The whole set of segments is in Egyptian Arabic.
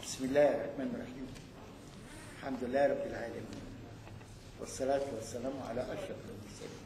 بسم الله الرحمن الرحيم الحمد لله رب العالمين والصلاة والسلام على أشرف المرسلين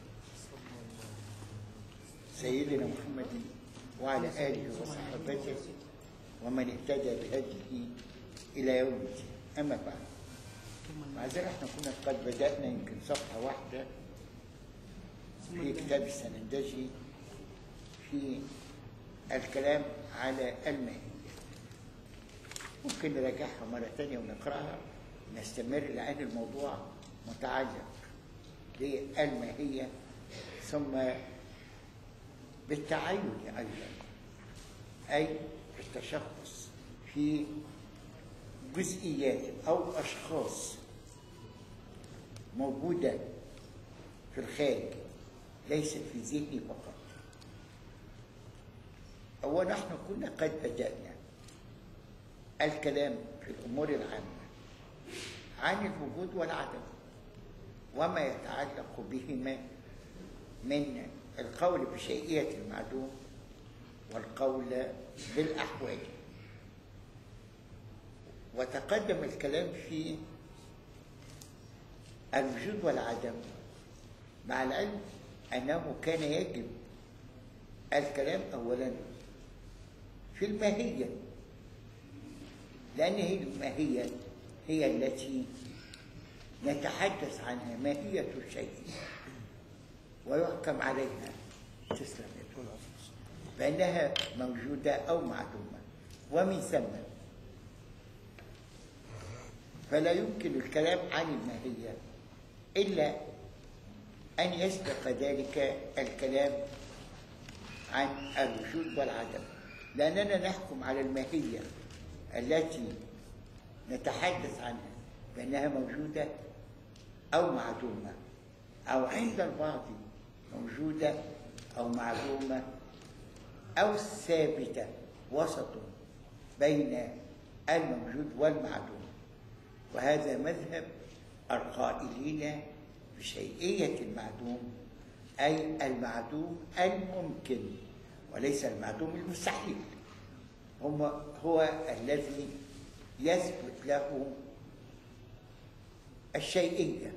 سيدنا محمد وعلى آله وصحبه ومن اهتدى بهديه إلى يوم الدين أما بعد معذرة احنا كنا قد بدأنا يمكن صفحة واحدة في كتاب السنندجي في الكلام على الماهية ممكن نراجعها مرة تانية ونقرأها نستمر لأن الموضوع متعلق بالماهية ثم بالتعين أيضا أي التشخص في جزئيات أو أشخاص موجودة في الخارج ليست في ذهني فقط هو نحن كنا قد بدأنا الكلام في الأمور العامة عن الوجود والعدم وما يتعلق بهما من القول بشيئية المعدوم والقول بالأحوال وتقدم الكلام في الوجود والعدم مع العلم أنه كان يجب الكلام أولا في الماهية لأن هي الماهية هي التي نتحدث عنها ماهية الشيء ويحكم عليها تسلم يا دكتور. بأنها موجودة أو معدومة ومن ثم فلا يمكن الكلام عن الماهية إلا أن يسبق ذلك الكلام عن الوجود والعدم لأننا نحكم على الماهية التي نتحدث عنها بأنها موجودة أو معدومة أو عند البعض موجودة أو معدومة أو ثابتة وسط بين الموجود والمعدوم وهذا مذهب القائلين بشيئية المعدوم أي المعدوم الممكن وليس المعدوم المستحيل هم هو الذي يثبت له الشيئية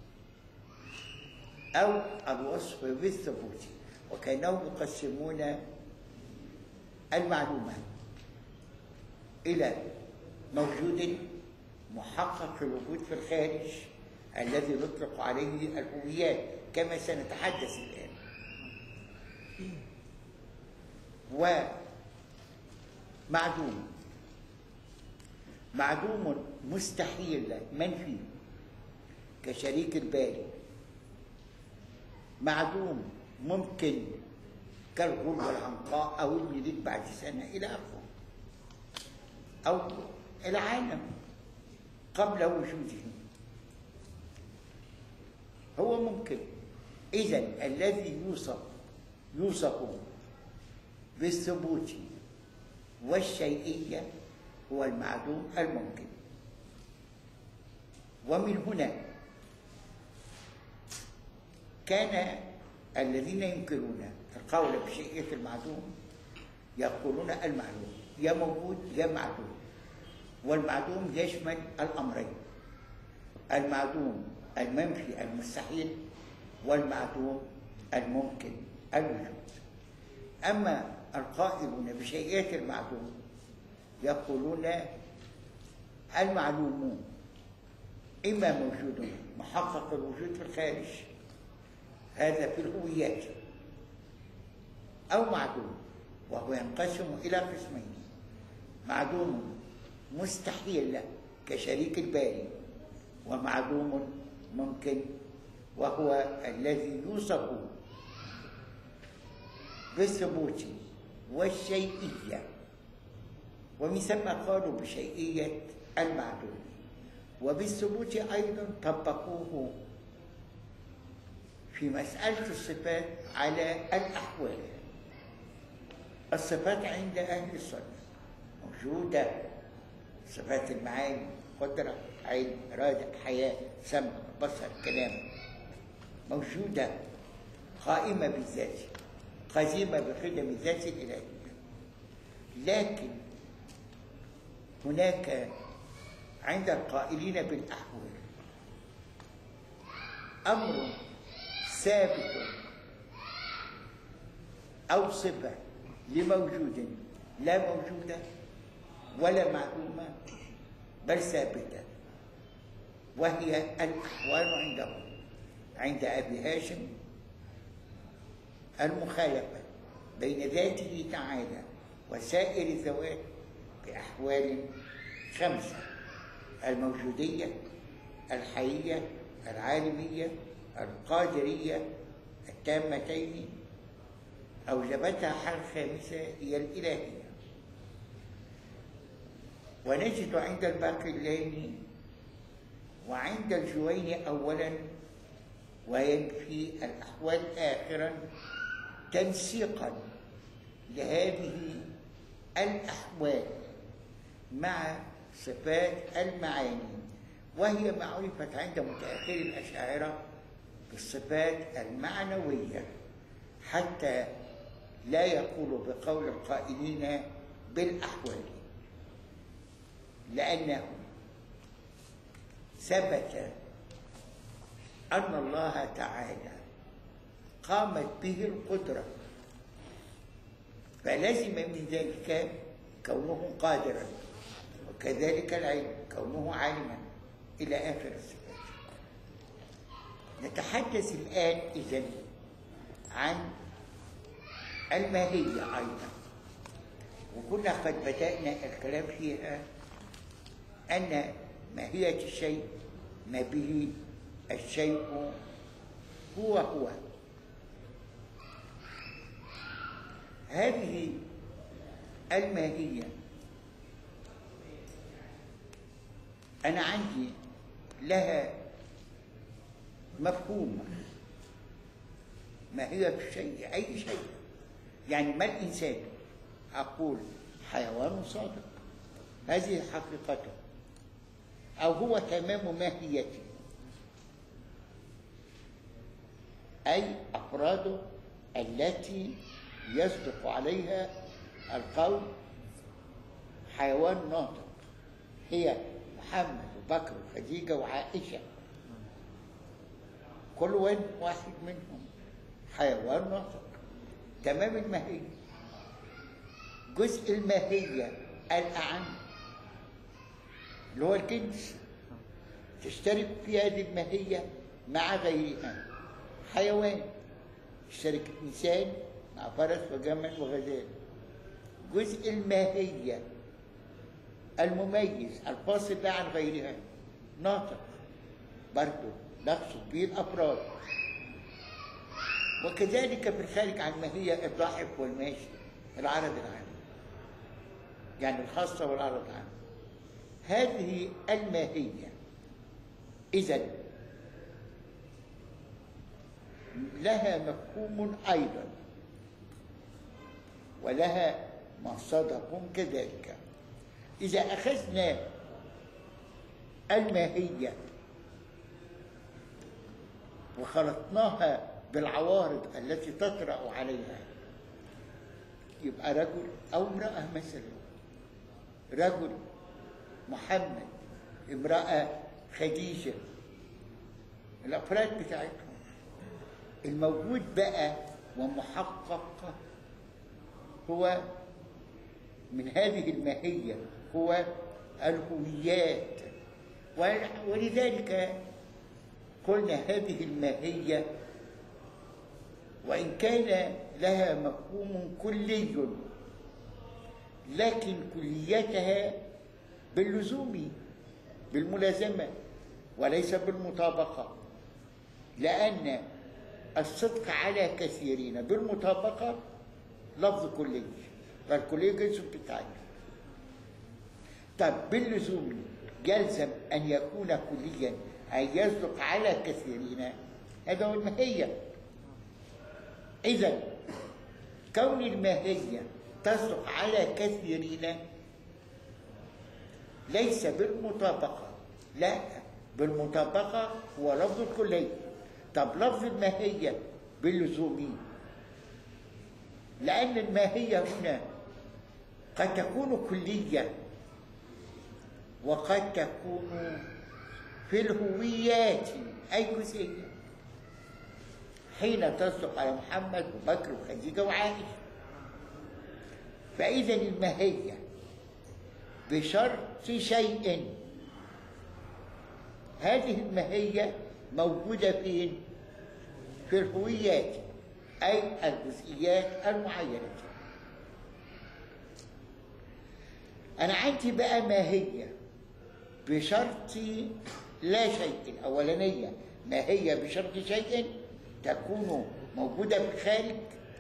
أو الوصف بالثبوت وكانهم يقسمون المعلومات إلى موجود محقق الوجود في الخارج الذي نطلق عليه الهويات كما سنتحدث الآن ومعدوم معدوم مستحيل منفي كشريك الباري معدوم ممكن كالغول والعنقاء أو الوليد بعد سنة إلى آخره أو العالم قبل وجوده هو ممكن إذا الذي يوصف يوصف بالثبوت والشيئية هو المعدوم الممكن ومن هنا كان الذين ينكرون القول بشيئية المعدوم يقولون المعلوم يا موجود يا معدوم والمعدوم يشمل الأمرين المعدوم المنفي المستحيل والمعدوم الممكن الوجود أما القائلون بشيئية المعدوم يقولون المعلومون إما موجود محقق الوجود في الخارج هذا في الهويات أو معدوم وهو ينقسم إلى قسمين معدوم مستحيل كشريك الباري ومعدوم ممكن وهو الذي يوصف بالثبوت والشيئية ومن ثم قالوا بشيئية المعدوم وبالثبوت أيضا طبقوه في مسألة الصفات على الأحوال الصفات عند أهل السنة موجودة صفات المعاني قدرة عين إرادة حياة سمع بصر كلام موجودة قائمة بالذات قديمة بخدم الذات الإلهية لكن هناك عند القائلين بالأحوال أمر ثابت أو صفة لموجود لا موجودة ولا معلومة بل ثابتة وهي الأحوال عندهم عند أبي هاشم المخالفة بين ذاته تعالى وسائر الذوات بأحوال خمسة الموجودية الحية العالمية القادرية التامتين أوجبتها حال خامسة هي الإلهية ونجد عند الباقلين وعند الجوين أولا وينفي الأحوال آخرا تنسيقا لهذه الأحوال مع صفات المعاني وهي معرفة عند متأخر الأشاعرة بالصفات المعنوية حتى لا يقول بقول القائلين بالأحوال لأنه ثبت أن الله تعالى قامت به القدرة فلزم من ذلك كونه قادرا وكذلك العلم كونه عالما إلى آخر الصفات نتحدث الآن إذن عن الماهية أيضا وكنا قد بدأنا الكلام فيها أن ماهية الشيء ما به الشيء هو هو هذه الماهية أنا عندي لها مفهوم ماهية الشيء أي شيء يعني ما الإنسان أقول حيوان صادق هذه حقيقته أو هو تمام ماهيته أي أفراده التي يصدق عليها القول حيوان ناطق هي محمد وبكر وخديجة وعائشة كل واحد منهم حيوان ناطق تمام الماهية جزء الماهية الأعم اللي هو الجنس تشترك في هذه الماهية مع غيرها حيوان يشترك إنسان مع فرس وجمل وغزال جزء الماهية المميز الفاصل ده عن غيرها ناطق برضه نقصد به الأفراد وكذلك في الخارج عن ماهية الضاحك والماشي العرض العام يعني الخاصة والعرض العام هذه الماهية إذا لها مفهوم أيضا ولها مصدق كذلك إذا أخذنا الماهية وخلطناها بالعوارض التي تطرأ عليها يبقى رجل أو امرأة مثلا رجل محمد امرأة خديجة الأفراد بتاعتهم الموجود بقى ومحقق هو من هذه الماهية هو الهويات ولذلك قلنا هذه الماهية وإن كان لها مفهوم كلي لكن كليتها باللزوم بالملازمة وليس بالمطابقة لأن الصدق على كثيرين بالمطابقة لفظ كلي فالكلية جنس بتتعين طب باللزوم يلزم أن يكون كليا أن يصدق على كثيرين هذا هو الماهية إذا كون الماهية تصدق على كثيرين ليس بالمطابقة لا بالمطابقة هو لفظ الكلي طب لفظ الماهية باللزوم لأن الماهية هنا قد تكون كلية وقد تكون في الهويات أي جزئية حين تصدق على محمد وبكر وخديجة وعائشة فإذا الماهية بشرط شيء هذه الماهية موجودة فين؟ في الهويات أي الجزئيات المعينة أنا عندي بقى ماهية بشرط لا شيء الأولانية ماهية بشرط شيء تكون موجودة في الخارج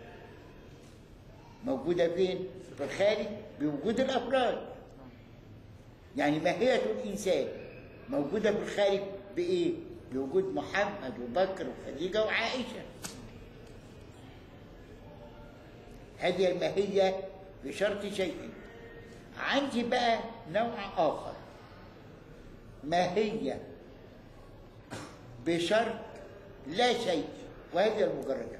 موجودة فين؟ في الخارج بوجود الأفراد يعني ماهية الإنسان موجودة في الخارج بإيه؟ بوجود محمد وبكر وخديجة وعائشة هذه الماهية بشرط شيء عندي بقى نوع آخر ماهية بشرط لا شيء وهذه المجردة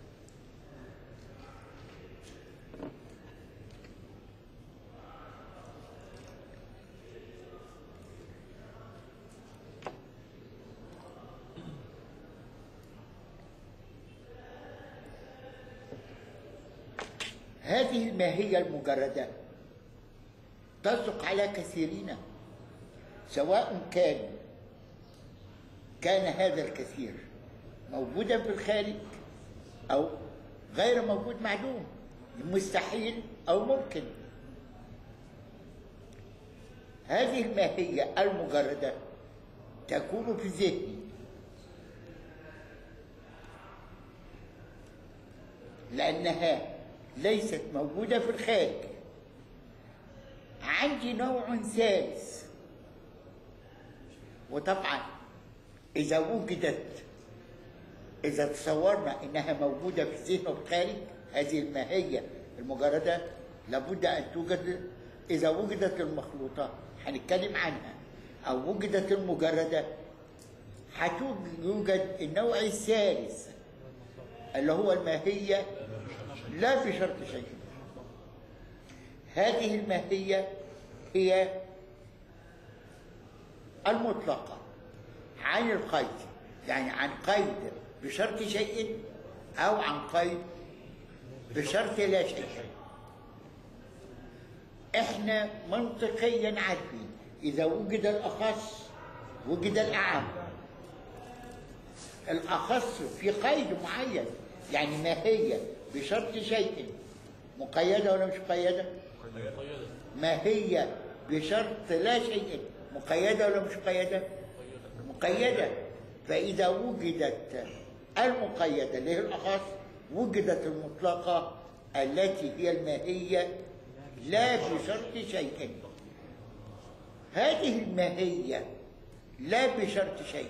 هذه الماهية المجردة تصدق على كثيرين سواء كان كان هذا الكثير موجودا في الخارج أو غير موجود معدوم مستحيل أو ممكن هذه الماهية المجردة تكون في ذهني لأنها ليست موجودة في الخارج عندي نوع ثالث وطبعا إذا وجدت إذا تصورنا إنها موجودة في الذهن والخارج هذه الماهية المجردة لابد أن توجد إذا وجدت المخلوطة هنتكلم عنها أو وجدت المجردة هتوجد النوع الثالث اللي هو الماهية لا بشرط شيء هذه الماهية هي المطلقة عن القيد يعني عن قيد بشرط شيء أو عن قيد بشرط لا شيء احنا منطقيا عارفين إذا وجد الأخص وجد الأعم الأخص في قيد معين يعني ماهية بشرط شيء مقيدة ولا مش مقيدة؟ ما هي بشرط لا شيء مقيدة ولا مش مقيدة؟ مقيدة فإذا وجدت المقيدة اللي هي الأخص وجدت المطلقة التي هي الماهية لا بشرط شيء هذه الماهية لا بشرط شيء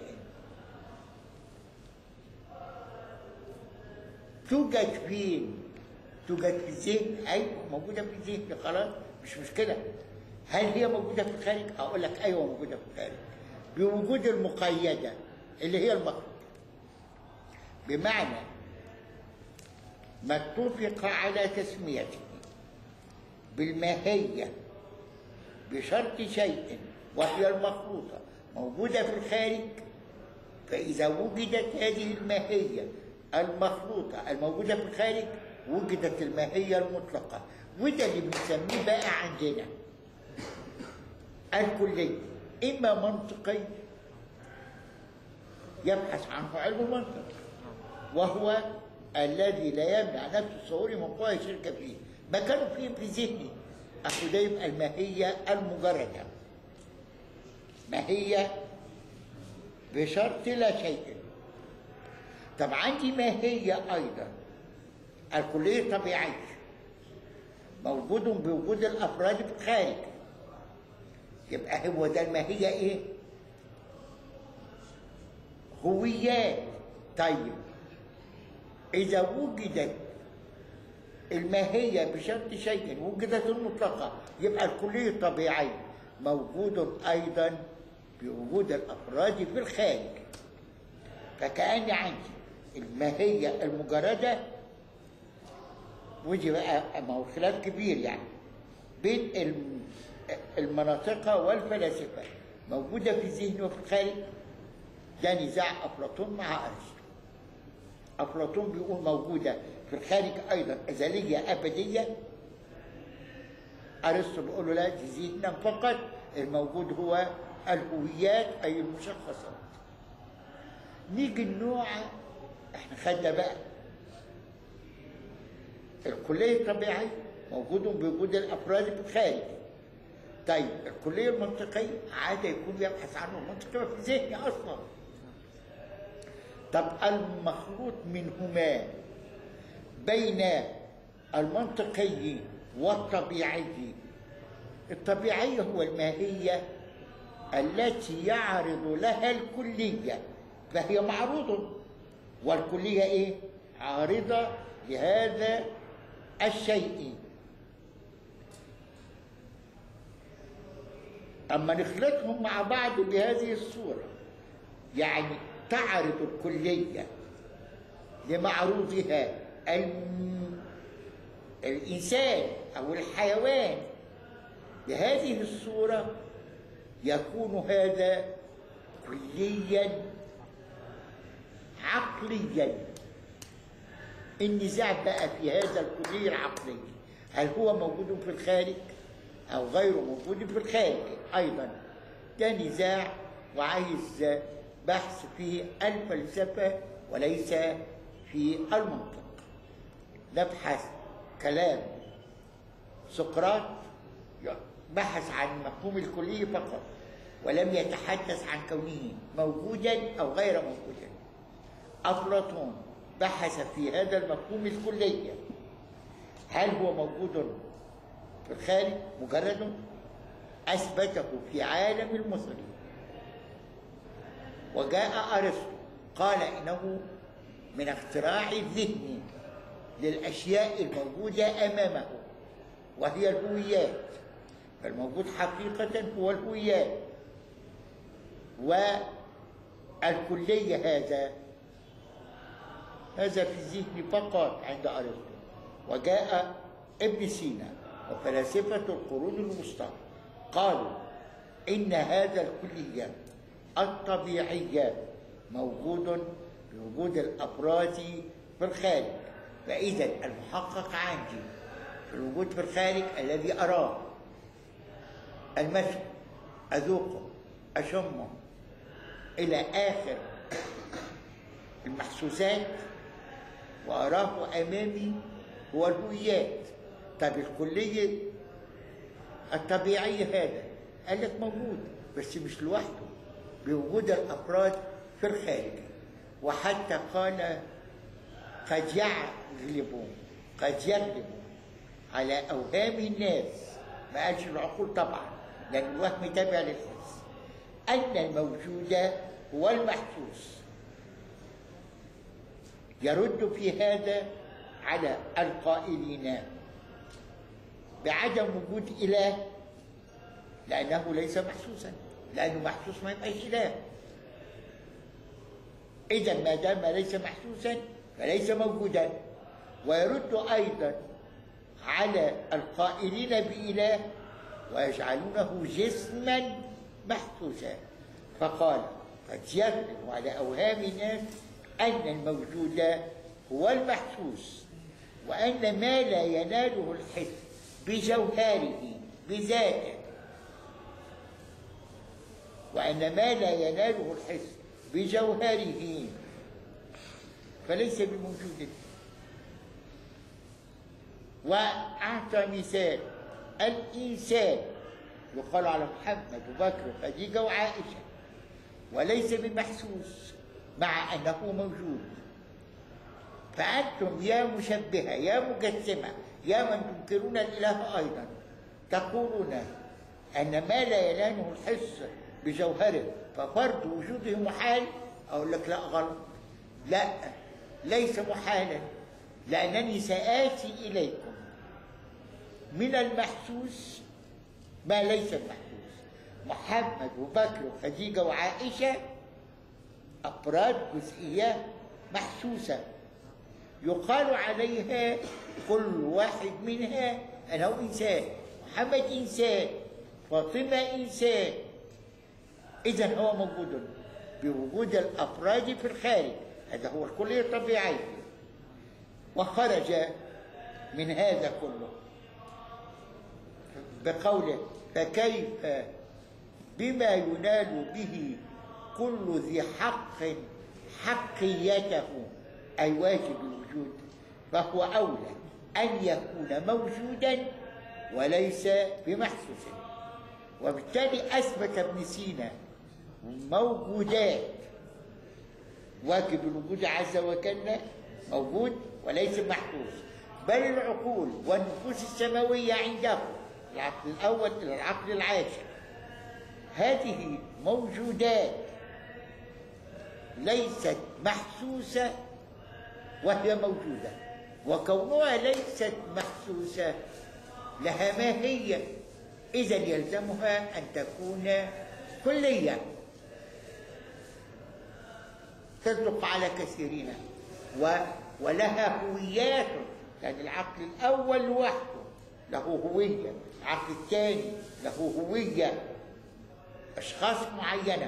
توجد فين؟ توجد في الذهن ايوه موجوده في الذهن خلاص مش مشكله هل هي موجوده في الخارج؟ اقول لك ايوه موجوده في الخارج بوجود المقيده اللي هي المخرج بمعنى ما اتفق على تسميته بالماهيه بشرط شيء وهي المخلوطه موجوده في الخارج فاذا وجدت هذه الماهيه المخلوطه الموجوده في الخارج وجدت الماهية المطلقة وده اللي بنسميه بقى عندنا الكلي إما منطقي يبحث عنه علم المنطق وهو الذي لا يمنع نفسه الصوري من قوى الشركة فيه ما كانوا فيه في ذهني أخو ده يبقى الماهية المجردة ماهية بشرط لا شيء طب عندي ماهية أيضا الكلية الطبيعية موجود بوجود الأفراد في الخارج يبقى هو ده الماهية إيه؟ هويات طيب إذا وجدت الماهية بشرط شيء وجدت المطلقة يبقى الكلية الطبيعية موجود أيضا بوجود الأفراد في الخارج فكأني عندي الماهية المجردة ودي بقى ما هو خلاف كبير يعني بين المناطق والفلاسفة موجودة في الذهن وفي الخارج ده نزاع أفلاطون مع أرسطو أفلاطون بيقول موجودة في الخارج أيضا أزلية أبدية أرسطو بيقول له لا دي ذهنا فقط الموجود هو الهويات أي المشخصات نيجي النوع احنا خدنا بقى الكلية الطبيعية موجود بوجود الأفراد في الخارج طيب الكلية المنطقية عادة يكون بيبحث عنه المنطقية في ذهني أصلا طب المخلوط منهما بين المنطقي والطبيعي الطبيعي هو الماهية التي يعرض لها الكلية فهي معروض والكلية إيه؟ عارضة لهذا الشيء أما نخلطهم مع بعض بهذه الصورة يعني تعرض الكلية لمعروضها الم... الإنسان أو الحيوان بهذه الصورة يكون هذا كليا عقليا النزاع بقى في هذا الكلي العقلي هل هو موجود في الخارج أو غير موجود في الخارج أيضا ده نزاع وعايز بحث في الفلسفة وليس في المنطق نبحث كلام سقراط بحث عن مفهوم الكلي فقط ولم يتحدث عن كونه موجودا أو غير موجودا أفلاطون بحث في هذا المفهوم الكلي هل هو موجود في الخارج مجرد أثبته في عالم المصري وجاء أرسطو قال إنه من اختراع الذهن للأشياء الموجودة أمامه وهي الهويات فالموجود حقيقة هو الهويات والكلية هذا هذا في الذهن فقط عند أرسطو وجاء ابن سينا وفلاسفة القرون الوسطى قالوا إن هذا الكلية الطبيعية موجود بوجود الأفراد في الخارج فإذا المحقق عندي في الوجود في الخارج الذي أراه المشي أذوقه أشمه إلى آخر المحسوسات وأراه أمامي هو الهويات طب الكلية الطبيعية هذا قال لك موجود بس مش لوحده بوجود الأفراد في الخارج وحتى قال قد يغلب قد يغلب على أوهام الناس ما قالش العقول طبعا لأن الوهم تابع للحس أن الموجود هو المحسوس يرد في هذا على القائلين بعدم وجود إله لأنه ليس محسوسا لأنه محسوس ما يبقاش إله إذا ما دام ليس محسوسا فليس موجودا ويرد أيضا على القائلين بإله ويجعلونه جسما محسوسا فقال قد يغلب على أوهام الناس أن الموجود هو المحسوس وأن ما لا يناله الحس بجوهره بذاته وأن ما لا يناله الحس بجوهره فليس بموجود وأعطى مثال الإنسان يقال على محمد وبكر وخديجة وعائشة وليس بمحسوس مع أنه موجود فأنتم يا مشبهة يا مجسمة يا من تنكرون الإله أيضا تقولون أن ما لا يناله الحس بجوهره ففرض وجوده محال أقول لك لا غلط لا ليس محالا لأنني سآتي إليكم من المحسوس ما ليس المحسوس محمد وبكر وخديجة وعائشة أفراد جزئيات محسوسة يقال عليها كل واحد منها أنه إنسان محمد إنسان فاطمة إنسان إذا هو موجود بوجود الأفراد في الخارج هذا هو الكلية الطبيعية وخرج من هذا كله بقوله فكيف بما ينال به كل ذي حق حقيته أي واجب الوجود فهو أولى أن يكون موجودا وليس بمحسوس وبالتالي أثبت ابن سينا موجودات واجب الوجود عز وجل موجود وليس محسوس بل العقول والنفوس السماوية عنده العقل الأول إلى العقل العاشر هذه موجودات ليست محسوسة وهي موجودة وكونها ليست محسوسة لها ماهية إذا يلزمها أن تكون كلية تصدق على كثيرين و ولها هويات يعني العقل الأول لوحده له هوية العقل الثاني له هوية أشخاص معينة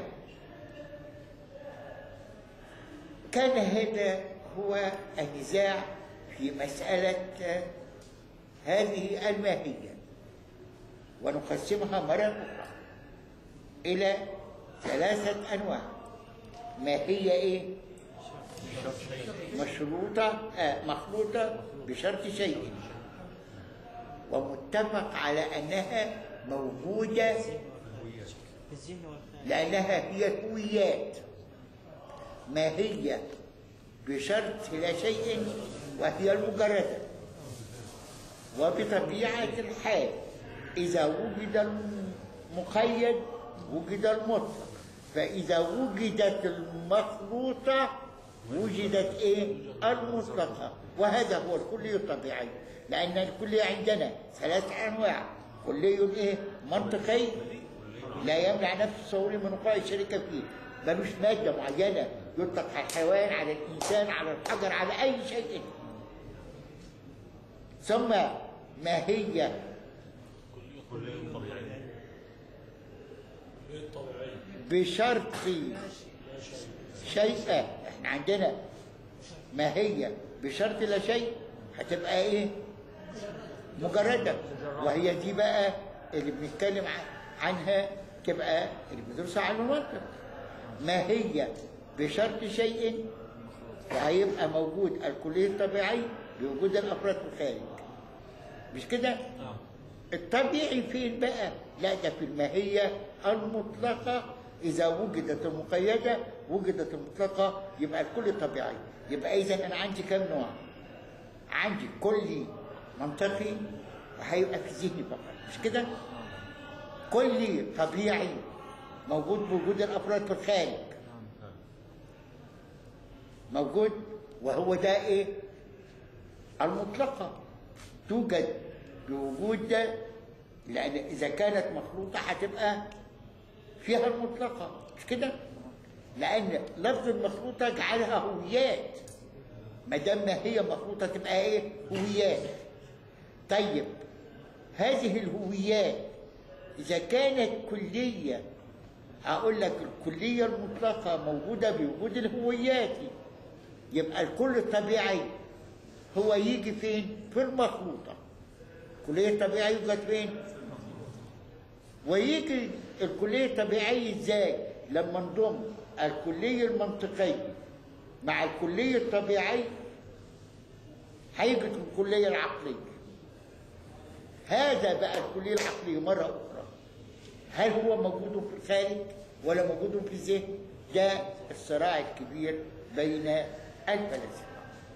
كان هذا هو النزاع في مسألة هذه الماهية ونقسمها مرة أخرى إلى ثلاثة أنواع ماهية إيه؟ مشروطة آه مخلوطة بشرط شيء ومتفق على أنها موجودة لأنها هي هويات ماهية بشرط لا شيء وهي المجردة وبطبيعة الحال إذا وجد المقيد وجد المطلق فإذا وجدت المخلوطة وجدت إيه؟ المطلقة وهذا هو الكلي الطبيعي لأن الكلية عندنا ثلاث أنواع كلي إيه؟ منطقي لا يمنع نفس التصور من وقوع الشركة فيه ملوش مادة معينة يطلق على الحيوان على الإنسان على الحجر على أي شيء ثم ماهية بشرط شيء احنا عندنا ماهية بشرط لا شيء هتبقى ايه مجردة وهي دي بقى اللي بنتكلم عنها تبقى اللي بندرسها على المنطق ماهية بشرط شيء فهيبقى موجود الكلية الطبيعي بوجود الأفراد في الخارج مش كده؟ الطبيعي فين بقى؟ لا ده في الماهية المطلقة إذا وجدت المقيدة وجدت المطلقة يبقى الكل طبيعي يبقى إذا أنا عندي كم نوع؟ عندي كلي منطقي وهيبقى في ذهني فقط مش كده؟ كلي طبيعي موجود بوجود الأفراد في الخارج موجود وهو ده إيه؟ المطلقة توجد بوجود ده لأن إذا كانت مخلوطة هتبقى فيها المطلقة مش كده؟ لأن لفظ المخلوطة جعلها هويات ما دام ما هي مخلوطة تبقى إيه؟ هويات طيب هذه الهويات إذا كانت كلية هقول لك الكلية المطلقة موجودة بوجود الهويات يبقى الكل الطبيعي هو يجي فين؟ في المخلوطة الكلية الطبيعية يوجد فين؟ ويجي الكلية الطبيعية ازاي؟ لما نضم الكلية المنطقية مع الكلية الطبيعية هيجي الكلية العقلية هذا بقى الكلية العقلية مرة أخرى هل هو موجود في الخارج ولا موجود في الذهن؟ ده الصراع الكبير بين الفلاسفة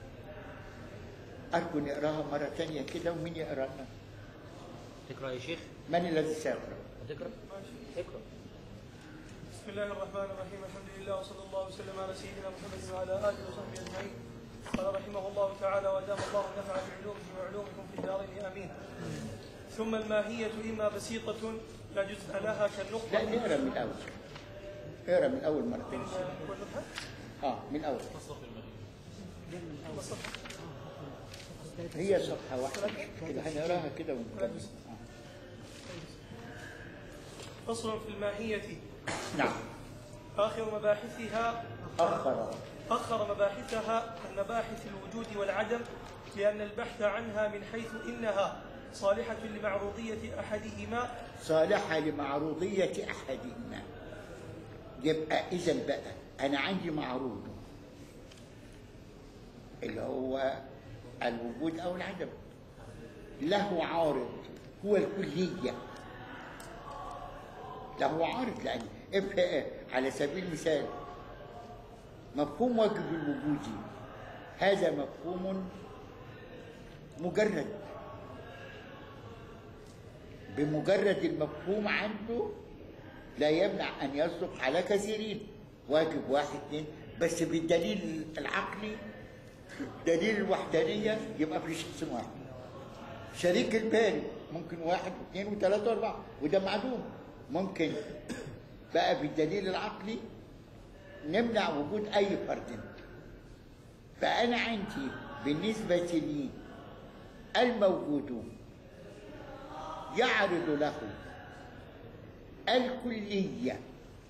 أرجو نقراها مرة ثانية كده ومين يقراها؟ تقرأ يا شيخ من الذي سيقرأ؟ هتقرأ اقرأ بسم الله الرحمن الرحيم الحمد لله وصلى الله وسلم على سيدنا محمد وعلى اله وصحبه اجمعين قال رحمه الله تعالى وادام الله النفع بعلومه وعلومكم في الدارين امين ثم الماهية إما بسيطة لا جزء لها لا كالنقطة نقرا من الأول اقرا من الأول مرة من ثانية والنفع اه من الأول هي صفحة واحدة كده هنقراها كده ونكمل آه. فصل في الماهية نعم آخر مباحثها أخر أخر مباحثها عن مباحث الوجود والعدم لأن البحث عنها من حيث إنها صالحة لمعروضية أحدهما صالحة لمعروضية أحدهما يبقى إذا بقى أنا عندي معروض اللي هو الوجود أو العدم له عارض هو الكلية له عارض لأن ابقى على سبيل المثال مفهوم واجب الوجود هذا مفهوم مجرد بمجرد المفهوم عنده لا يمنع ان يصدق على كثيرين واجب واحد اثنين بس بالدليل العقلي دليل الوحدانيه يبقى في شخص واحد شريك الباري ممكن واحد واثنين وثلاثه واربعه وده معدوم ممكن بقى بالدليل العقلي نمنع وجود اي فرد فانا عندي بالنسبه لي الموجود يعرض له الكلية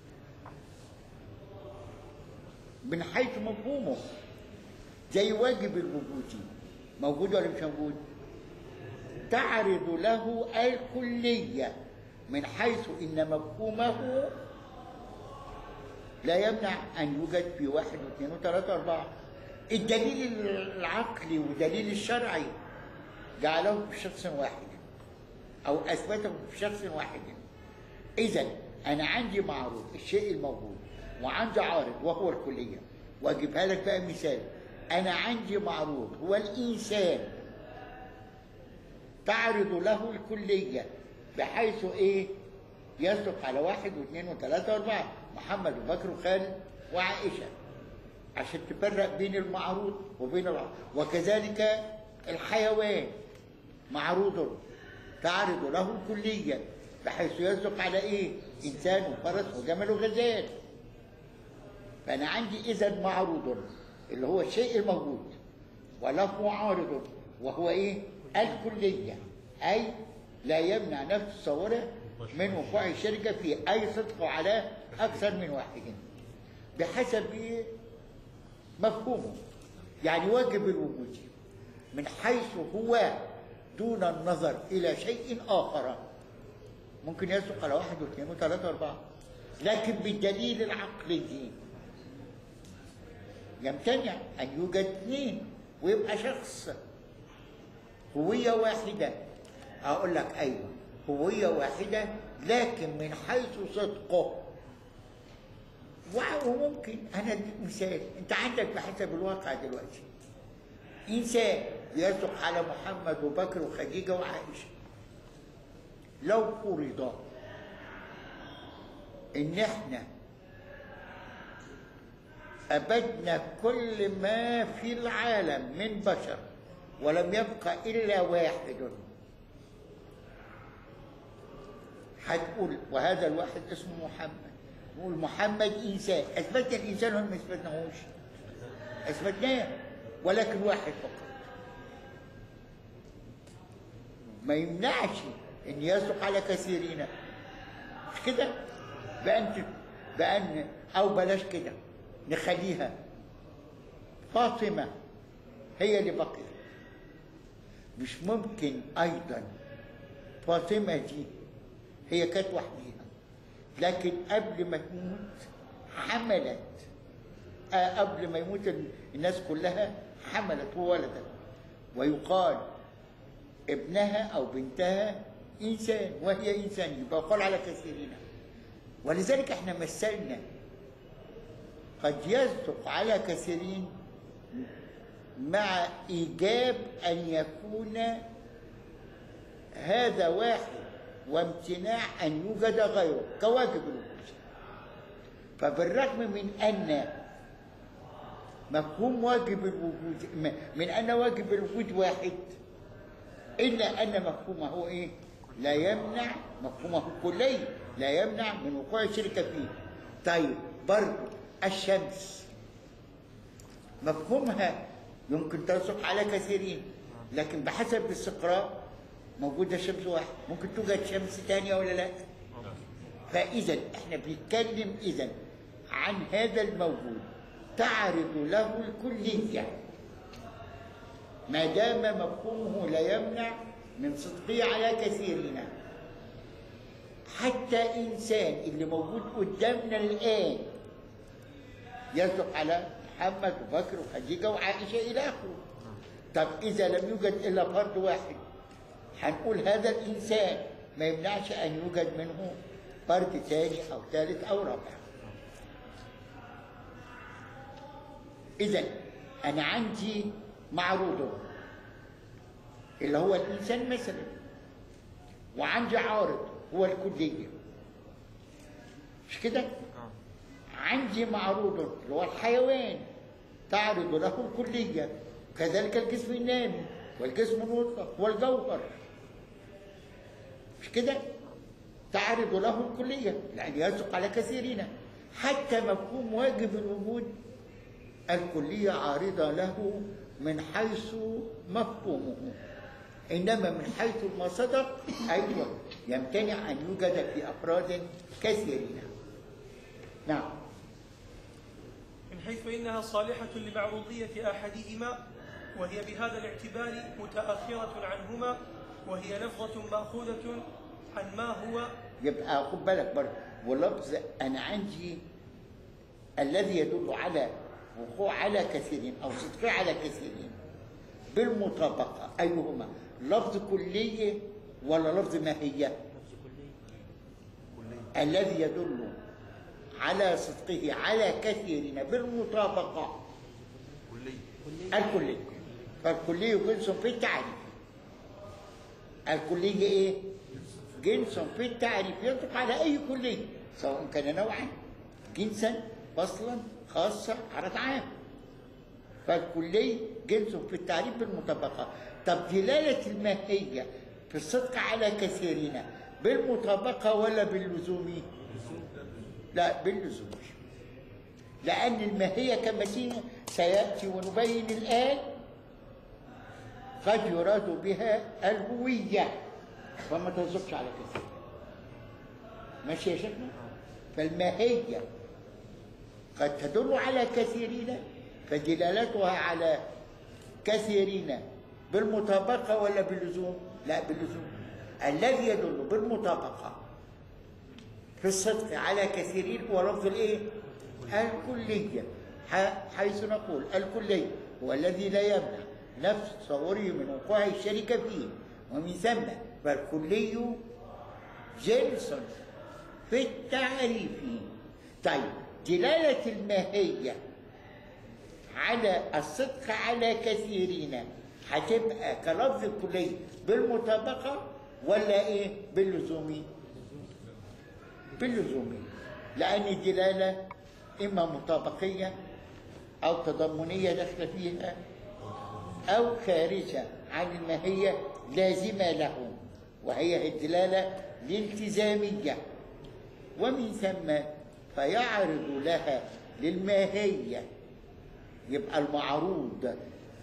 من حيث مفهومه زي واجب الوجود موجود ولا مش موجود تعرض له الكلية من حيث إن مفهومه لا يمنع أن يوجد في واحد واثنين وثلاثة وأربعة الدليل العقلي والدليل الشرعي جعله في شخص واحد أو أثبته في شخص واحد إذا أنا عندي معروض الشيء الموجود وعندي عارض وهو الكلية وأجيبها لك بقى مثال أنا عندي معروض هو الإنسان تعرض له الكلية بحيث إيه يصدق على واحد واثنين وثلاثة وأربعة محمد وبكر وخالد وعائشة عشان تفرق بين المعروض وبين العارض وكذلك الحيوان معروض تعرض له الكلية بحيث يصدق على ايه؟ انسان وفرس وجمل وغزال. فانا عندي اذا معروض اللي هو الشيء الموجود وله عارض وهو ايه؟ الكلية اي لا يمنع نفس تصوره من وقوع الشركة في اي صدق على اكثر من واحد بحسب إيه؟ مفهومه يعني واجب الوجود من حيث هو دون النظر إلى شيء آخر ممكن يصدق على واحد واثنين وثلاثة وأربعة لكن بالدليل العقلي يمتنع أن يوجد اثنين ويبقى شخص هوية واحدة أقول لك أيوه هوية واحدة لكن من حيث صدقه وممكن أنا أديك مثال أنت عندك بحسب الواقع دلوقتي إنسان يصدق على محمد وبكر وخديجة وعائشة لو فرض إن إحنا أبدنا كل ما في العالم من بشر ولم يبقى إلا واحد هتقول وهذا الواحد اسمه محمد نقول محمد إنسان أثبتنا الإنسان ولا ما أثبتناهوش؟ أثبتناه ولكن واحد فقط ما يمنعش ان يصدق على كثيرين مش كده بأن بأن أو بلاش كده نخليها فاطمة هي اللي بقيت مش ممكن أيضا فاطمة دي هي كانت وحديها لكن قبل ما تموت حملت آه قبل ما يموت الناس كلها حملت وولدت ويقال ابنها او بنتها انسان وهي انسان يبقى يقال على كثيرين ولذلك احنا مثلنا قد يصدق على كثيرين مع ايجاب ان يكون هذا واحد وامتناع ان يوجد غيره كواجب الوجود فبالرغم من ان مفهوم واجب الوجود من ان واجب الوجود واحد الا ان مفهومه هو ايه؟ لا يمنع مفهومه كلي لا يمنع من وقوع الشركه فيه. طيب برضه الشمس مفهومها يمكن تصدق على كثيرين لكن بحسب الاستقراء موجوده شمس واحد ممكن توجد شمس ثانيه ولا لا؟ فإذا احنا بنتكلم إذا عن هذا الموجود تعرض له الكلية ما دام مفهومه لا يمنع من صدقه على كثيرين حتى إنسان اللي موجود قدامنا الآن يصدق على محمد وبكر وخديجة وعائشة إلى آخره طب إذا لم يوجد إلا فرد واحد هنقول هذا الإنسان ما يمنعش أن يوجد منه فرد ثاني أو ثالث أو رابع إذا أنا عندي معروض اللي هو الإنسان مثلا وعندي عارض هو الكلية مش كده؟ عندي معروض اللي هو الحيوان تعرض له الكلية كذلك الجسم النامي والجسم المطلق والجوهر مش كده؟ تعرض له الكلية لأن يصدق على كثيرين حتى مفهوم واجب الوجود الكلية عارضة له من حيث مفهومه إنما من حيث المصدر أيوة يمتنع أن يوجد في أفراد كثيرين نعم من حيث إنها صالحة لمعروضية أحدهما وهي بهذا الاعتبار متأخرة عنهما وهي لفظة مأخوذة عن ما هو يبقى خد بالك برضه ولفظ أنا عندي الذي يدل على وقوع على كثيرين أو صدق على كثيرين بالمطابقة أيهما لفظ كلية ولا لفظ ماهية الذي يدل على صدقه على كثيرين بالمطابقة الكلية فالكلية جنس في التعريف الكلية ايه؟ جنس في التعريف يطلق على أي كلية سواء كان نوعا جنسا فصلا خاصة عرض عام فالكلي جنس في التعريف بالمطابقة طب دلالة الماهية في الصدق على كثيرين بالمطابقة ولا باللزوم؟ لا باللزوم لأن الماهية كما سيأتي ونبين الآن قد يراد بها الهوية فما تصدقش على كثير ماشي يا شيخنا؟ فالماهية قد تدل على كثيرين فدلالتها على كثيرين بالمطابقة ولا باللزوم؟ لا باللزوم الذي يدل بالمطابقة في الصدق على كثيرين هو لفظ الايه؟ الكلية حيث نقول الكلي هو الذي لا يمنع نفس تصوره من وقوع الشركة فيه ومن ثم فالكلي جنس في التعريف طيب دلالة الماهية على الصدق على كثيرين هتبقى كلفظ الكلي بالمطابقة ولا ايه باللزوم باللزوم لأن الدلالة إما مطابقية أو تضمنية داخلة فيها أو خارجة عن الماهية لازمة له وهي الدلالة الالتزامية ومن ثم فيعرض لها للماهية يبقى المعروض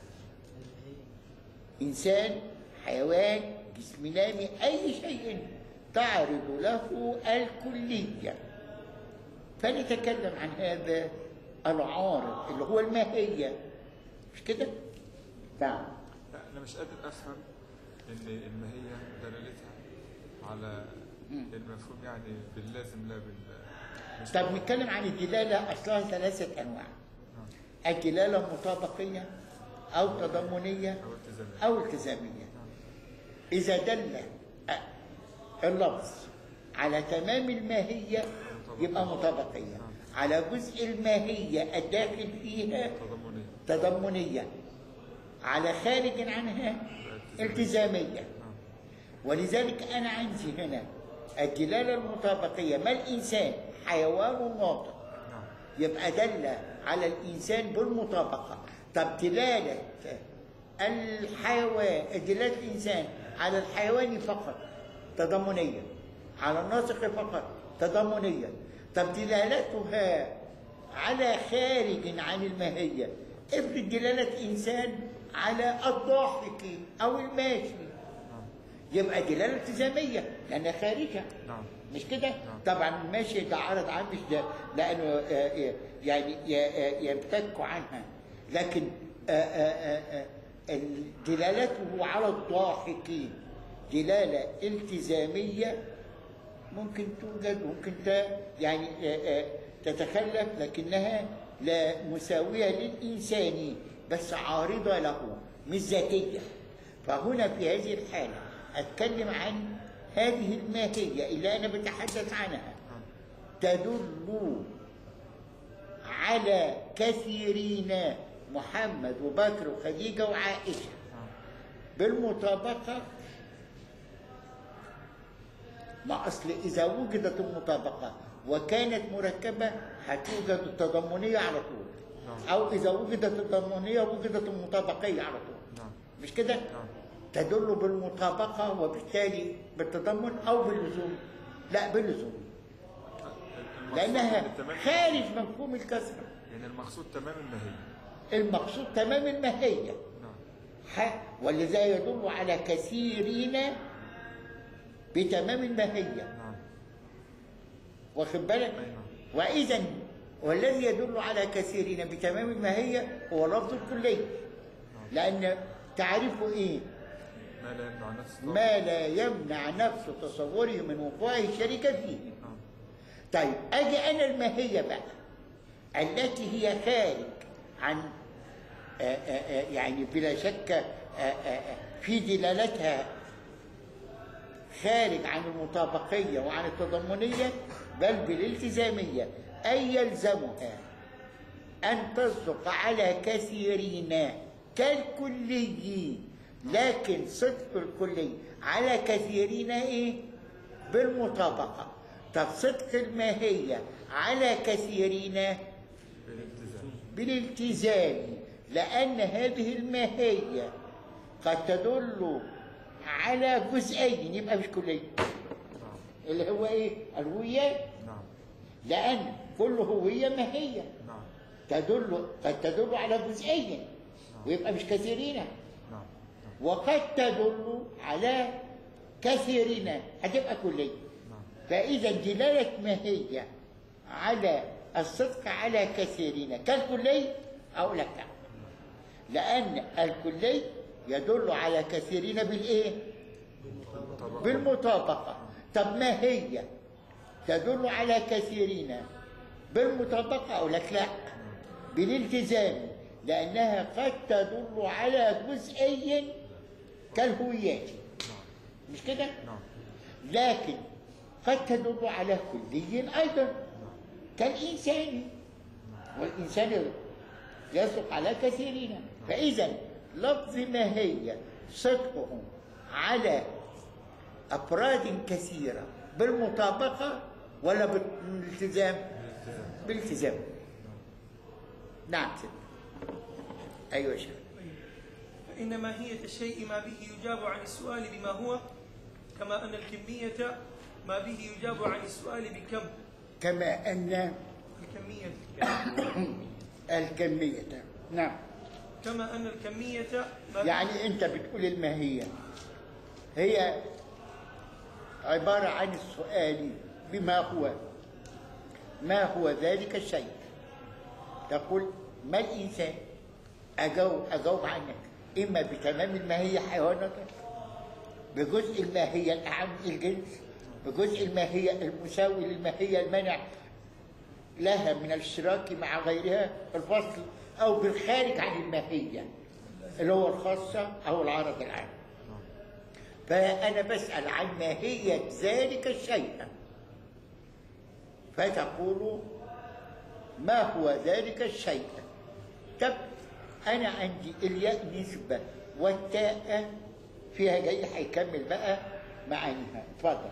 إنسان حيوان جسم نامي أي شيء تعرض له الكلية فنتكلم عن هذا العارض اللي هو الماهية مش كده؟ نعم لا انا مش قادر افهم ان الماهيه دلالتها على المفهوم يعني باللازم لا بال طب نتكلم عن الدلالة أصلها ثلاثة أنواع الدلالة مطابقية أو تضمنية او التزامات أو التزامية إذا دل اللفظ على تمام الماهية يبقى مطابقية على جزء الماهية الداخل فيها تضمنيه تضمنية على خارج عنها التزامية ولذلك أنا عندي هنا الدلالة المطابقية ما الإنسان حيوان ناطق نعم يبقى دل على الإنسان بالمطابقة طب دلالة الحيوان دلالة الإنسان على الحيوان فقط تضمنية على الناطق فقط تضمنية طب دلالتها على خارج عن الماهية افرض دلالة إنسان على الضاحك أو الماشي يبقى دلالة التزامية لأنها خارجة نعم مش كده؟ طبعا ماشي ده عرض عام مش ده لانه آه، آه، يعني ي- آه، يمتك عنها لكن آه، آه، آه، آه، دلالته على الضاحكين دلاله التزاميه ممكن توجد ممكن ت- يعني آه، آه، تتخلف لكنها لا مساويه للانسان بس عارضه له مش ذاتيه فهنا في هذه الحاله اتكلم عن هذه الماهيه اللي انا بتحدث عنها تدل على كثيرين محمد وبكر وخديجه وعائشه بالمطابقه ما اصل اذا وجدت المطابقه وكانت مركبه هتوجد التضمنيه على طول نعم. او اذا وجدت التضمنيه وجدت المطابقيه على طول نعم مش كده نعم تدل بالمطابقه وبالتالي بالتضمن او باللزوم لا باللزوم المقصود لانها إن تمام خارج مفهوم الكسره يعني المقصود تمام الماهية المقصود تمام الماهيه نعم ح- ولذا يدل على كثيرين بتمام الماهيه نعم واخد بالك أي نعم واذا والذي يدل على كثيرين بتمام الماهيه هو لفظ الكلي لان تعريفه ايه ما لا يمنع نفسه ما لا يمنع نفس تصوره من وقوعه الشركه فيه نعم طيب اجي انا الماهيه بقى التي هي خارج عن آه، آه، آه، يعني بلا شك آه، آه، آه، في دلالتها خارج عن المطابقيه وعن التضمنيه بل بالالتزاميه اي يلزمها أن تصدق على كثيرين كالكلي لكن صدق الكلي على كثيرين إيه؟ بالمطابقة طب صدق الماهية على كثيرين بالالتزام بالالتزام لأن هذه الماهية قد تدل على جزئين يبقى مش كلية نعم اللي هو إيه؟ الهوية نعم لأن كل هوية ماهية نعم تدل قد تدل على جزئين ويبقى مش كثيرين نعم نعم وقد تدل على كثيرين هتبقى كلية نعم فإذا دلالة ماهية على الصدق على كثيرين كالكلي أقول لك لا لأن الكلي يدل على كثيرين بالإيه؟ طبعا بالمطابقة طب ما هي تدل على كثيرين بالمطابقة أقول لك لا بالالتزام لأنها قد تدل على جزئي كالهويات مش كده؟ نعم لكن قد تدل على كلي أيضا كالإنسان والإنسان يصدق على كثيرين فإذا لفظ ماهية صدقهم على أفراد كثيرة بالمطابقة ولا بالالتزام؟ بالالتزام نعم سيدي أيوة شيخ فإن ماهية الشيء ما به يجاب عن السؤال بما هو كما أن الكمية ما به يجاب عن السؤال بكم كما أن الكمية الكمية نعم كما أن الكمية ما به يعني أنت بتقول الماهية هي عبارة عن السؤال بما هو ما هو ذلك الشيء تقول ما الإنسان أجاوب أجاوب عنك إما بتمام الماهية حيوانات بجزء الماهية الأعم الجنس بجزء الماهية المساوي للماهية المنع لها من الاشتراك مع غيرها في الفصل أو بالخارج عن الماهية اللي هو الخاصة أو العرض العام فأنا بسأل عن ماهية ذلك الشيء فتقول ما هو ذلك الشيء طب أنا عندي الياء نسبة والتاء فيها جاي هيكمل بقى معانيها اتفضل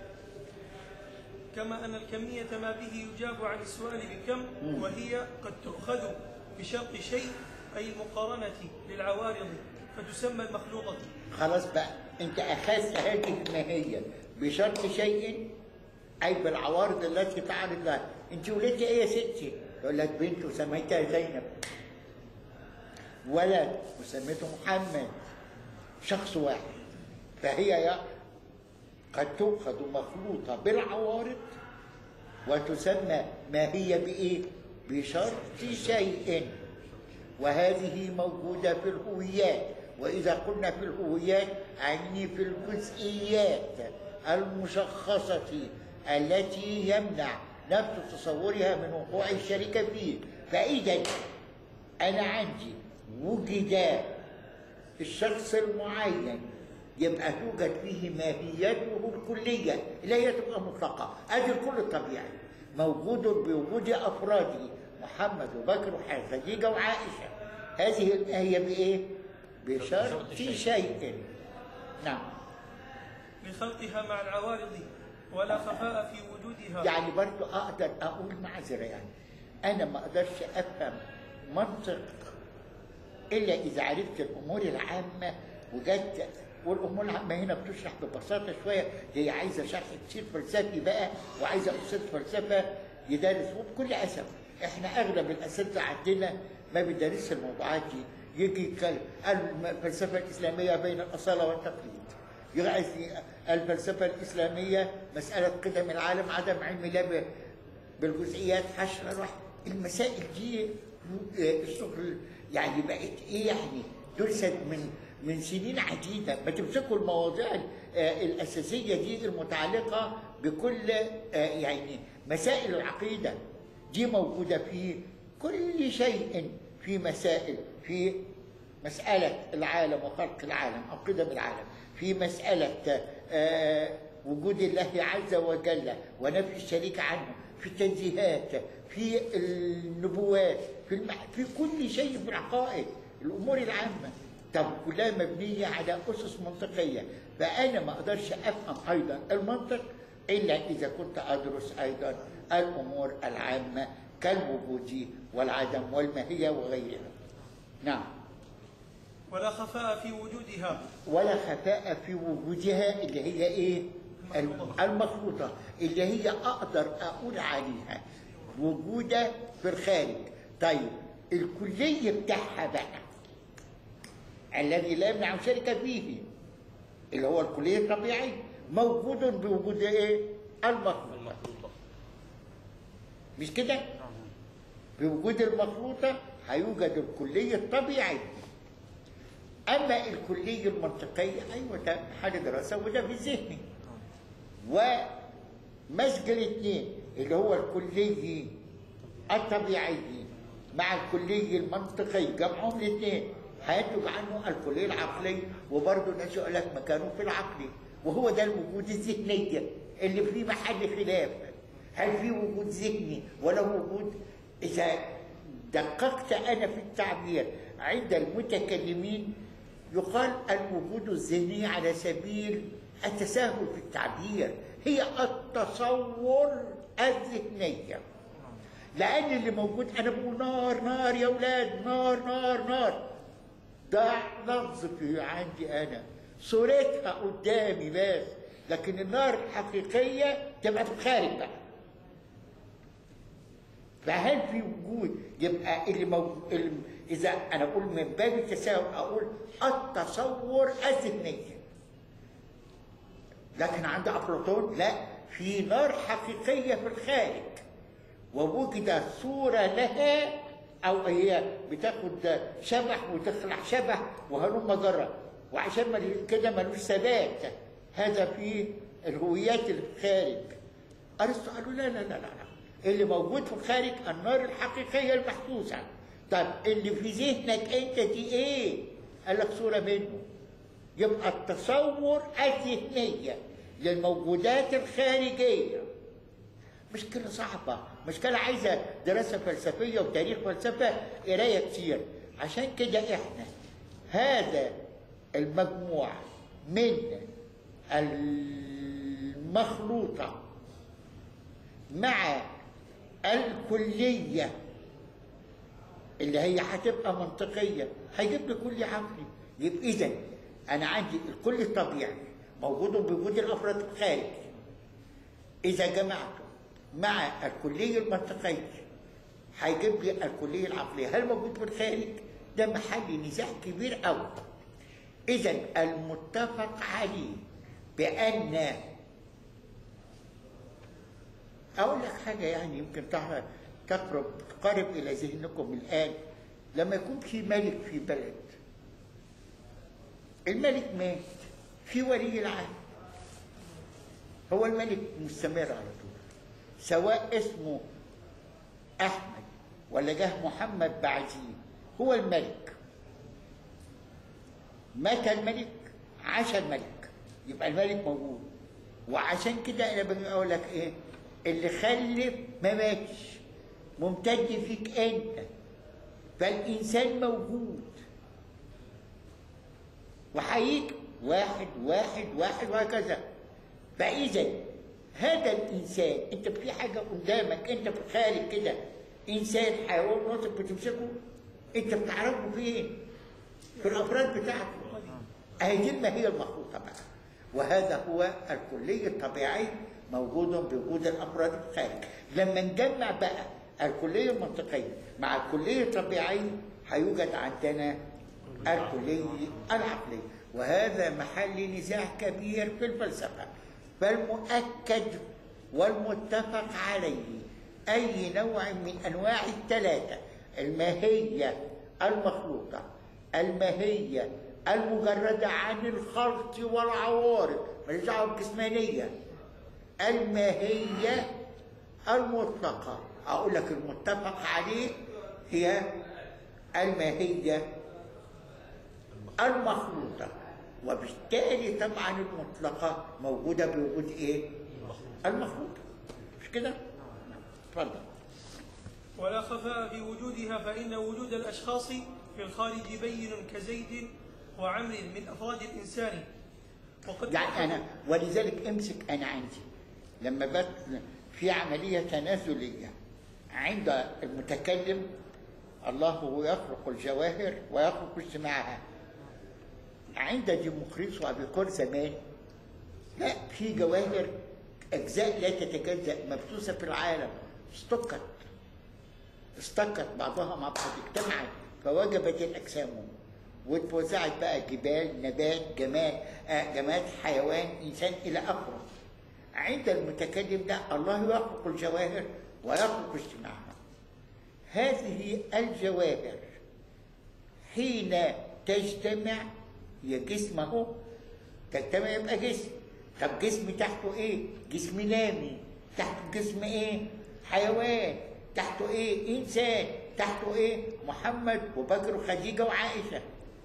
كما أن الكمية ما به يجاب عن السؤال بكم وهي قد تؤخذ بشرط شيء أي المقارنة للعوارض فتسمى المخلوطة خلاص بقى انت اخذت هذه الماهيه بشرط شيء اي بالعوارض التي تعرض لها انت ولدت ايه يا ستي؟ يقول لك بنت وسميتها زينب ولد وسميته محمد شخص واحد فهي يا قد تؤخذ مخلوطة بالعوارض وتسمى ماهية بإيه؟ بشرط شيء وهذه موجودة في الهويات وإذا قلنا في الهويات أعني في الجزئيات المشخصة التي يمنع نفس تصورها من وقوع الشركة فيه فإذا أنا عندي وجد الشخص المعين يبقى توجد فيه ماهيته الكلية اللي هي تبقى مطلقة أدي الكل الطبيعي موجود بوجود أفراده محمد وبكر وخديجة وعائشة هذه الماهية بإيه؟ بشرط شيء نعم لخلطها مع العوارض ولا خفاء في وجودها يعني برضو اقدر اقول معذره يعني انا ما اقدرش افهم منطق الا اذا عرفت الامور العامه وجدت والامور العامه هنا بتشرح ببساطه شويه هي عايزه شرح كتير فلسفي بقى وعايزه استاذ فلسفه يدرس وبكل اسف احنا اغلب الاساتذه عندنا ما بيدرسش الموضوعات دي يجي يتكلم الفلسفه الاسلاميه بين الاصاله والتقليد يعز الفلسفة الإسلامية مسألة قدم العالم عدم علم الله ب- بالجزئيات حشر واحد المسائل دي آه، الشغل يعني بقت إيه يعني درست من من سنين عديدة ما تمسكوا المواضيع آه، الأساسية دي المتعلقة بكل آه، يعني مسائل العقيدة دي موجودة في كل شيء في مسائل في مسألة العالم وخلق العالم أو قدم العالم في مسألة آه، وجود الله عز وجل ونفي الشريك عنه في التنزيهات في النبوات في المح... في كل شيء في العقائد الأمور العامة طب كلها مبنية على أسس منطقية فأنا ما أقدرش أفهم أيضا المنطق إلا إذا كنت أدرس أيضا الأمور العامة كالوجود والعدم والماهية وغيرها نعم ولا خفاء في وجودها ولا خفاء في وجودها اللي هي ايه المخلوطة. المخلوطة اللي هي اقدر اقول عليها وجودة في الخارج طيب الكلية بتاعها بقى الذي لا يمنع شركة فيه اللي هو الكلية الطبيعي موجود بوجود ايه المخلوطة المخلوطة مش كده بوجود المخلوطة هيوجد الكلية الطبيعي أما الكلية المنطقية أيوة ده حاجة دراسة وده في ذهني ومزج الاثنين اللي هو الكلي الطبيعي مع الكلي المنطقي جمعهم الاثنين هينتج عنه الكلية العقلي وبرضه الناس يقول لك مكانه في العقلي وهو ده الوجود الذهنية اللي فيه محل خلاف هل في وجود ذهني ولا وجود إذا دققت أنا في التعبير عند المتكلمين يقال الوجود الذهني على سبيل التساهل في التعبير هي التصور الذهنية لأن اللي موجود أنا بقول نار نار يا أولاد نار نار نار ده لفظ في عندي أنا صورتها قدامي بس لكن النار الحقيقية تبقى في الخارج بقى فهل في وجود يبقى اللي موجود اللي اذا انا اقول من باب التساهل اقول التصور الذهني لكن عند افلاطون لا في نار حقيقيه في الخارج ووجد صوره لها او هي بتاخد شبح وتخلع شبح وهلم جرة وعشان ما كده ملوش ثبات هذا في الهويات اللي في الخارج ارسطو قالوا لا لا لا لا لا اللي موجود في الخارج النار الحقيقية المحسوسة طب اللي في ذهنك انت دي ايه؟ قال لك صورة منه يبقى التصور الذهنية للموجودات الخارجية مشكلة صعبة مشكلة عايزة دراسة فلسفية وتاريخ فلسفة قراية كتير عشان كده احنا هذا المجموع من المخلوطة مع الكلية اللي هي هتبقى منطقية هيجيب لي كل عقلي يبقى إذا أنا عندي الكل الطبيعي موجود بوجود الأفراد الخارج إذا جمعته مع الكلية المنطقية هيجيب لي الكلية العقلية هل موجود في الخارج؟ ده محل نزاع كبير أوي إذا المتفق عليه بأن اقول لك حاجه يعني يمكن تعرف تقرب تقرب الى ذهنكم الان لما يكون في ملك في بلد الملك مات في ولي العهد هو الملك مستمر على طول سواء اسمه احمد ولا جه محمد بعديه هو الملك مات الملك عاش الملك يبقى الملك موجود وعشان كده انا باجي اقول لك ايه اللي خلف ما ماتش ممتد فيك انت فالانسان موجود وهيجي واحد واحد واحد وهكذا فاذا هذا الانسان انت في حاجه قدامك انت في الخارج كده انسان حيوان ناطق بتمسكه انت بتعرفه فين؟ في الافراد بتاعته اهي دي ما هي المخلوقه بقى وهذا هو الكلي الطبيعي موجود بوجود الافراد في الخارج لما نجمع بقى الكليه المنطقيه مع الكليه الطبيعيه هيوجد عندنا الكليه العقليه وهذا محل نزاع كبير في الفلسفه فالمؤكد والمتفق عليه اي نوع من انواع الثلاثه الماهيه المخلوقه الماهيه المجرده عن الخلط والعوارض ماليش دعوه بالجسمانيه الماهيه المطلقه اقول لك المتفق عليه هي الماهيه المخلوطه وبالتالي طبعا المطلقه موجوده بوجود ايه؟ المخلوطه مش كده؟ اتفضل ولا خفاء في وجودها فإن وجود الأشخاص في الخارج بين كزيد وعمر من أفراد الإنسان وقد يعني انا ولذلك امسك انا عندي لما بت في عمليه تنازليه عند المتكلم الله هو يخلق الجواهر ويخلق اجتماعها عند ديمقريطس وابيقور زمان لا في جواهر اجزاء لا تتجزا مبثوثه في العالم استقت استقت بعضها مع بعض اجتمعت فوجبت الاجسام واتوزعت بقى جبال نبات جماد آه جماد حيوان انسان الى اخره عند المتكلم ده الله يخلق الجواهر ويخلق اجتماعها هذه الجواهر حين تجتمع هي جسم اهو تجتمع يبقى جسم طب جسم تحته ايه؟ جسم نامي تحته جسم ايه؟ حيوان تحته ايه؟ انسان تحته ايه؟ محمد وبكر وخديجه وعائشه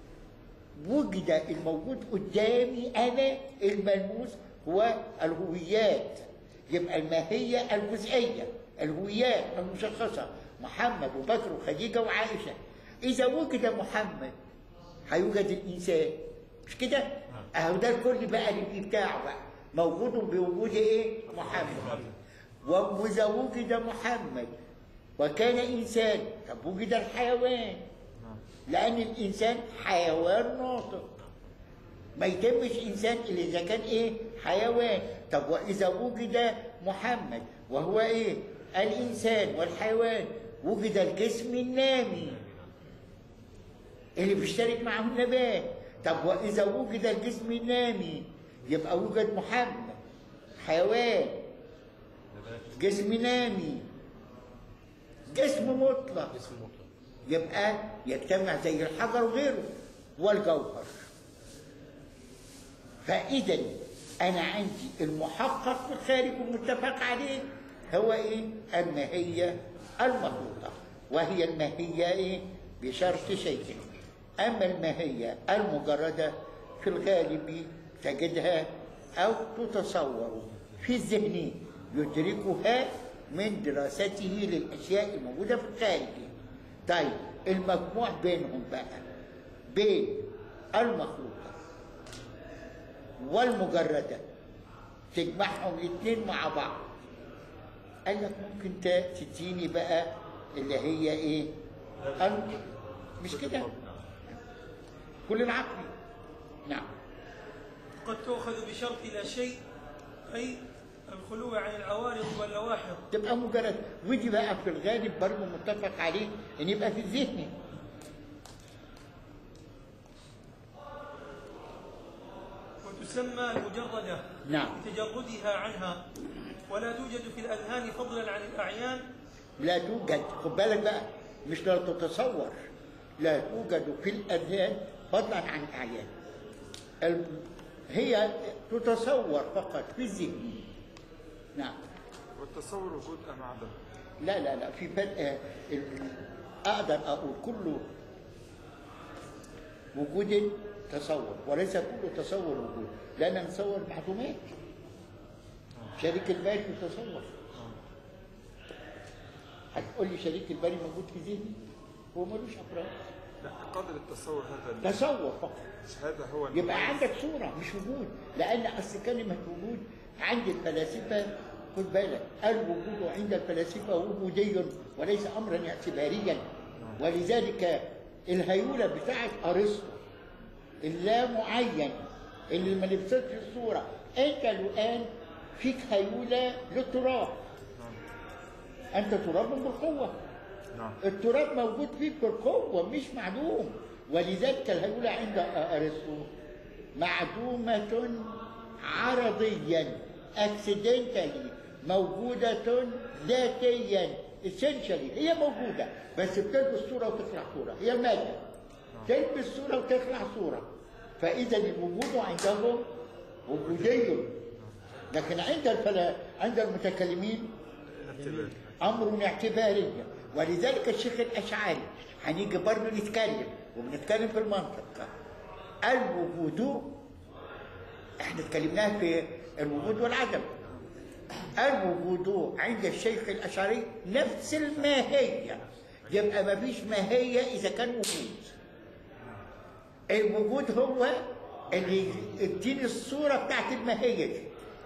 وجد الموجود قدامي انا الملموس هو الهويات يبقى الماهيه الجزئيه الهويات المشخصه محمد وبكر وخديجه وعائشه اذا وجد محمد هيوجد الانسان مش كده؟ اهو ده الكل بقى اللي بتاعه بقى موجود بوجود ايه؟ محمد واذا وجد محمد وكان انسان طب وجد الحيوان لان الانسان حيوان ناطق ما يتمش انسان الا اذا كان ايه؟ حيوان طب واذا وجد محمد وهو ايه؟ الانسان والحيوان وجد الجسم النامي اللي بيشترك معه النبات طب واذا وجد الجسم النامي يبقى وجد محمد حيوان جسم نامي جسم مطلق اسم مطلق يبقى يجتمع زي الحجر وغيره والجوهر فاذا انا عندي المحقق في الخارج والمتفق عليه هو ايه الماهيه المخلوقه وهي الماهيه ايه بشرط شيء اما الماهيه المجرده في الغالب تجدها او تتصور في الذهن يدركها من دراسته للاشياء الموجوده في الخارج طيب المجموع بينهم بقى بين المخلوقه والمجرده تجمعهم الاثنين مع بعض قال لك ممكن ت- تديني بقى اللي هي ايه ال- مش كده كل العقل نعم قد تؤخذ بشرط لا شيء أي الخلو عن العوارض واللواحظ تبقى مجرد ودي بقى في الغالب برضه متفق عليه ان يبقى في الذهن وتسمى المجردة نعم. لتجردها عنها ولا توجد في الأذهان فضلا عن الأعيان لا توجد خد بالك بقى مش لا تتصور لا توجد في الأذهان فضلا عن الأعيان الم- هي تتصور فقط في الذهن نعم والتصور وجود أم عدم لا لا لا في فرق آه، ال- اقدر اقول كله وجود تصور وليس كل تصور وجود لان نصور معلومات شريك الباري يتصور هتقول لي شريك الباري موجود في ذهني هو ملوش افراد لا قدر التصور هذا تصور فقط مش هذا هو يبقى المميز. عندك صورة مش وجود لأن أصل كلمة وجود عند الفلاسفة خد بالك الوجود عند الفلاسفة وجودي وليس أمرا اعتباريا ولذلك الهيولة بتاعت أرسطو اللا معين اللي ما لبستش الصورة أنت الآن فيك هيولة للتراب أنت تراب بالقوة نعم التراب موجود فيك بالقوة مش معدوم ولذلك الهيولة عند أرسطو معدومة عرضيا اكسيدنتالي موجودة ذاتيا essentially هي موجودة بس بتلبس صورة وتخلع صورة هي المادة تلبس صورة وتخلع صورة فإذا الوجود عندهم وجودي لكن عند الفلا عند المتكلمين اعتبار امر اعتباري ولذلك الشيخ الاشعري هنيجي برضه نتكلم وبنتكلم في المنطق الوجود احنا اتكلمناها في الوجود والعدم الوجود عند الشيخ الاشعري نفس الماهيه يبقى ما فيش ماهيه اذا كان وجود الوجود هو اللي يديني الصوره بتاعت الماهيه دي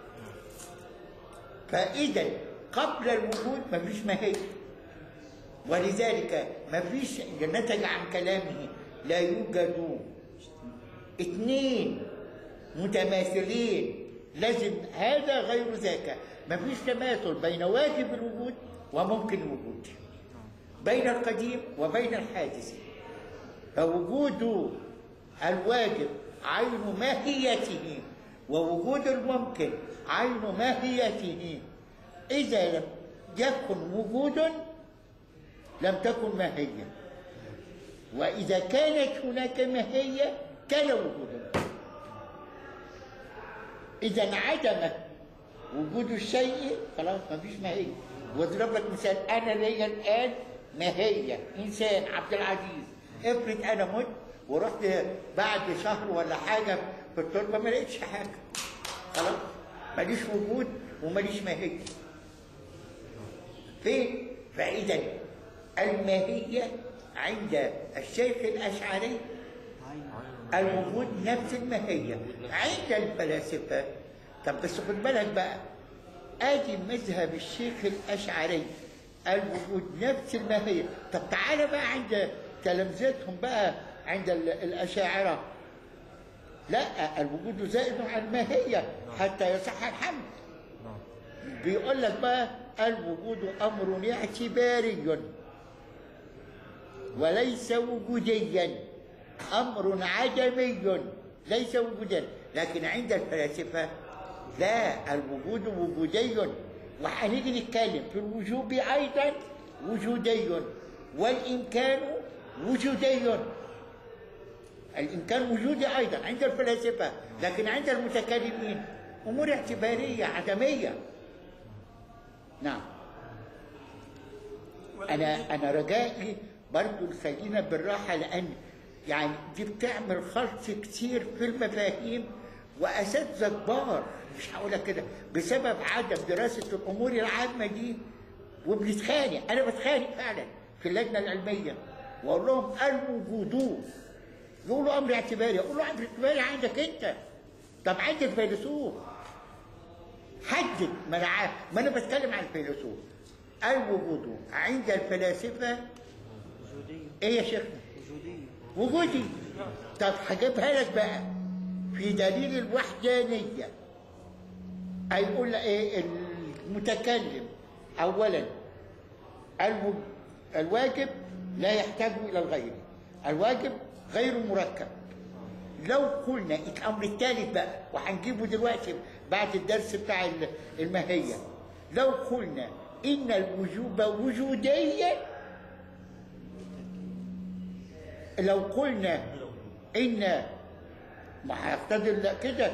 فإذا قبل الوجود ما فيش ماهية ولذلك ما فيش نتج عن كلامه لا يوجد اثنين متماثلين لازم هذا غير ذاك ما فيش تماثل بين واجب الوجود وممكن الوجود بين القديم وبين الحادث فوجود الواجب عين ماهيته ووجود الممكن عين ماهيته إذا لم يكن وجود لم تكن ماهية وإذا كانت هناك ماهية كان وجودا إذا انعدم وجود الشيء خلاص ما فيش ماهية واضرب لك مثال أنا ليا الآن ماهية إنسان عبد العزيز افرض أنا مت ورحت بعد شهر ولا حاجة في التربة ما لقيتش حاجة خلاص ماليش وجود وماليش ماهية فين؟ فإذا الماهية عند الشيخ الأشعري الوجود نفس الماهية عند الفلاسفة طب بس خد بالك بقى ادي مذهب الشيخ الاشعري الوجود نفس الماهية طب تعالى بقى عند تلامذتهم بقى عند ال- الاشاعرة لا الوجود زائد عن الماهية حتى يصح الحمد نعم بيقول لك بقى الوجود امر اعتباري وليس وجوديا امر عدمي ليس وجودا لكن عند الفلاسفه لا الوجود وجودي وهنيجي نتكلم في الوجوب ايضا وجودي والامكان وجودي الامكان وجودي ايضا عند الفلاسفه لكن عند المتكلمين امور اعتباريه عدميه نعم انا انا رجائي برضو خلينا بالراحه لان يعني دي بتعمل خلط كتير في المفاهيم واساتذه كبار مش هقولها كده بسبب عدم دراسه الامور العامه دي وبنتخانق انا بتخانق فعلا في اللجنه العلميه واقول لهم الوجود يقولوا امر اعتباري اقول له امر اعتباري عندك انت طب عند الفيلسوف حدد ما انا عارف ما انا بتكلم عن الفيلسوف الوجود عند الفلاسفه وجودية ايه يا شيخنا؟ وجودية وجودي طب هجيبها لك بقى في دليل الوحدانية هيقول ايه المتكلم اولا الو- الواجب لا يحتاج الى الغير الواجب غير مركب لو قلنا الامر الثالث بقى وهنجيبه دلوقتي بعد الدرس بتاع ال- الماهيه لو قلنا إن الوجوب وجودي لو قلنا إن ما هيقتضي لا كده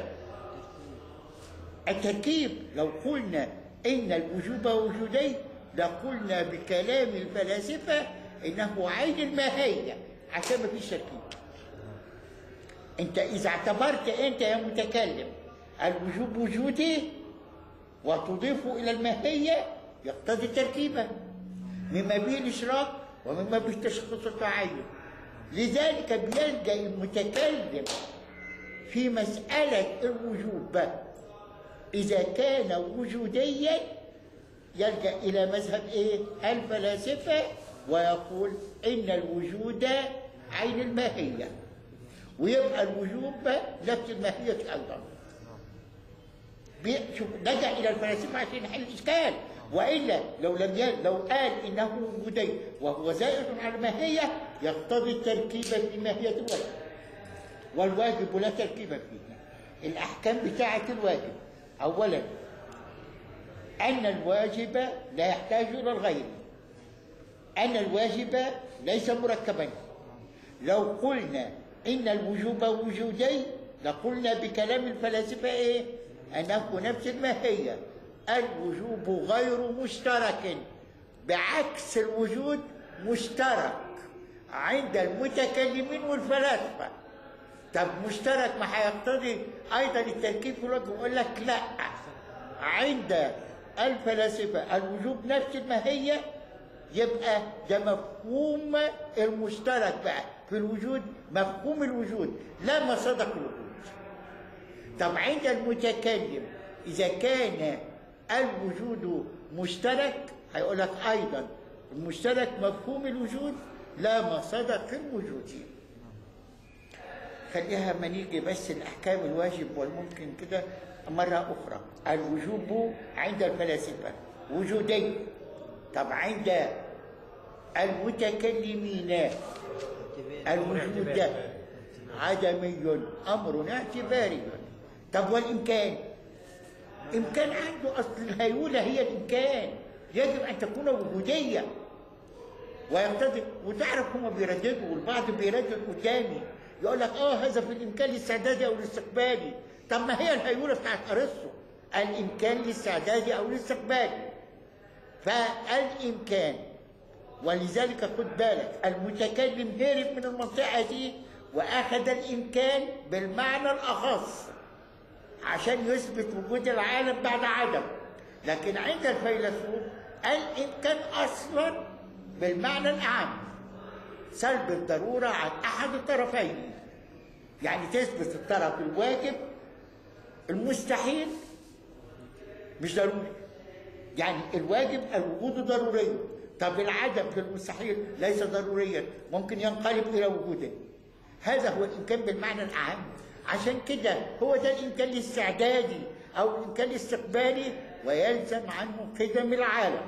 التركيب لو قلنا إن الوجوب وجودي لقلنا بكلام الفلاسفة إنه عين الماهية عشان ما فيش تركيب أنت إذا اعتبرت أنت يا متكلم الوجوب وجودي وتضيف إلى الماهية يقتضي تركيبا مما به الإشراك ومما به تشخص التعين لذلك بيلجأ المتكلم في مسألة الوجوب إذا كان وجوديا يلجأ إلى مذهب إيه؟ الفلاسفة ويقول إن الوجود عين الماهية ويبقى الوجوب نفس الماهية أيضا بي- شوف لجأ إلى الفلاسفة عشان يحل الإشكال وإلا لو لم ي... لو قال إنه وجودي وهو زائد على الماهية يقتضي التركيب في ماهية الواجب والواجب لا تركيب فيه الأحكام بتاعة الواجب أولا أن الواجب لا يحتاج إلى الغير أن الواجب ليس مركبا لو قلنا إن الوجوب وجودي لقلنا بكلام الفلاسفة إيه؟ أنه نفس الماهية الوجوب غير مشترك بعكس الوجود مشترك عند المتكلمين والفلاسفة طب مشترك ما هيقتضي أيضا التركيب في الوجه يقول لك لا عند الفلاسفة الوجوب نفس الماهية يبقى ده مفهوم المشترك بقى في الوجود مفهوم الوجود لا ما صدق الوجود طب عند المتكلم إذا كان الوجود مشترك هيقول لك أيضا المشترك مفهوم الوجود لا ما صدق الوجود خليها ما نيجي بس الأحكام الواجب والممكن كده مرة أخرى الوجوب عند الفلاسفة وجودي طب عند المتكلمين الوجود عدمي أمر اعتباري طب والإمكان إمكان عنده أصل الهيولة هي الإمكان يجب أن تكون وجودية ويقتضي وتعرف هم بيرددوا والبعض بيردد قدامي يقول لك اه هذا في الامكان الاستعدادي او الاستقبالي طب ما هي الهيوله بتاعت ارسطو الامكان الاستعدادي او الاستقبالي فالامكان ولذلك خد بالك المتكلم هرب من المنطقه دي واخذ الامكان بالمعنى الاخص عشان يثبت وجود العالم بعد عدم لكن عند الفيلسوف الامكان اصلا بالمعنى الاعم سلب الضروره عن احد الطرفين يعني تثبت الطرف الواجب المستحيل مش ضروري يعني الواجب الوجود ضروري طب العدم في المستحيل ليس ضروريا ممكن ينقلب الى وجوده هذا هو الامكان بالمعنى الاعم عشان كده هو ده الامكان الاستعدادي او الامكان الاستقبالي ويلزم عنه قدم العالم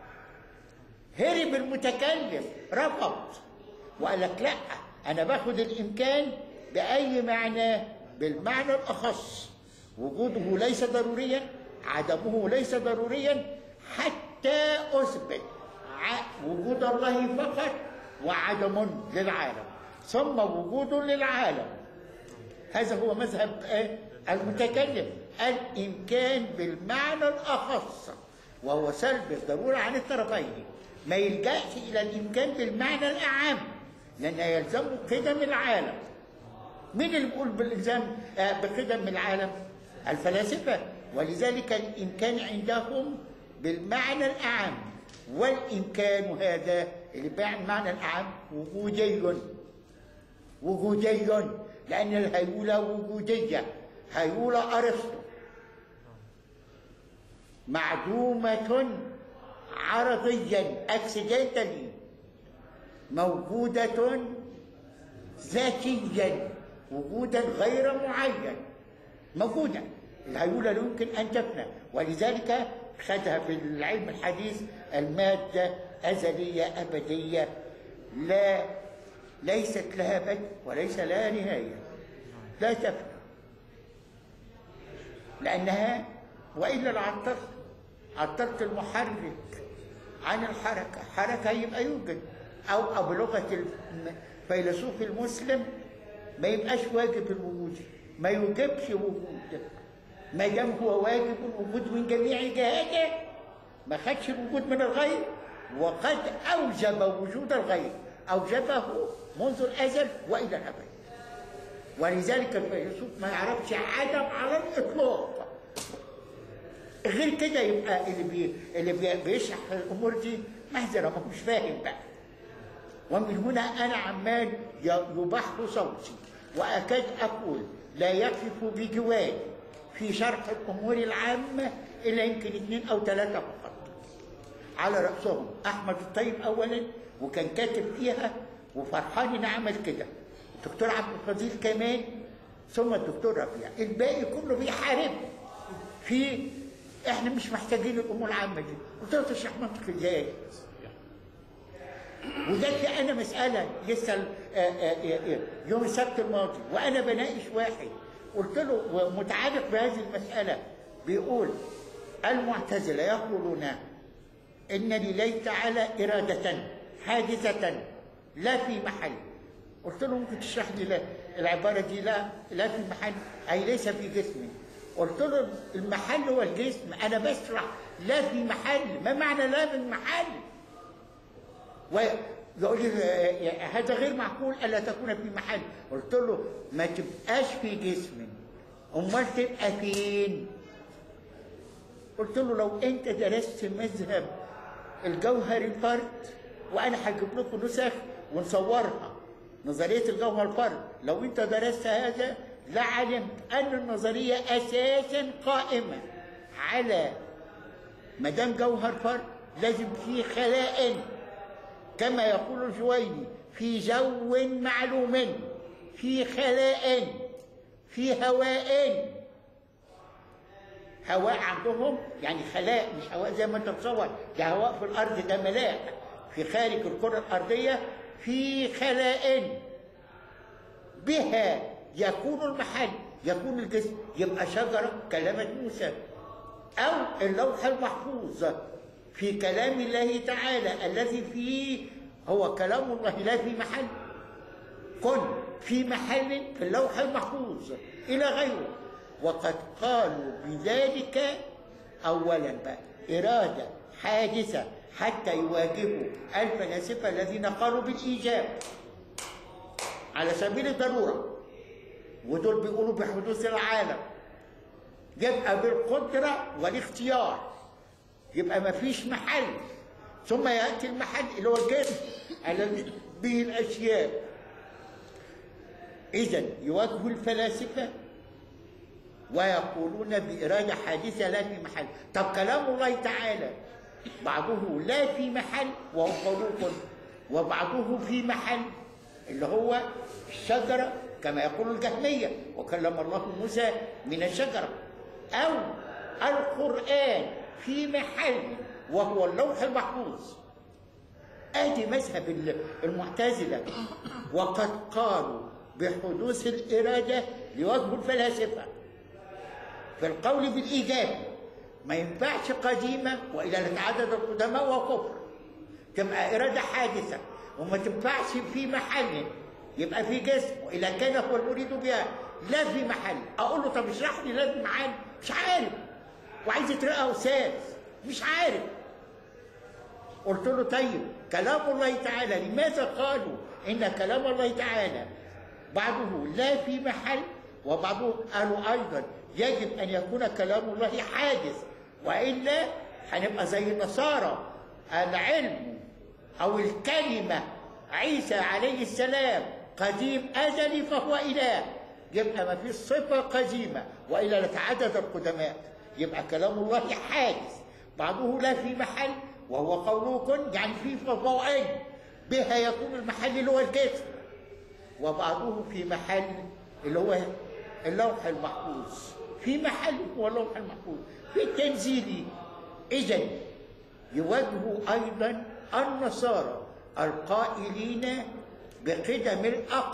هرب المتكلم رفض وقال لك لا انا باخد الامكان باي معنى بالمعنى الاخص وجوده ليس ضروريا عدمه ليس ضروريا حتى اثبت ع- وجود الله فقط وعدم للعالم ثم وجود للعالم هذا هو مذهب آه، المتكلم الامكان بالمعنى الاخص وهو سلب الضروره عن الطرفين ما يلجاش الى الامكان بالمعنى الاعم لان يلزم قدم العالم مين اللي بيقول بالالزام آه، بقدم العالم الفلاسفه ولذلك الامكان عندهم بالمعنى الاعم والامكان هذا اللي بالمعنى الاعم وجودي وجودي لأن الهيولة وجودية هيولة أرسطو معدومة عرضيا اكسيدنتالي موجودة ذاتيا وجودا غير معين موجودة الهيولة لا يمكن أن تفنى ولذلك خدها في العلم الحديث المادة أزلية أبدية لا ليست لها بدء وليس لها نهاية لا تفنى لأنها وإلا العطر عطلت المحرك عن الحركة حركة يبقى يوجد أو أو بلغة الفيلسوف المسلم ما يبقاش واجب الوجود ما يوجبش وجود ما دام هو واجب الوجود من جميع جهاته ما خدش الوجود من الغير وقد أوجب وجود الغير أوجبه منذ الأزل وإلى الأبد ولذلك الفيلسوف ما يعرفش عدم على الإطلاق غير كده يبقى اللي بي اللي بي بيشرح الامور دي مهزله ما هوش فاهم بقى ومن هنا انا عمال ي- يبح صوتي واكاد اقول لا يقف بجواري في شرح الامور العامه الا يمكن اثنين او ثلاثه فقط على راسهم احمد الطيب اولا وكان كاتب فيها وفرحان ان عمل كده الدكتور عبد الفضيل كمان ثم الدكتور ربيع الباقي كله بيحارب في احنا مش محتاجين الامور العامه دي قلت له تشرح منطق ازاي وجات لي انا مساله لسه ال- آه، آه، آه، يوم السبت الماضي وانا بناقش واحد قلت له ومتعلق بهذه المساله بيقول المعتزله يقولون ان لله تعالى اراده حادثه لا في محل قلت له ممكن تشرح لي لا العباره دي لا لا في محل اي ليس في جسم قلت له المحل هو الجسم انا بشرح لا في محل ما معنى لا من محل ويقول لي آه، هذا غير معقول الا تكون في محل قلت له ما تبقاش في جسم امال تبقى فين قلت له لو انت درست مذهب الجوهر الفرد وانا هجيب لكم نسخ ونصورها نظريه الجوهر الفرد لو انت درست هذا لعلمت ان النظريه اساسا قائمه على ما دام جوهر فرد لازم فيه خلاء كما يقول الجويني في جو معلوم في خلاء في هواء هواء عندهم يعني خلاء مش هواء زي ما انت تصور ده هواء في الارض ده ملاء في خارج الكره الارضيه في خلاء بها يكون المحل يكون الجسم يبقى شجره كلمه موسى او اللوح المحفوظ في كلام الله تعالى الذي فيه هو كلام الله لا في محل كن في محل في اللوح المحفوظ إلى غيره وقد قالوا بذلك أولا بقى إرادة حادثة حتى يواجهوا الفلاسفة الذين قالوا بالإيجاب على سبيل الضرورة ودول بيقولوا بحدوث العالم يبقى بالقدرة والاختيار يبقى ما فيش محل ثم يأتي المحل اللي هو الجسم الذي به الأشياء إذا يواجه الفلاسفة ويقولون بإرادة حادثة لا في محل طب كلام الله تعالى بعضه لا في محل وهو خلوق وبعضه في محل اللي هو الشجرة كما يقول الجهمية وكلم الله موسى من الشجرة أو القرآن في محل وهو اللوح المحفوظ ادي مذهب المعتزله وقد قالوا بحدوث الاراده لوجه الفلاسفه في القول بالايجاب ما ينفعش قديمه والا لتعدد القدماء وكفر تبقى اراده حادثه وما تنفعش في محل يبقى في جسم واذا كان هو المريد بها لا في محل اقول له طب اشرح لي لا في محل مش عارف وعايز يترقى استاذ مش عارف قلت له طيب كلام الله تعالى لماذا قالوا ان كلام الله تعالى بعضه لا في محل وبعضه قالوا ايضا يجب ان يكون كلام الله حادث والا هنبقى زي النصارى العلم او الكلمه عيسى عليه السلام قديم ازلي فهو اله يبقى ما فيش صفه قديمه والا لتعدد القدماء يبقى كلام الله حادث بعضه لا في محل وهو قوله يعني في فضائل بها يكون المحل اللي هو الجسم وبعضه في محل اللي هو اللوح المحفوظ في محل هو اللوح المحفوظ في التنزيل اذا يواجه ايضا النصارى القائلين بقدم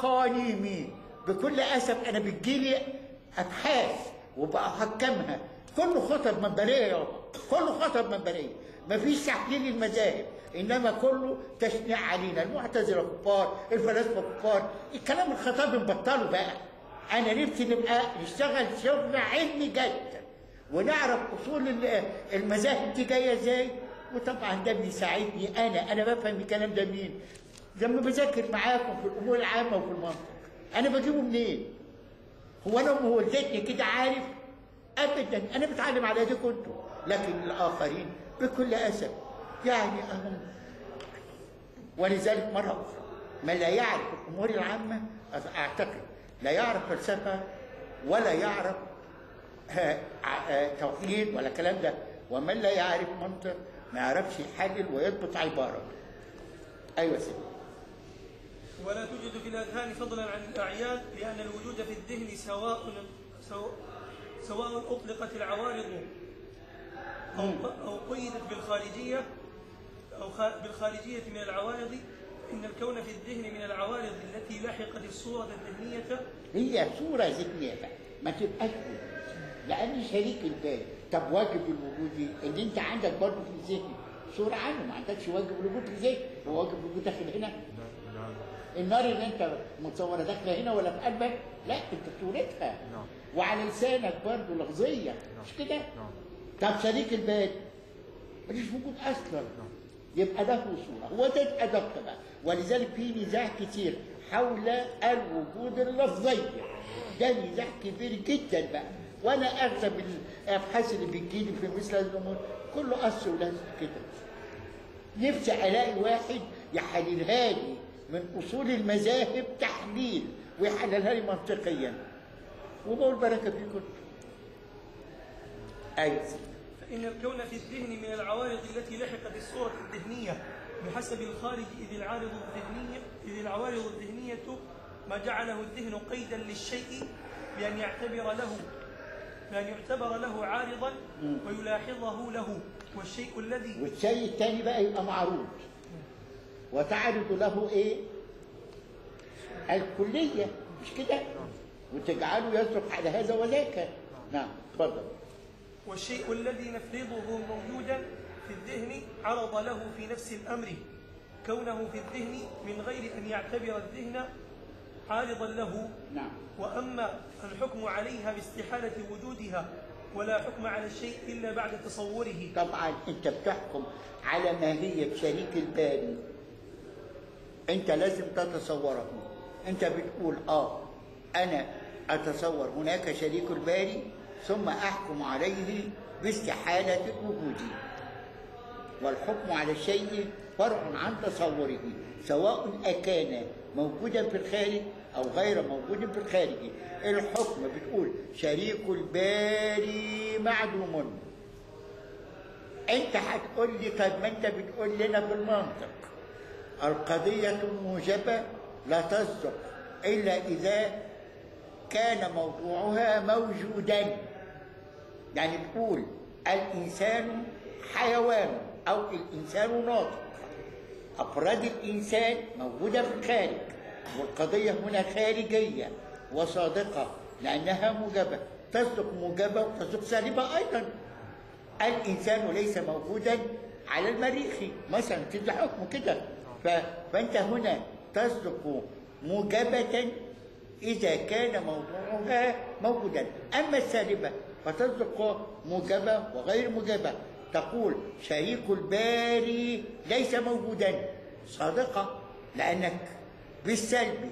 الاقانيم بكل اسف انا بتجيلي ابحاث وبحكمها كله خطب منبريه يابا كله خطب منبريه مفيش تحليل المذاهب انما كله تشنيع علينا المعتزله كفار الفلاسفه كفار الكلام الخطاب نبطله بقى انا نفسي نبقى نشتغل شغل علمي جدا ونعرف اصول ال- المذاهب دي جايه ازاي وطبعا ده بيساعدني انا انا بفهم الكلام ده منين لما بذاكر معاكم في الامور العامه وفي المنطق انا بجيبه منين هو انا امي والدتني كده عارف ابدا انا بتعلم على ايديكم انتوا لكن الاخرين بكل اسف يعني اهم ولذلك مره اخرى من لا يعرف الامور العامه اعتقد لا يعرف فلسفه ولا يعرف آه، آه، توحيد ولا الكلام ده ومن لا يعرف منطق ما يعرفش يحلل ويضبط عباره ايوه سيدي ولا توجد في الأذهان فضلا عن الأعيان لأن الوجود في الذهن سواء سواء, سواء أطلقت العوارض أو, أو قيدت بالخارجية أو خا- بالخارجية من العوارض إن الكون في الذهن من العوارض التي لحقت الصورة الذهنية هي صورة ذهنية بقى ما تبقاش وجود. لأن شريك البال طب واجب الوجود إيه؟ إن أنت عندك برضه في الذهن صورة عنه ما عندكش واجب الوجود في الذهن هو واجب الوجود داخل هنا لا لا النار اللي أنت متصورة داخلة هنا ولا في قلبك لا أنت صورتها نعم. وعلى لسانك برضه لفظية مش كده؟ نعم طب شريك البال مفيش وجود أصلا يبقى ده صورة هو ده أدق بقى ولذلك في نزاع كتير حول الوجود اللفظي ده نزاع كبير جدا بقى وانا اغلب الابحاث اللي بتجيلي في مثل هذه الامور كله قص ولزق كده نفسي الاقي واحد يحللها لي من اصول المذاهب تحليل ويحللها لي منطقيا وبقول بركه فيكم ايوه فإن الكون في الذهن من العوارض التي لحقت الصورة الذهنية بحسب الخارج إذ العارض الذهنية إذ العوارض الذهنية ما جعله الذهن قيدا للشيء بأن يعتبر له بأن يعتبر له عارضا ويلاحظه له والشيء الذي والشيء الثاني بقى يبقى معروض وتعرض له ايه الكلية مش كده وتجعله يصرف على هذا وذاك نعم اتفضل والشيء الذي نفرضه موجودا في الذهن عرض له في نفس الأمر كونه في الذهن من غير أن يعتبر الذهن عارضا له نعم وأما الحكم عليها باستحالة وجودها ولا حكم على الشيء إلا بعد تصوره طبعا انت بتحكم على ماهية شريك البال انت لازم تتصوره انت بتقول اه انا اتصور هناك شريك الباري ثم احكم عليه باستحالة وجوده والحكم على الشيء فرع عن تصوره سواء أكان موجودا في الخارج أو غير موجود في الخارج الحكم بتقول شريك الباري معدوم انت هتقول لي طب ما انت بتقول لنا بالمنطق القضية موجبة لا تصدق إلا إذا كان موضوعها موجودا يعني تقول الإنسان حيوان أو الإنسان ناطق أفراد الإنسان موجودة في الخارج والقضية هنا خارجية وصادقة لأنها موجبة تصدق موجبة وتصدق سالبة أيضا الإنسان ليس موجودا على المريخ مثلا كده حكم كده ف... فأنت هنا تصدق موجبة إذا كان موضوعها موجودا أما السالبة فتصدق موجبة وغير موجبة تقول شريك الباري ليس موجودا صادقة لأنك بالسلب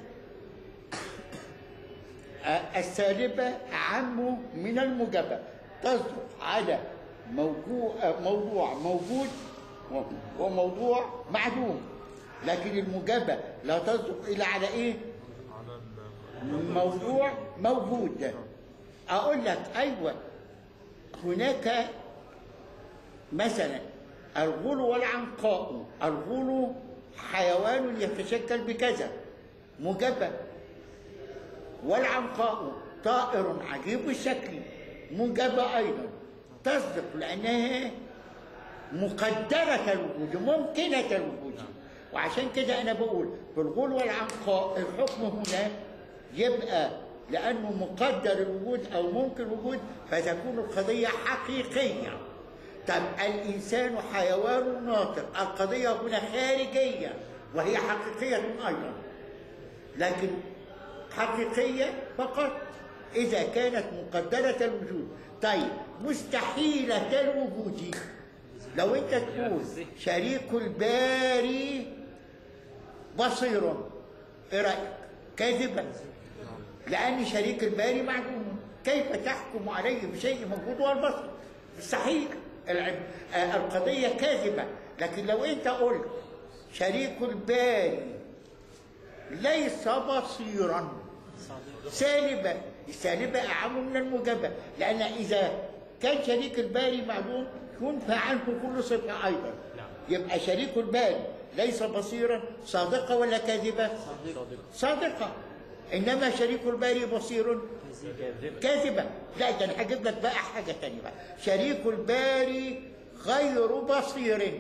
السالبة أعم من الموجبة تصدق على موضوع موضوع موجود وموضوع معدوم لكن الموجبة لا تصدق إلا على إيه؟ على ال- موضوع موجود أقول لك أيوة هناك مثلا الغول والعنقاء الغول حيوان يتشكل بكذا موجبة والعنقاء طائر عجيب الشكل موجبة أيضا تصدق لأنها مقدرة الوجود ممكنة الوجود وعشان كده أنا بقول في الغول والعنقاء الحكم هنا يبقى لأنه مقدر الوجود أو ممكن الوجود فتكون القضية حقيقية طب الإنسان حيوان ناطق القضية هنا خارجية وهي حقيقية أيضا لكن حقيقية فقط إذا كانت مقدرة الوجود طيب مستحيلة الوجود لو أنت تقول شريك الباري بصير إيه رأيك؟ كاذبا لأن شريك الباري معدوم كيف تحكم عليه بشيء موجود هو البصر؟ مستحيل الع- آه، القضية كاذبة لكن لو أنت قلت شريك الباري ليس بصيرا سالبة السالبة أعم من الموجبة لأن إذا كان شريك الباري معدوم ينفى عنه كل صفة أيضا يبقى شريك الباري ليس بصيرا صادقة ولا كاذبة؟ صادقة إنما شريك الباري بصير كاذبة لا ده أنا هجيب لك بقى حاجة تانية بقى شريك الباري غير بصير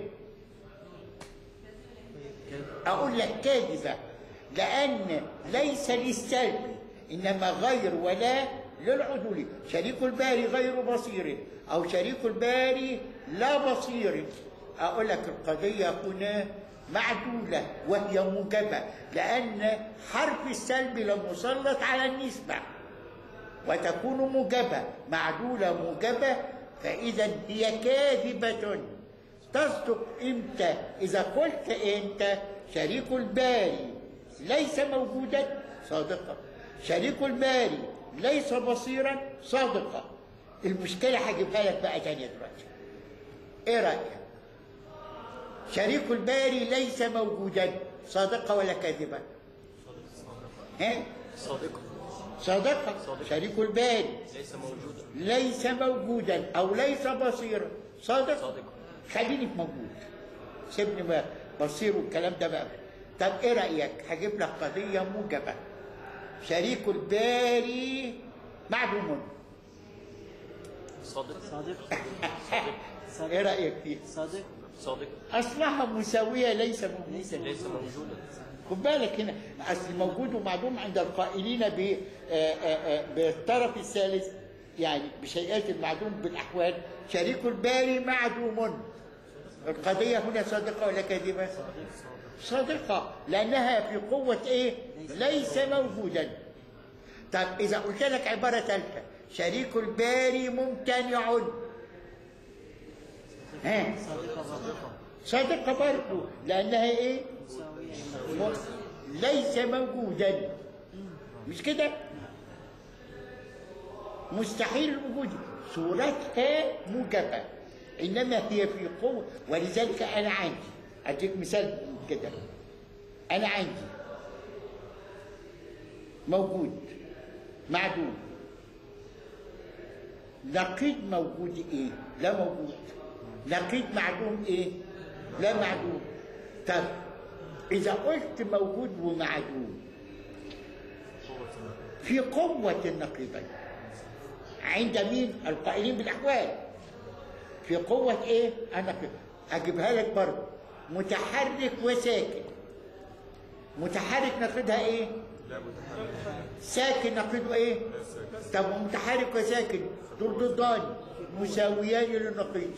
أقول لك كاذبة لأن ليس للسلب إنما غير ولا للعدول شريك الباري غير بصير أو شريك الباري لا بصير أقول لك القضية هنا معدولة وهي موجبة لأن حرف السلب لم يسلط على النسبة وتكون موجبة معدولة موجبة فإذا هي كاذبة تصدق إمتى إذا قلت أنت شريك الباري ليس موجودا صادقة شريك الباري ليس بصيرا صادقة المشكلة هجيبها لك بقى تانية دلوقتي إيه رأيك؟ شريك الباري ليس موجودا صادقة ولا كاذبة؟ ها؟ صادقة صادقة شريك الباري ليس موجودا ليس موجودا او ليس بصيرا صادق صادق. خليني في موجود سيبني بقى بصير والكلام ده بقى طب ايه رايك هجيب لك قضيه موجبه شريك الباري معدوم صادق صادق ايه رايك فيه صادق صادق اصلها مساويه ليس موجوده ليس موجودا خد بالك هنا اصل موجود ومعدوم عند القائلين ب آه، آه، آه، بالطرف الثالث يعني بشيئات المعدوم بالاحوال شريك الباري معدوم القضيه هنا صادقه ولا كاذبه؟ صادقه لانها في قوه ايه؟ ليس موجودا طب اذا قلت لك عباره ثالثه شريك الباري ممتنع ها صادقة صادقة صادقه برضه لانها ايه؟ مساوية م- ليس موجودا مش كده مستحيل الوجود صورتها موجبة إنما هي في قوة ولذلك أنا عندي أديك مثال كده أنا عندي موجود معدوم نقيض موجود إيه؟ لا موجود نقيض معدوم إيه؟ لا معدوم طب إذا قلت موجود ومعدوم في قوة النقيضين عند مين؟ القائلين بالأحوال في قوة إيه؟ النقيض أجيبها لك برضه متحرك وساكن متحرك نقيضها إيه؟ لا متحرك ساكن نقيضه إيه؟ طب ومتحرك وساكن دول ضدان مساويان للنقيض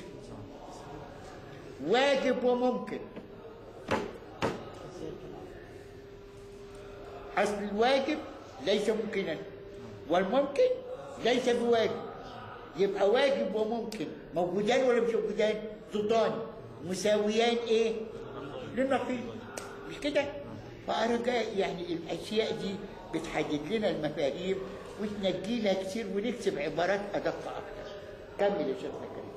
واجب وممكن أصل الواجب ليس ممكنا والممكن ليس بواجب يبقى واجب وممكن موجودان ولا مش موجودان؟ ضدان مساويان ايه؟ للنقيض مش كده؟ فأرجاء يعني الأشياء دي بتحدد لنا المفاهيم وتنجينا كتير ونكتب عبارات أدق أكتر. كمل يا شيخنا الكريم.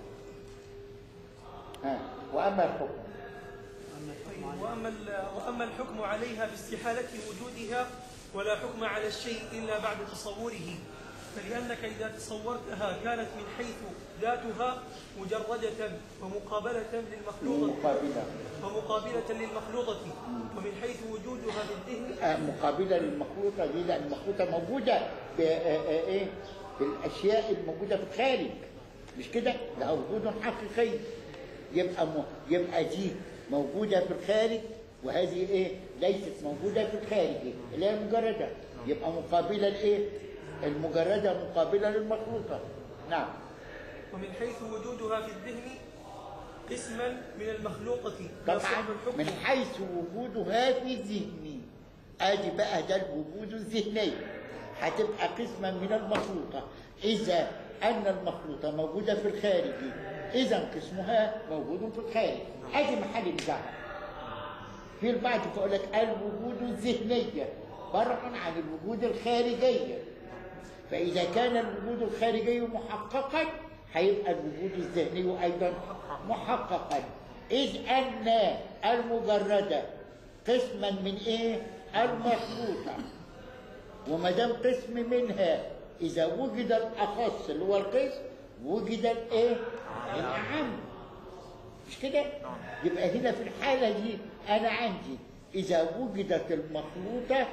ها وأما الحكم طيب وأما ال- وأما الحكم عليها باستحالة وجودها ولا حكم على الشيء إلا بعد تصوره فلأنك إذا تصورتها كانت من حيث ذاتها مجردة ومقابلة للمخلوطة مقابلة ومقابلة للمخلوطة ومن حيث وجودها بالذهن آه، مقابلة للمخلوطة دي لأن المخلوطة موجودة ب- آه، آه، إيه بالأشياء الموجودة في الخارج مش كده؟ ده وجود حقيقي يبقى م... يبقى دي موجودة في الخارج وهذه إيه؟ ليست موجودة في الخارج اللي هي مجردة يبقى مقابلة لإيه؟ المجردة مقابلة للمخلوطة نعم ومن حيث وجودها في الذهن قسما من المخلوقة طبعا يصح الحكم من حيث وجودها في الذهن ادي بقى ده الوجود الذهني هتبقى قسما من المخلوطة إذا أن المخلوطة موجودة في الخارج إذا قسمها موجود في الخارج ادي محل بتاعها في البعض تقول لك الوجود الذهنية فرع عن الوجود الخارجية فإذا كان الوجود الخارجي محققا هيبقى الوجود الذهني أيضا محققا إذ أن المجردة قسما من إيه؟ المخلوطة وما دام قسم منها إذا وجد الأخص اللي هو القسم وجد الإيه؟ الأعم مش كده؟ يبقى هنا في الحالة دي أنا عندي إذا وجدت المخلوطة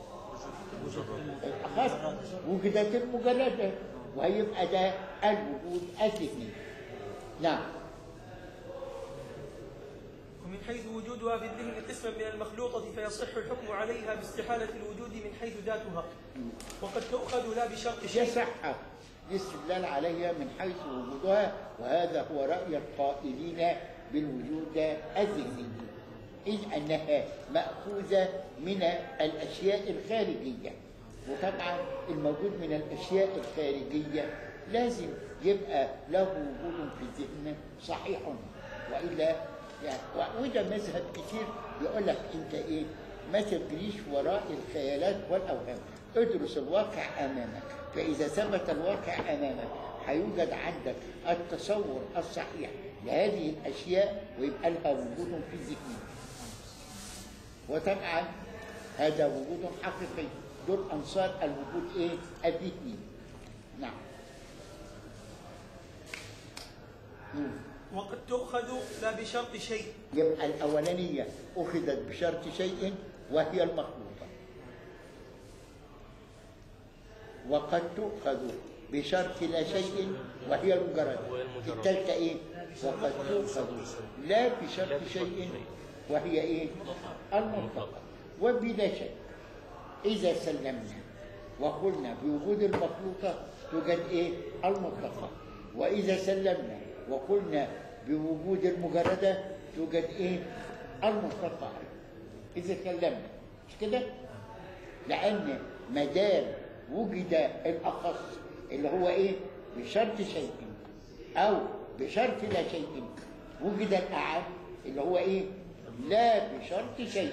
الأخص وجدت المجردة وهيبقى ده الوجود الذهني نعم ومن حيث وجودها في الذهن قسما من المخلوقة فيصح الحكم عليها باستحالة الوجود من حيث ذاتها وقد تؤخذ لا بشرط ده شيء صحة الاستدلال عليها من حيث وجودها وهذا هو رأي القائلين بالوجود الذهني إذ أنها مأخوذة من الأشياء الخارجية وطبعا الموجود من الأشياء الخارجية لازم يبقى له وجود في الذهن صحيح وإلا يعني وده مذهب كتير يقول لك أنت إيه ما تجريش وراء الخيالات والأوهام ادرس الواقع أمامك فإذا ثبت الواقع أمامك هيوجد عندك التصور الصحيح لهذه الأشياء ويبقى لها وجود في الذهن وطبعا هذا وجود حقيقي دول أنصار الوجود إيه؟ الذهني نعم مم. وقد تؤخذ لا بشرط شيء يبقى الأولانية أخذت بشرط شيء وهي المخلوطة وقد تؤخذ بشرط لا شيء وهي المجرد الثالثة إيه؟ وقد تؤخذ لا بشرط شيء وهي إيه؟ المطلقة وبلا شيء إذا سلمنا وقلنا بوجود المخلوطة توجد إيه؟ المطلقة وإذا سلمنا وقلنا بوجود المجردة توجد إيه؟ المطلقة إذا سلمنا مش كده؟ لأن ما دام وجد الأخص اللي هو إيه؟ بشرط شيء أو بشرط لا شيء وجد الأعم اللي هو إيه؟ لا بشرط شيء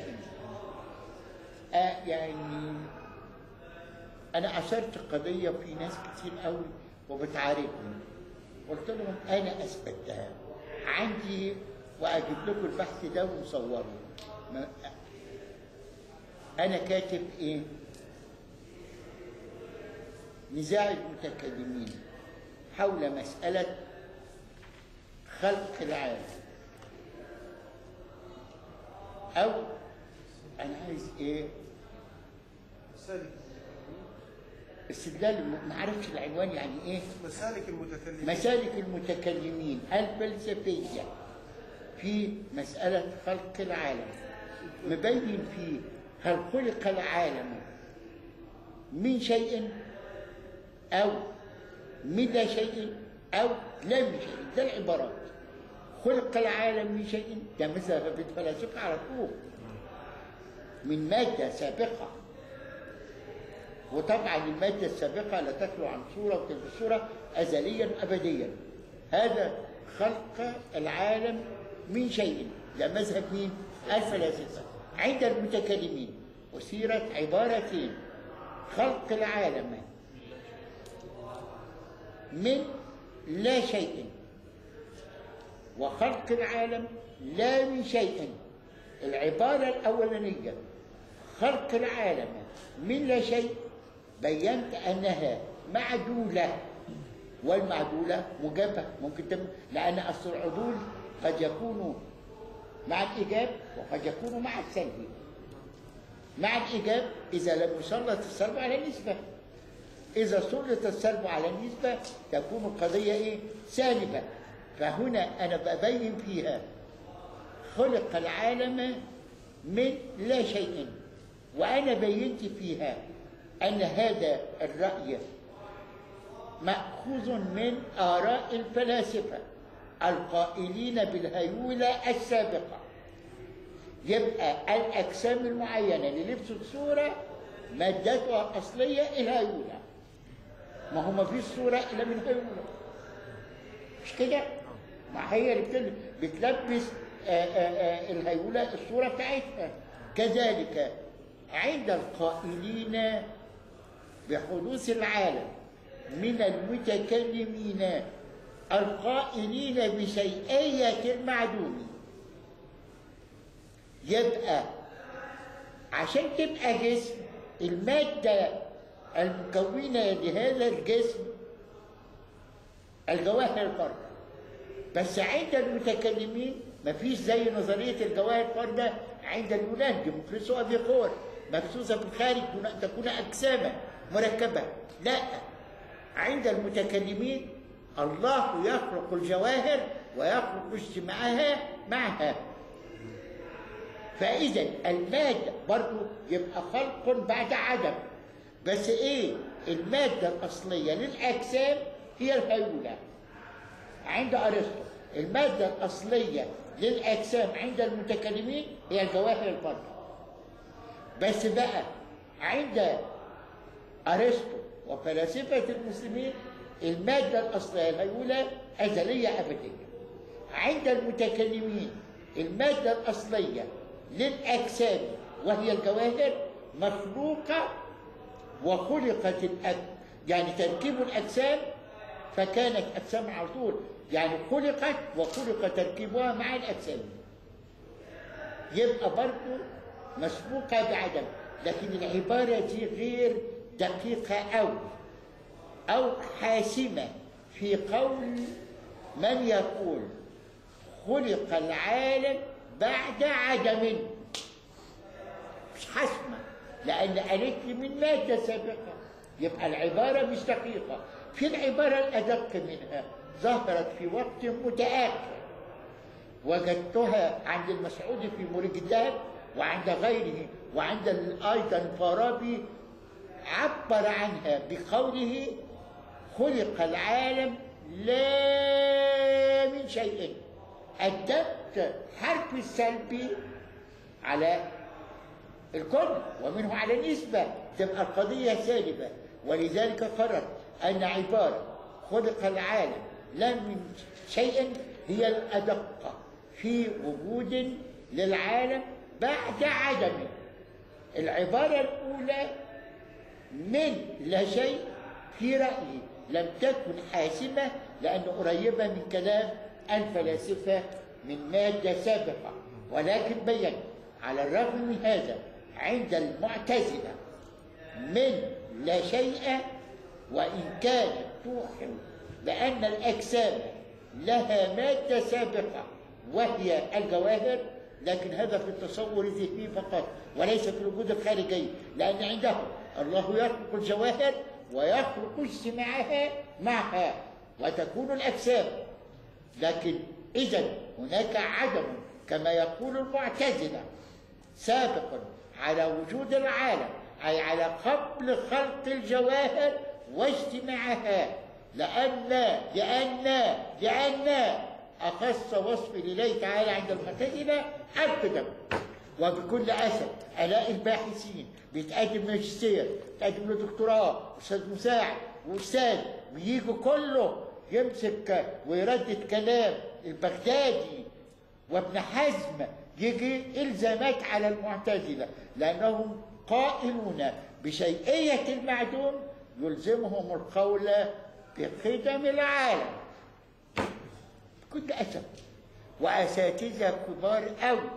آه يعني أنا أثرت قضية في ناس كتير قوي وبتعارضني قلت لهم أنا أثبتها عندي وأجيب لكم البحث ده ومصوره ما- أنا كاتب إيه؟ نزاع المتكلمين حول مسألة خلق العالم أو أنا عايز إيه؟ مسالك استدلال الم- ما عرفش العنوان يعني إيه؟ مسالك المتكلمين مسالك المتكلمين الفلسفية في مسألة خلق العالم مبين فيه هل خلق العالم من شيء أو من لا شيء أو لا من شيء ده العبارات خلق العالم من شيء ده مذهب الفلاسفة على طول من مادة سابقة وطبعا المادة السابقة لا تخلو عن صورة وتلك الصورة أزليا أبديا هذا خلق العالم من شيء ده مذهب مين؟ الفلاسفة عند المتكلمين أثيرت عبارتين خلق العالم من لا شيء وخلق العالم لا من شيء العبارة الأولانية خلق العالم من لا شيء بينت أنها معدولة والمعدولة مجابة ممكن تم لأن أصل العدول قد يكون مع الإيجاب وقد يكون مع السلب مع الإيجاب إذا لم يسلط السلب على النسبة إذا سلط السلب على النسبة تكون القضية إيه؟ سالبة فهنا أنا ببين فيها خلق العالم من لا شيء وأنا بينت فيها أن هذا الرأي مأخوذ من آراء الفلاسفة القائلين بالهيولة السابقة يبقى الأجسام المعينة للبس الصورة مادتها الأصلية الهيولة ما هو ما فيش صورة إلا من هيولة مش كده؟ ما هي اللي بتل- بتلبس آه، آه، آه، الهيولة الصورة بتاعتها كذلك عند القائلين بحدوث العالم من المتكلمين القائلين بشيئية المعدوم يبقى عشان تبقى جسم المادة المكونة لهذا الجسم الجواهر الفردة بس عند المتكلمين مفيش زي نظرية الجواهر الفردة عند اليونان ديموكريس وأبيقور مبثوثة في الخارج دون أن تكون أجساما مركبة لا عند المتكلمين الله يخلق الجواهر ويخلق اجتماعها معها فإذا المادة برضو يبقى خلق بعد عدم بس إيه المادة الأصلية للأجسام هي الهيولة عند أرسطو المادة الأصلية للأجسام عند المتكلمين هي الجواهر الفردة بس بقى عند أرسطو وفلاسفة المسلمين المادة الأصلية الهيولة أزلية أبدية عند المتكلمين المادة الأصلية للأجسام وهي الجواهر مخلوقة وخلقت الأج... يعني تركيب الأجسام فكانت أجسام على طول يعني خلقت وخلق تركيبها مع الأجسام يبقى برضه مسبوقة بعدم لكن العبارة دي غير دقيقة أو أو حاسمة في قول من يقول خلق العالم بعد عدم مش حاسمة لأن قالت لي من مادة سابقة يبقى العبارة مش دقيقة في العبارة الأدق منها ظهرت في وقت متآخر وجدتها عند المسعودي في مولد الذهب وعند غيره وعند أيضا الفارابي عبر عنها بقوله خلق العالم لا من شيء أدت حرف السلبي على الكل ومنه على نسبة تبقى القضية سالبة ولذلك قرر أن عبارة خلق العالم لا من شيء هي الأدق في وجود للعالم بعد عدم العبارة الأولى من لا شيء في رأيي لم تكن حاسمة لأنه قريبة من كلام الفلاسفة من مادة سابقة ولكن بين على الرغم من هذا عند المعتزلة من لا شيء وإن كانت توحي بأن الأجسام لها مادة سابقة وهي الجواهر لكن هذا في التصور الذهني فقط وليس في الوجود الخارجي لأن عندهم الله يخلق الجواهر ويخلق اجتماعها معها وتكون الأجسام لكن إذا هناك عدم كما يقول المعتزلة سابق على وجود العالم أي على قبل خلق الجواهر واجتماعها لأن لأن لأن أخص وصف لله تعالى عند المعتزلة القدم وبكل أسف ألاقي الباحثين بيتقدم ماجستير بيتقدم له دكتوراه أستاذ مساعد وأستاذ ويجوا كله يمسك ويردد كلام البغدادي وابن حزم يجي إلزامات على المعتزلة لأنهم قائلون بشيئية المعدوم يلزمهم القول بقدم العالم بكل أسف وأساتذة كبار أوي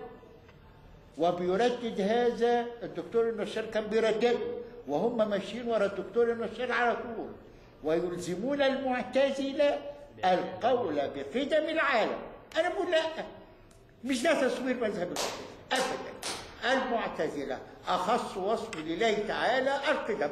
وبيردد هذا الدكتور النشار كان بيردده وهم ماشيين ورا الدكتور النشار على طول ويلزمون المعتزلة القول بقدم العالم أنا بقول لا مش ده تصوير مذهب أبدا المعتزلة أخص وصف لله تعالى القدم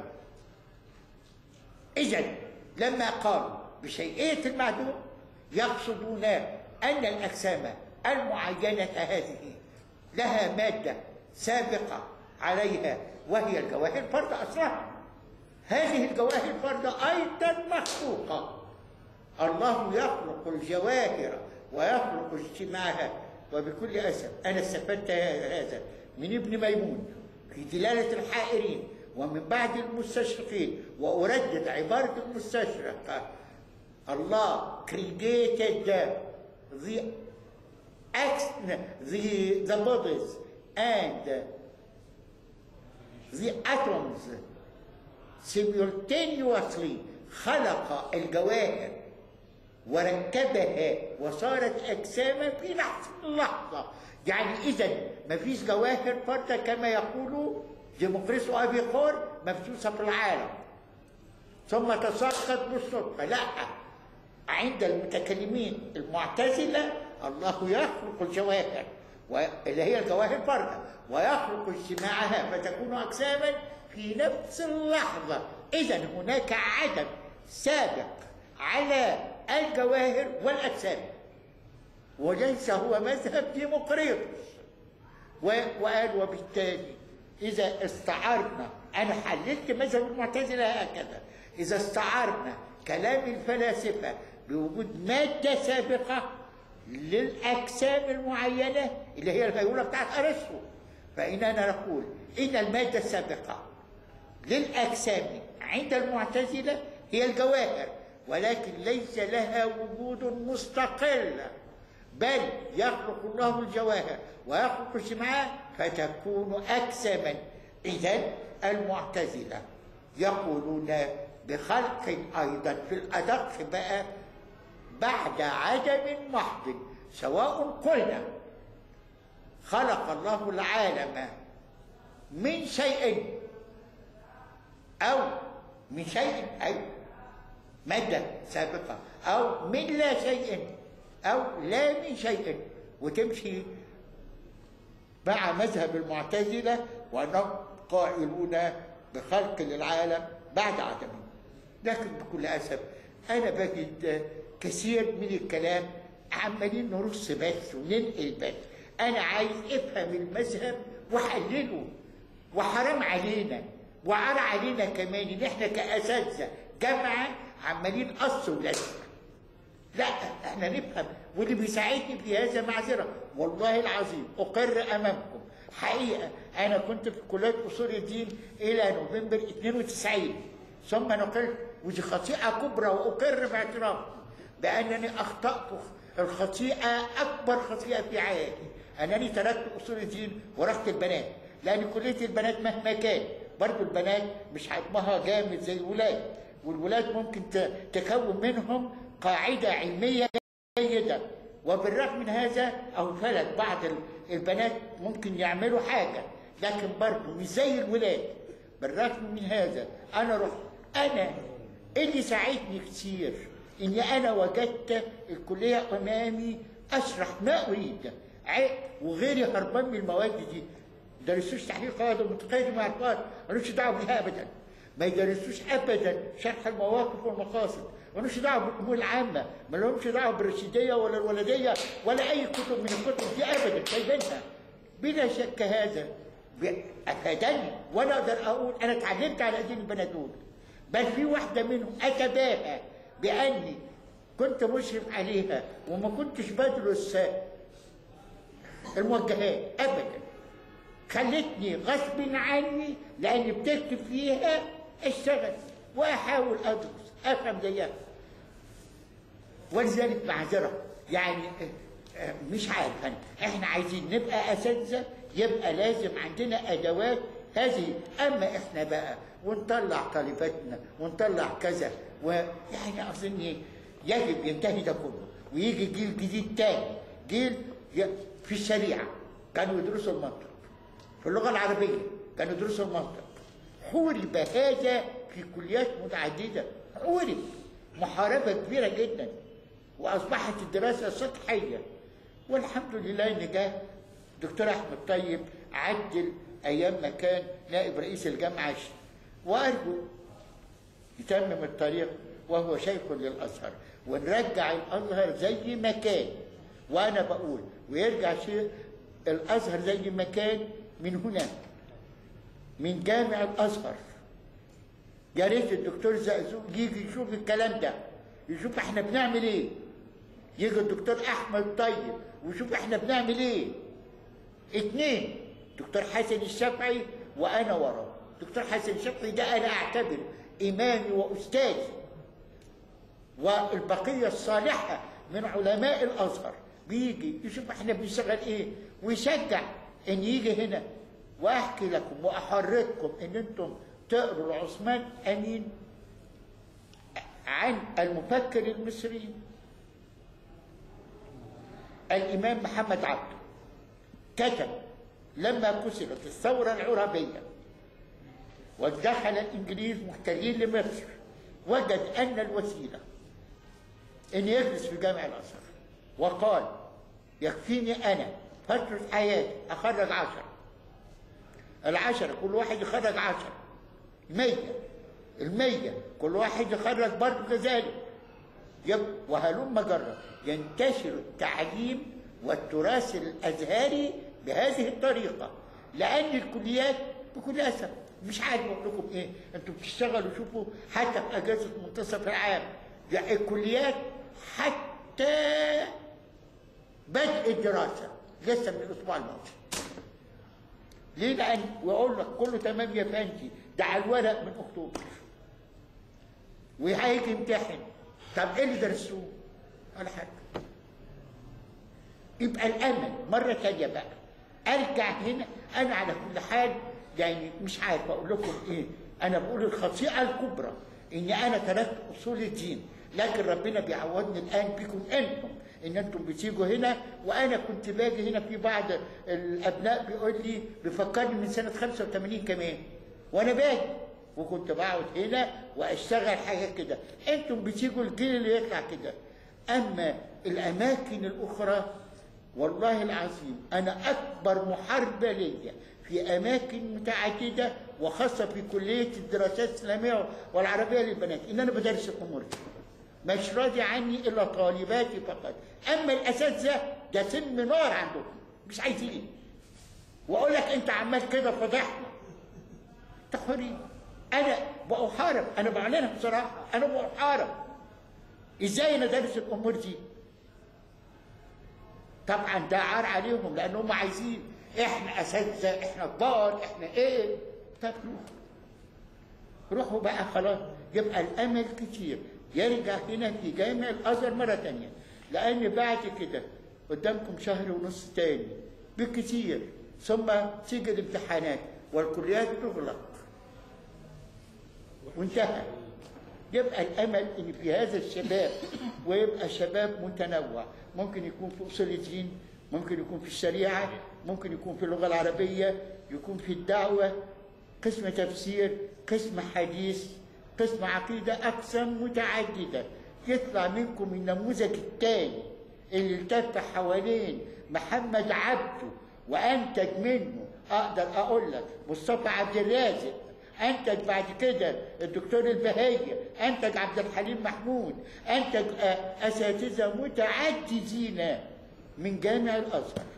إذا لما قالوا بشيئية المعدوم يقصدون أن الأجسام المعينة هذه لها مادة سابقة عليها وهي الجواهر فرد أصلها هذه الجواهر برضه ايضا مخلوقه الله يخلق الجواهر ويخلق اجتماعها وبكل اسف انا استفدت هذا من ابن ميمون في دلاله الحائرين ومن بعد المستشرقين واردد عباره المستشرق Allah created the ex- the the bodies and the atoms simultaneously خلق الجواهر وركبها وصارت اجساما في نفس اللحظه يعني اذا ما فيش جواهر فرده كما يقول ديمقريس وابي خور مبثوثه في العالم ثم تساقط بالصدفه لا عند المتكلمين المعتزله الله يخلق الجواهر و- اللي هي الجواهر فرده ويخلق اجتماعها فتكون اجساما في نفس اللحظه اذا هناك عدم سابق على الجواهر والاجسام وليس هو مذهب ديمقريطس و- وقال وبالتالي إذا استعرنا أنا حللت مذهب المعتزلة هكذا إذا استعرنا كلام الفلاسفة بوجود مادة سابقة للأجسام المعينة اللي هي الهيولة بتاعت أرسطو فإننا نقول إن المادة السابقة للأجسام عند المعتزلة هي الجواهر ولكن ليس لها وجود مستقل بل يخلق الله الجواهر ويخلق اجتماعها فتكون أجساما إذا المعتزلة يقولون بخلق أيضا في الأدق بقى بعد عدم محض سواء قلنا خلق الله العالم من شيء أو من شيء أي مادة سابقة أو من لا شيء أو لا من شيء وتمشي مع مذهب المعتزلة وأنهم قائلون بخلق للعالم بعد عدمه لكن بكل أسف أنا بجد كثير من الكلام عمالين نرص بس وننقل بس أنا عايز أفهم المذهب وحلله وحرام علينا وعار علينا كمان إن إحنا كأساتذة جامعة عمالين قص ولزق لا احنا نفهم واللي بيساعدني في هذا معذره والله العظيم اقر امامكم حقيقه انا كنت في كليه اصول الدين الى نوفمبر 92 ثم نقلت ودي خطيئه كبرى واقر باعتراف بانني اخطات الخطيئه اكبر خطيئه في حياتي انني تركت اصول الدين ورحت البنات لان كليه البنات مهما كان برضو البنات مش حجمها جامد زي الولاد والولاد ممكن ت- تكون منهم قاعدة علمية جيدة وبالرغم من هذا أغفلت بعض ال- البنات ممكن يعملوا حاجة لكن برضه مش زي الولاد بالرغم من هذا أنا رحت أنا اللي ساعدني كتير إني أنا وجدت الكلية أمامي أشرح ما أريد ع- وغيري هربان من المواد دي درسوش تحليل قواعد المتقيد مع القواعد ملوش دعوه بيها ابدا ما يدرسوش ابدا شرح المواقف والمقاصد ملوش دعوه بالامور العامه ما لهمش دعوه بالرشيديه ولا الولديه ولا اي كتب من الكتب دي ابدا سايبينها بلا شك هذا ب- افادني وانا اقدر اقول انا اتعلمت على ايدين البنات دول بل في واحده منهم اتباهى باني كنت مشرف عليها وما كنتش بدرس الموجهات ابدا خلتني غصب عني لاني بتكتب فيها اشتغل واحاول ادرس افهم زيها ولذلك معذره يعني آه، آه، مش عارف انا احنا عايزين نبقى اساتذه يبقى لازم عندنا ادوات هذه اما احنا بقى ونطلع طالباتنا ونطلع كذا ويعني اظن يجب ينتهي ده كله ويجي جيل جديد تاني جيل ي- في الشريعه كانوا يدرسوا المنطق في اللغة العربية كانوا يدرسوا المنطق حورب هذا في كليات متعددة حورب محاربة كبيرة جدا وأصبحت الدراسة سطحية والحمد لله إن جه دكتور أحمد طيب عدل أيام ما كان نائب رئيس الجامعة وأرجو يتمم الطريق وهو شيخ للازهر ونرجع الازهر زي ما كان وانا بقول ويرجع شيء الازهر زي ما كان من هنا من جامع الازهر يا ريت الدكتور زقزوق يجي يشوف الكلام ده يشوف احنا بنعمل ايه يجي الدكتور احمد طيب ويشوف احنا بنعمل ايه اتنين دكتور حسن الشافعي وانا وراه دكتور حسن الشافعي ده انا اعتبر امامي واستاذي والبقيه الصالحه من علماء الازهر بيجي يشوف احنا بنشتغل ايه ويشجع ان يجي هنا واحكي لكم واحرضكم ان انتم تقروا لعثمان امين عن المفكر المصري الامام محمد عبده كتب لما كسرت الثوره العربيه ودخل الانجليز محتلين لمصر وجد ان الوسيله ان يجلس في جامع الازهر وقال يكفيني انا فتره حياتي اخرج عشره العشره كل واحد يخرج عشره مية المية كل واحد يخرج برضه كذلك يب- وهلم جرة ينتشر التعليم والتراث الأزهري بهذه الطريقة لأن الكليات بكل أسف مش عارف أقول لكم إيه أنتوا بتشتغلوا شوفوا حتى في أجازة منتصف العام يعني الكليات حتى بدء الدراسة لسه من الأسبوع الماضي ليه؟ لأن وأقول لك كله تمام يا فندي ده على الورق من أكتوبر وهيجي يمتحن طب إيه اللي درسوه؟ ولا حاجة يبقى الأمل مرة تانية بقى أرجع هنا أنا على كل حال يعني مش عارف أقول لكم إيه أنا بقول الخطيئة الكبرى إني أنا تركت أصول الدين لكن ربنا بيعوضني الآن بكم أنتم إن أنتم بتيجوا هنا وأنا كنت باجي هنا في بعض الأبناء بيقول لي بيفكرني من سنة 85 كمان وأنا باجي وكنت بقعد هنا واشتغل حاجه كده انتم بتيجوا الجيل اللي يطلع كده اما الاماكن الاخرى والله العظيم انا اكبر محاربه ليا في اماكن متعدده وخاصه في كليه الدراسات الاسلاميه والعربيه للبنات ان انا بدرس الامور دي مش راضي عني الا طالباتي فقط اما الاساتذه ده سن نار عندهم مش عايزين واقول لك انت عمال كده فضحنا انت حرين انا بحارب انا بعلنها بصراحه انا بحارب ازاي انا دارس الامور دي طبعا ده عار عليهم لان هم عايزين احنا اساتذه احنا كبار احنا ايه طب روحوا روحوا بقى خلاص يبقى الامل كتير يرجع هنا في جامع الازهر مره تانية لان بعد كده قدامكم شهر ونص تاني بالكتير ثم تيجي الامتحانات والكليات تغلق وانتهى يبقى الامل ان في هذا الشباب ويبقى شباب متنوع ممكن يكون في اصول الدين ممكن يكون في الشريعه ممكن يكون في اللغه العربيه يكون في الدعوه قسم تفسير قسم حديث قسم عقيده اقسام متعدده يطلع منكم النموذج الثاني اللي التف حوالين محمد عبده وانتج منه اقدر اقول لك مصطفى عبد الرازق انتج بعد كده الدكتور البهية انتج عبد الحليم محمود انتج آه، اساتذه متعددين من جامع الازهر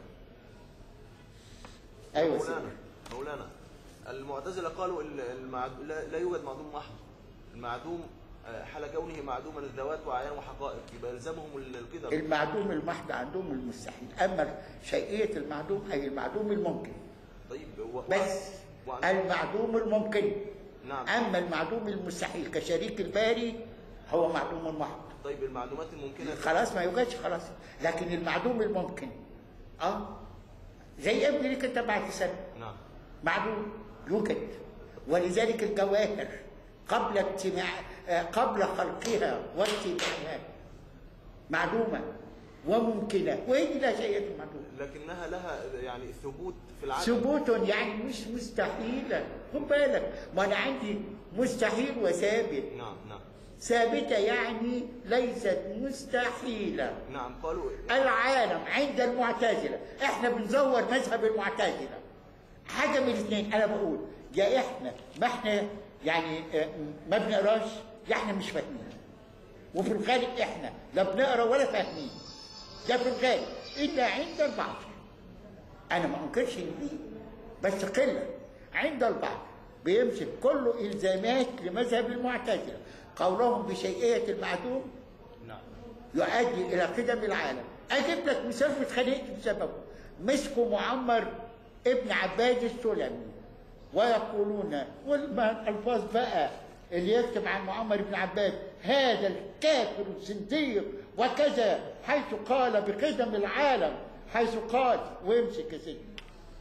ايوه سيدي. مولانا مولانا المعتزلة قالوا ال- المعد... لا, لا يوجد معدوم محض المعدوم آه، حال كونه معدوما الذوات وأعيان وحقائق يبقى يلزمهم ال- القدر المعدوم المحض عندهم المستحيل اما شيئيه المعدوم اي المعدوم الممكن طيب و... بس وعن- المعدوم الممكن نعم اما المعدوم المستحيل كشريك الباري هو معدوم محض طيب المعلومات الممكنة خلاص ما يوجدش خلاص لكن المعدوم الممكن اه زي ابني اللي كنت بعد سنه نعم معدوم يوجد ولذلك الجواهر قبل اجتماع آه، قبل خلقها واجتماعها معدومه وممكنه وهي لا شيء معدوم لكنها لها يعني ثبوت في العدم ثبوت يعني مش مستحيله خد بالك ما انا عندي مستحيل وثابت نعم نعم ثابته يعني ليست مستحيله نعم قالوا العالم عند المعتزلة احنا بنزور مذهب المعتزلة حاجة من الاثنين انا بقول يا احنا ما احنا يعني آه، ما بنقراش يا احنا مش فاهمين وفي الغالب احنا لا بنقرا ولا فاهمين ده في الغالب الا عند البعض انا ما انكرش ان دي بس قله عند البعض بيمسك كله الزامات لمذهب المعتزله قولهم بشيئيه المعدوم نعم يؤدي الى قدم العالم اجيب لك مثال واتخانقت بسببه مسكوا معمر ابن عباد السلمي ويقولون والما الفاظ بقى اللي يكتب عن معمر بن عباد هذا الكافر الزنديق وكذا حيث قال بقدم العالم حيث قال ويمسك يا سيدي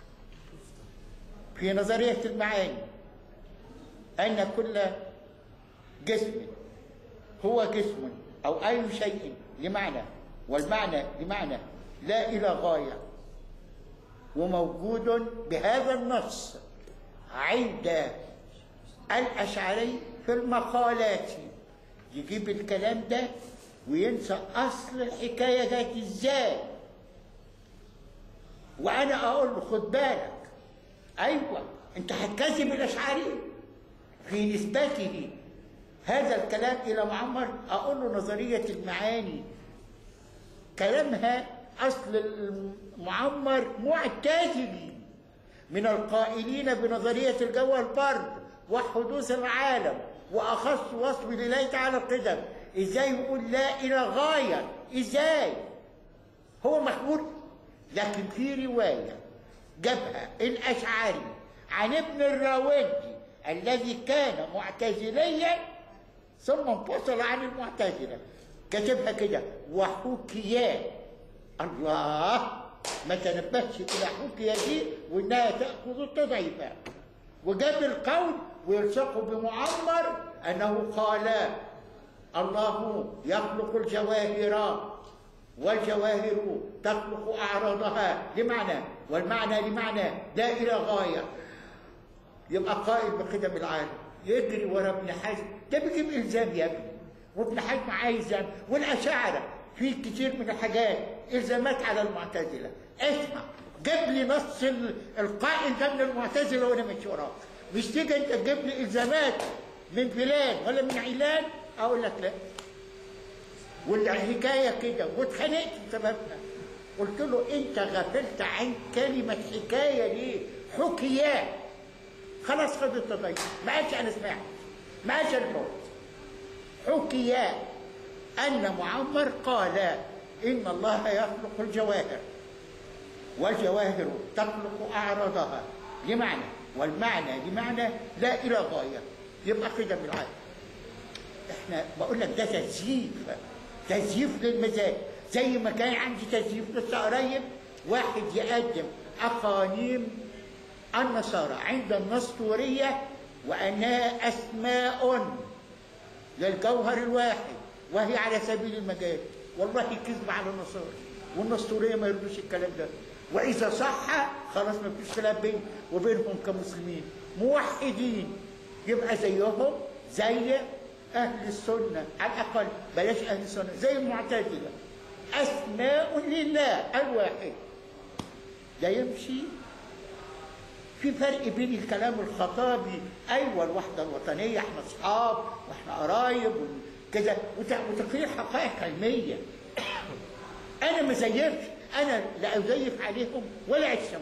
في نظريه المعاني ان كل جسم هو جسم أو أي شيء لمعنى والمعنى لمعنى لا إلى غاية وموجود بهذا النص عند الأشعري في المقالات يجيب الكلام ده وينسى أصل الحكاية جت إزاي وأنا أقول له خد بالك أيوة أنت هتكذب الأشعري في نسبته هذا الكلام إلى معمر أقول له نظرية المعاني كلامها أصل معمر معتزلي من القائلين بنظرية الجو والبرد وحدوث العالم وأخص وصف لله تعالى القدم إزاي يقول لا إلى غاية إزاي هو محمود لكن في رواية جابها الأشعري عن ابن الراوندي الذي كان معتزليا ثم انفصل عن المعتزلة كتبها كده وحكيا الله ما تنبهش إلى حكيا دي وإنها تأخذ التضعيف وجاب القول ويلصقه بمعمر أنه قال الله يخلق الجواهر والجواهر تخلق أعراضها لمعنى والمعنى لمعنى لا إلى غاية يبقى قائل بقدم العالم يجري ورا ابن حزم ده بيجيب الزام يا ابني وابن حزم عايز يعمل والاشاعره في كتير من الحاجات الزامات على المعتزله اسمع جيب لي نص ال- القائل ده من المعتزله وانا ماشي وراك مش تيجي انت تجيب لي الزامات من فلان ولا من علان اقول لك لا والحكايه كده واتخانقت بسببها قلت له انت غفلت عن كلمه حكايه ليه؟ حكيات خلاص خد التضييق ما عادش انا سمعت ما عادش انا فوت حكي ان معمر قال ان الله يخلق الجواهر والجواهر تخلق اعراضها لمعنى والمعنى لمعنى لا الى غايه يبقى قدم العالم احنا بقول لك ده تزييف تزييف للمزاج زي ما كان عندي تزييف لسه قريب واحد يقدم اقانيم النصارى عند النسطوريه وانها اسماء للجوهر الواحد وهي على سبيل المجاز والله كذب على النصارى والنسطوريه ما يردوش الكلام ده واذا صح خلاص ما فيش خلاف بين وبينهم كمسلمين موحدين يبقى زيهم زي اهل السنه على الاقل بلاش اهل السنه زي المعتزله اسماء لله الواحد ده يمشي في فرق بين الكلام الخطابي ايوه الوحده الوطنيه احنا اصحاب واحنا قرايب وكذا وت- وتقرير حقائق علميه انا ما زيفش انا لا ازيف عليهم ولا اشتمهم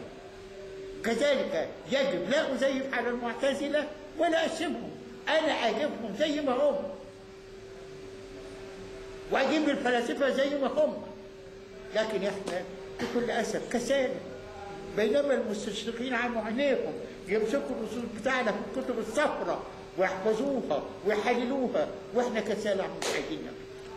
كذلك يجب لا ازيف على المعتزله ولا اشتمهم انا اجيبهم زي ما هم واجيب الفلاسفه زي ما هم لكن احنا بكل اسف كسالى بينما المستشرقين عموا عينيهم يمسكوا النصوص بتاعنا في الكتب الصفراء ويحفظوها ويحللوها واحنا كسالى مش عايزينها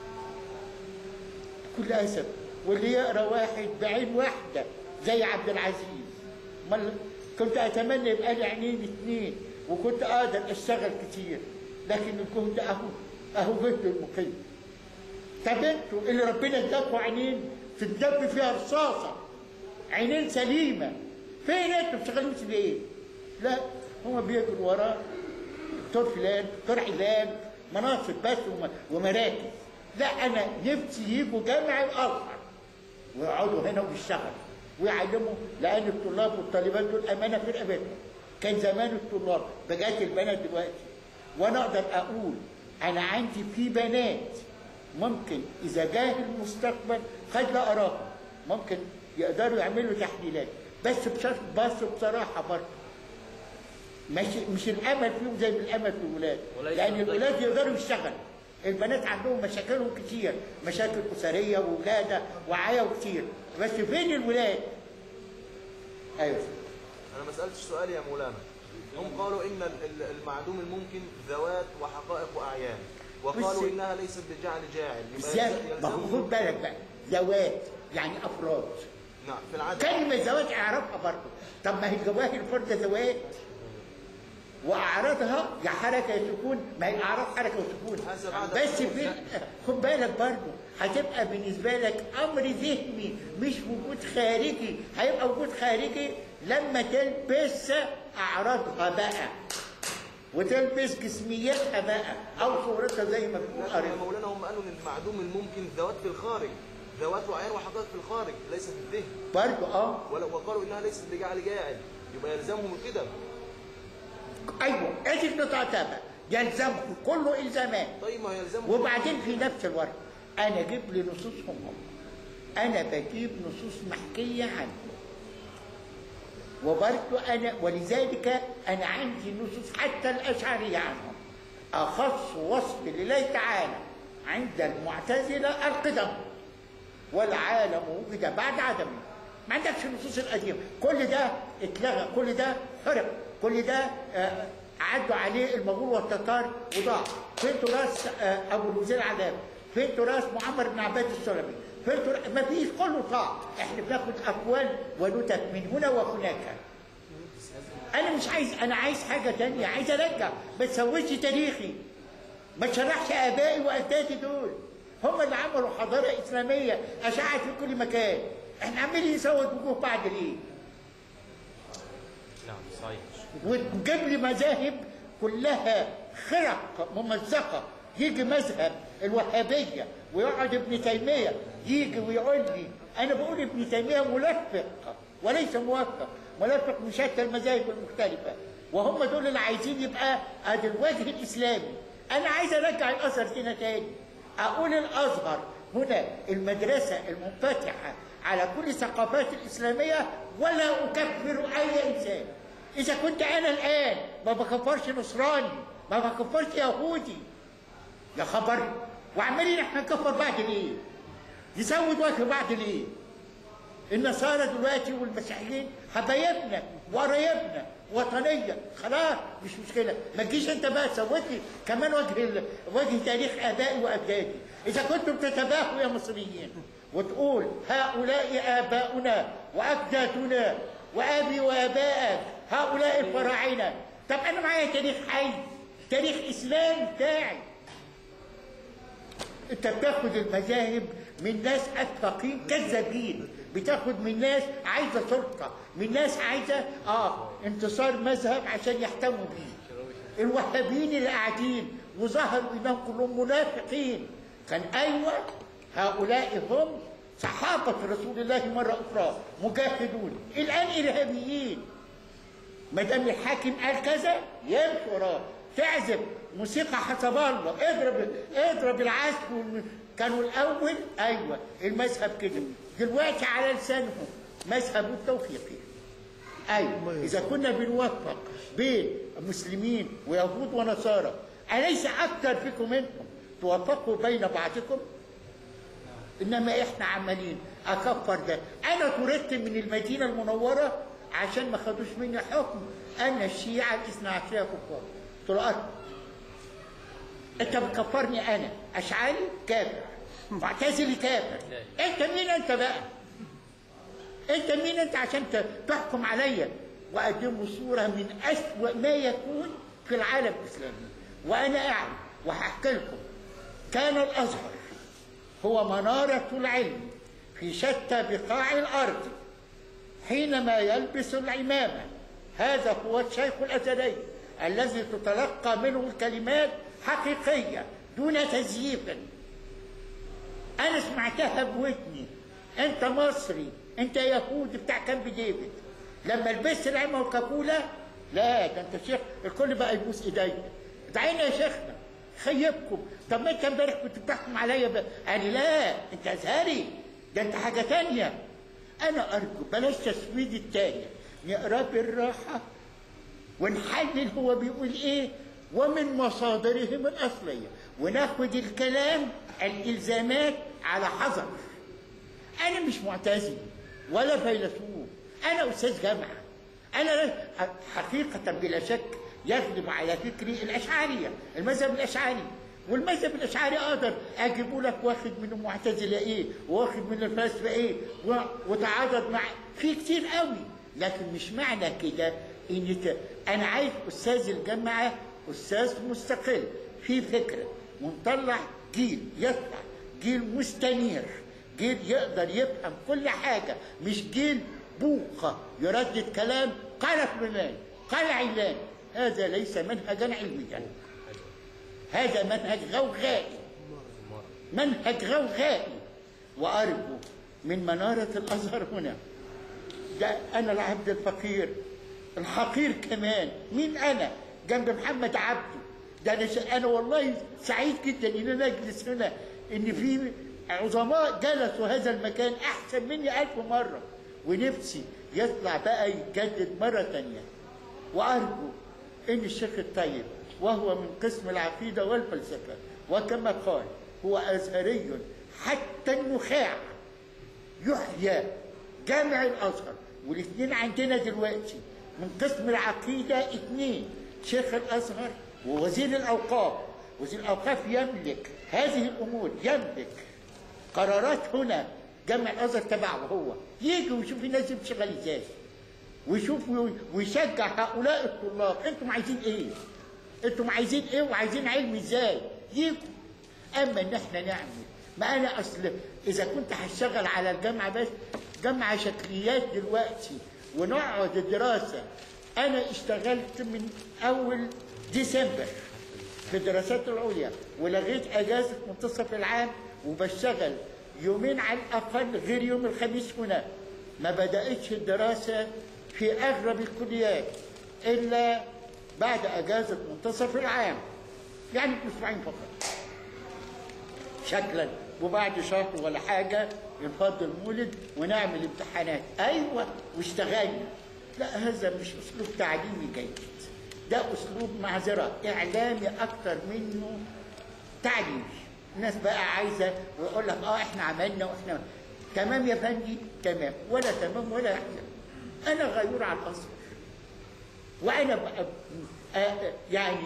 بكل اسف واللي يقرا واحد بعين واحده زي عبد العزيز مال كنت اتمنى يبقى لي عينين اثنين وكنت اقدر اشتغل كتير لكن الجهد اهو اهو جهد المقيم طب انتوا اللي ربنا اداكوا عينين تندب فيها رصاصه عينين سليمه فين انتوا بتشتغلوا في ايه؟ لا هم بيجروا وراه دكتور فلان دكتور علان مناصب بس وم- ومراكز لا انا نفسي يجوا جامع الازهر ويقعدوا هنا ويشتغلوا ويعلموا لان الطلاب والطالبات دول امانه في رقبتهم كان زمان الطلاب بقت البنات دلوقتي وانا اقدر اقول انا عندي في بنات ممكن اذا جاه المستقبل قد لا اراهم ممكن يقدروا يعملوا تحليلات بس بشرط بس بصراحه برضه مش مش الامل فيهم زي ما الامل في الولاد وليس لان ضيق. الولاد يقدروا يشتغلوا البنات عندهم مشاكلهم كتير مشاكل اسريه وولاده وعيا وكتير بس فين الولاد ايوه انا ما سالتش سؤال يا مولانا هم قالوا ان ال- ال- المعدوم الممكن ذوات وحقائق واعيان وقالوا بس- انها ليست بجعل جاعل يبقى ازاي يلزم- ما هو خد بالك بقى ذوات يعني افراد نعم في العدد كلمة زواج اعرفها برضه طب ما هي الجواهر فرد زواج واعراضها يا حركه يا سكون ما هي اعراض حركه وسكون هذا بعد بس الخروج. في خد بالك برضه هتبقى بالنسبه لك امر ذهني مش وجود خارجي هيبقى وجود خارجي لما تلبس اعراضها بقى وتلبس جسميتها بقى او صورتها زي ما بتقول لكن يا قريب مولانا هم قالوا ان المعدوم الممكن ذوات في الخارج ذوات واعيان وحقائق في الخارج ليس في الذهن برضه اه ولو وقالوا انها ليست بجعل جاعل يبقى يلزمهم القدم ايوه ادي النقطه بقى يلزمكم كله الزامات طيب ما يلزمهم وبعدين في نفس الوقت انا اجيب لي نصوصهم هم انا بجيب نصوص محكيه عنهم وبرضه انا ولذلك انا عندي نصوص حتى الاشعريه عنهم اخص وصف لله تعالى عند المعتزله القدم والعالم وجد بعد عدمه ما عندكش النصوص القديمه كل ده اتلغى كل ده حرق كل ده آه، عدوا عليه المغول والتتار وضاع فين تراث آه، ابو الوزير علام فين تراث معمر بن عباد السلمي فين تراث ما فيش كله ضاع احنا بناخد اقوال ونتف من هنا وهناك انا مش عايز انا عايز حاجه تانية عايز ارجع ما تسويش تاريخي ما تشرحش ابائي واجدادي دول هم اللي عملوا حضاره اسلاميه اشاعت في كل مكان احنا عمالين نسود وجوه بعض ليه نعم صحيح وتجيب لي مذاهب كلها خرق ممزقه يجي مذهب الوهابيه ويقعد ابن تيميه يجي ويقول لي انا بقول ابن تيميه ملفق وليس موفق ملفق من شتى المذاهب المختلفه وهم دول اللي عايزين يبقى ادي الوجه الاسلامي انا عايز ارجع الازهر هنا تاني اقول الازهر هنا المدرسه المنفتحه على كل الثقافات الاسلاميه ولا اكفر اي انسان إذا كنت أنا الآن ما بكفرش نصراني ما بكفرش يهودي يا خبر وعمالين احنا نكفر بعض ليه؟ نسود وجه بعض ليه؟ النصارى دلوقتي والمسيحيين حبايبنا وقرايبنا وطنيه خلاص مش مشكله ما تجيش انت بقى تسوت لي كمان وجه ال... وجه تاريخ ابائي واجدادي اذا كنتم تتباهوا يا مصريين وتقول هؤلاء اباؤنا واجدادنا وابي وابائك هؤلاء الفراعنه طب انا معايا تاريخ حي تاريخ اسلامي بتاعي انت بتاخد المذاهب من ناس اتفاقين كذابين بتاخد من ناس عايزه سلطه من ناس عايزه اه انتصار مذهب عشان يحتموا بيه الوهابيين اللي قاعدين وظهروا انهم كلهم منافقين كان ايوه هؤلاء هم صحابه رسول الله مره اخرى مجاهدون الان ارهابيين ما دام الحاكم قال كذا يمشي وراه تعزف موسيقى حسب الله اضرب اضرب العزف والم- كانوا الاول ايوه المذهب كده دلوقتي على لسانهم مذهب التوفيقي ايوه اذا كنا بنوفق بين مسلمين ويهود ونصارى اليس اكثر فيكم منكم توفقوا بين بعضكم انما احنا عمالين اكفر ده انا طردت من المدينه المنوره عشان ما خدوش مني حكم ان الشيعه الاثنى عشريه كفار طلعت انت بتكفرني انا اشعري كافر معتزلي كافر انت مين انت بقى انت مين انت عشان ت- تحكم عليا واقدم صوره من اسوأ ما يكون في العالم الاسلامي وانا اعلم وهحكي لكم كان الازهر هو مناره العلم في شتى بقاع الارض حينما يلبس العمامه هذا هو الشيخ الازهري الذي تتلقى منه الكلمات حقيقيه دون تزييف انا سمعتها بودني انت مصري انت يهودي بتاع كامب ديفيد لما لبست العمه والكابوله لا ده انت شيخ الكل بقى يبوس ايديا دعينا يا شيخنا خيبكم طب ما انت امبارح كنت بتحكم عليا ب... قال لي لا انت ازهري ده انت حاجه تانية انا ارجو بلاش تسويد التانية نقراه بالراحه ونحلل هو بيقول ايه ومن مصادرهم الاصليه وناخد الكلام الالزامات على حذر انا مش معتزل ولا فيلسوف انا استاذ جامعه انا حقيقه بلا شك يغلب على فكري الاشعريه المذهب الاشعري والمذهب الاشعري اقدر اجيبه لك واخد من المعتزله ايه واخد من الفلاسفه ايه و- وتعاضد مع في كتير قوي لكن مش معنى كده ان ت... انا عايز استاذ الجامعه استاذ مستقل في فكره ونطلع جيل يطلع جيل مستنير جيل يقدر يفهم كل حاجه مش جيل بوقه يردد كلام قال فلان قال علان هذا ليس منهجا علميا هذا منهج غوغائي منهج غوغائي وأرجو من منارة الأزهر هنا ده أنا العبد الفقير الحقير كمان مين أنا جنب محمد عبده ده أنا, ش... أنا والله سعيد جدا إن أنا أجلس هنا إن في عظماء جلسوا هذا المكان أحسن مني ألف مرة ونفسي يطلع بقى يتجدد مرة تانية وأرجو إن الشيخ الطيب وهو من قسم العقيدة والفلسفة وكما قال هو أزهري حتى النخاع يحيى جامع الأزهر والاثنين عندنا دلوقتي من قسم العقيدة اثنين شيخ الأزهر ووزير الأوقاف وزير الأوقاف يملك هذه الأمور يملك قرارات هنا جامع الأزهر تبعه هو يجي ويشوف الناس دي بتشتغل ازاي ويشوف وي- ويشجع هؤلاء الطلاب انتم عايزين ايه؟ انتم عايزين ايه وعايزين علم ازاي؟ يجوا اما ان احنا نعمل ما انا اصل اذا كنت هشتغل على الجامعه بس جامعه شكليات دلوقتي ونقعد الدراسه انا اشتغلت من اول ديسمبر في الدراسات العليا ولغيت اجازه منتصف العام وبشتغل يومين على الاقل غير يوم الخميس هنا ما بداتش الدراسه في اغلب الكليات الا بعد اجازه منتصف العام يعني اسبوعين فقط شكلا وبعد شهر ولا حاجة ينفض المولد ونعمل امتحانات أيوة واشتغلنا لا هذا مش أسلوب تعليمي جيد ده أسلوب معذرة إعلامي أكتر منه تعليمي الناس بقى عايزة ويقول لك اه احنا عملنا واحنا تمام يا فندي تمام ولا تمام ولا يحزن أنا غيور على الأصل وأنا بقى آه يعني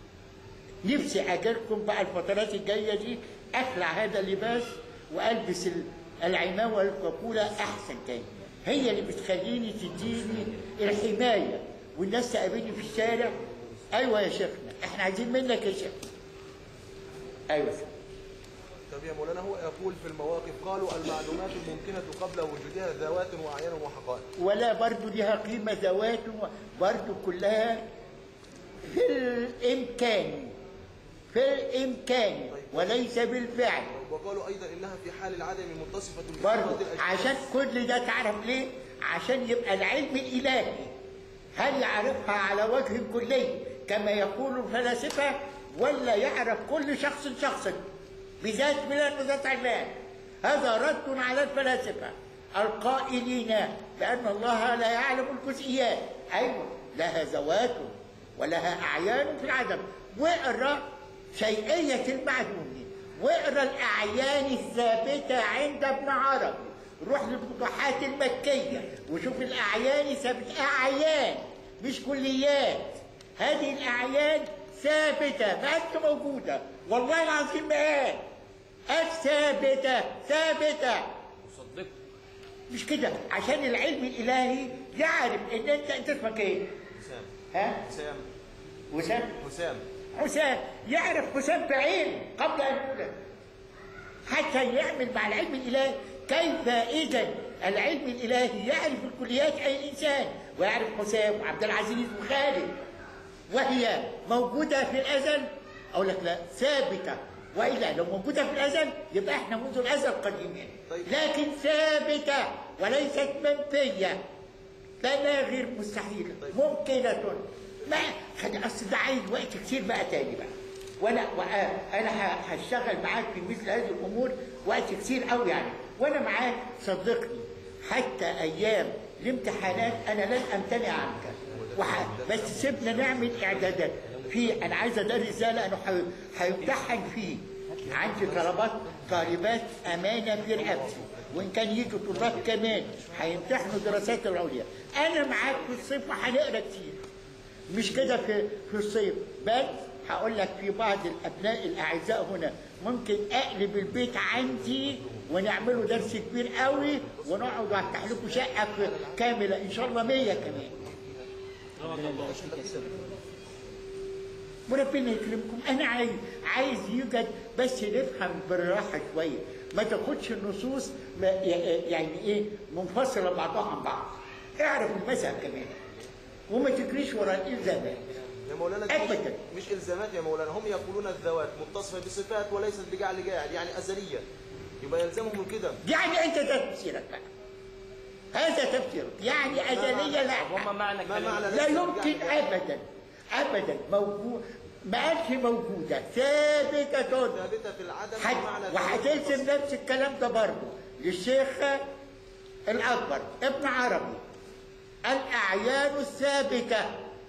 نفسي اجيلكم بقى الفترات الجايه دي اخلع هذا اللباس والبس ال- العمامه والكاكوله احسن تاني هي اللي بتخليني تديني الحمايه والناس تقابلني في الشارع ايوه يا شيخنا احنا عايزين منك يا شيخنا ايوه يا شيخنا. طب يا مولانا هو يقول في المواقف قالوا المعلومات الممكنة قبل وجودها ذوات وأعيان وحقائق ولا برضو لها قيمه ذوات برضو كلها في الامكان في الامكان وليس بالفعل وقالوا أيضا إنها في حال العدم متصفة برضه بصفات الأجناس. عشان كل ده تعرف ليه؟ عشان يبقى العلم الإلهي هل يعرفها على وجه كلي كما يقول الفلاسفة ولا يعرف كل شخص شخصا بذات بلاد وذات علان هذا رد على الفلاسفة القائلين بأن الله لا يعلم الجزئيات أيوة لها ذوات ولها أعيان في العدم واقرأ شيئية المعدوم واقرا الاعيان الثابته عند ابن عربي روح للفتوحات المكيه وشوف الاعيان ثابته اعيان مش كليات هذه الاعيان ثابته ما انت موجوده والله العظيم ما قال قال ثابته ثابته مصدق مش كده عشان العلم الالهي يعرف ان انت انت اسمك ايه حسام ها حسام وسام حسام حسام يعرف حسام بعينه قبل ان يولد حتى يعمل مع العلم الالهي كيف اذا العلم الالهي يعرف الكليات اي الانسان ويعرف حسام وعبد العزيز وخالد وهي موجوده في الازل اقول لك لا ثابته والا لو موجوده في الازل يبقى احنا منذ الازل قديمين طيب. لكن ثابته وليست منفيه لانها غير مستحيله ممكنه ما خلي اصل ده عايز وقت كتير بقى تاني بقى وانا وأ- انا ه- هشتغل معاك في مثل هذه الامور وقت كتير قوي يعني وانا معاك صدقني حتى ايام الامتحانات انا لن امتنع عنك وح... بس سيبنا نعمل اعدادات في انا عايز ادرس رساله انه حي- هيمتحن فيه عندي طلبات طالبات امانه في رقبتي وان كان يجوا طلاب كمان هيمتحنوا دراسات العليا انا معاك في الصيف وهنقرا كتير مش كده في في الصيف بل هقول لك في بعض الابناء الاعزاء هنا ممكن اقلب البيت عندي ونعمله درس كبير قوي ونقعد وافتح لكم شقه في- كامله ان شاء الله 100 كمان وربنا يكرمكم انا عايز عايز يوجد بس نفهم بالراحه شويه ما تاخدش النصوص ما يعني ايه منفصله بعضها عن بعض اعرف المذهب كمان وما تجريش ورا الالزامات يا مولانا دي أبداً. مش, مش الزامات يا مولانا هم يقولون الذوات متصفه بصفات وليست بجعل جاعل يعني ازليه يبقى يلزمهم القدم يعني انت ده تفسيرك بقى هذا تفسيرك يعني ازليه لا هم معنى ما كلام معنى لا ليس يمكن بجعل جاعل؟ ابدا ابدا موجود ما قالش موجوده ثابته ثابته في العدم حد- بمعنى وهتلزم نفس الكلام ده برضه للشيخ الاكبر ابن عربي الاعيان الثابته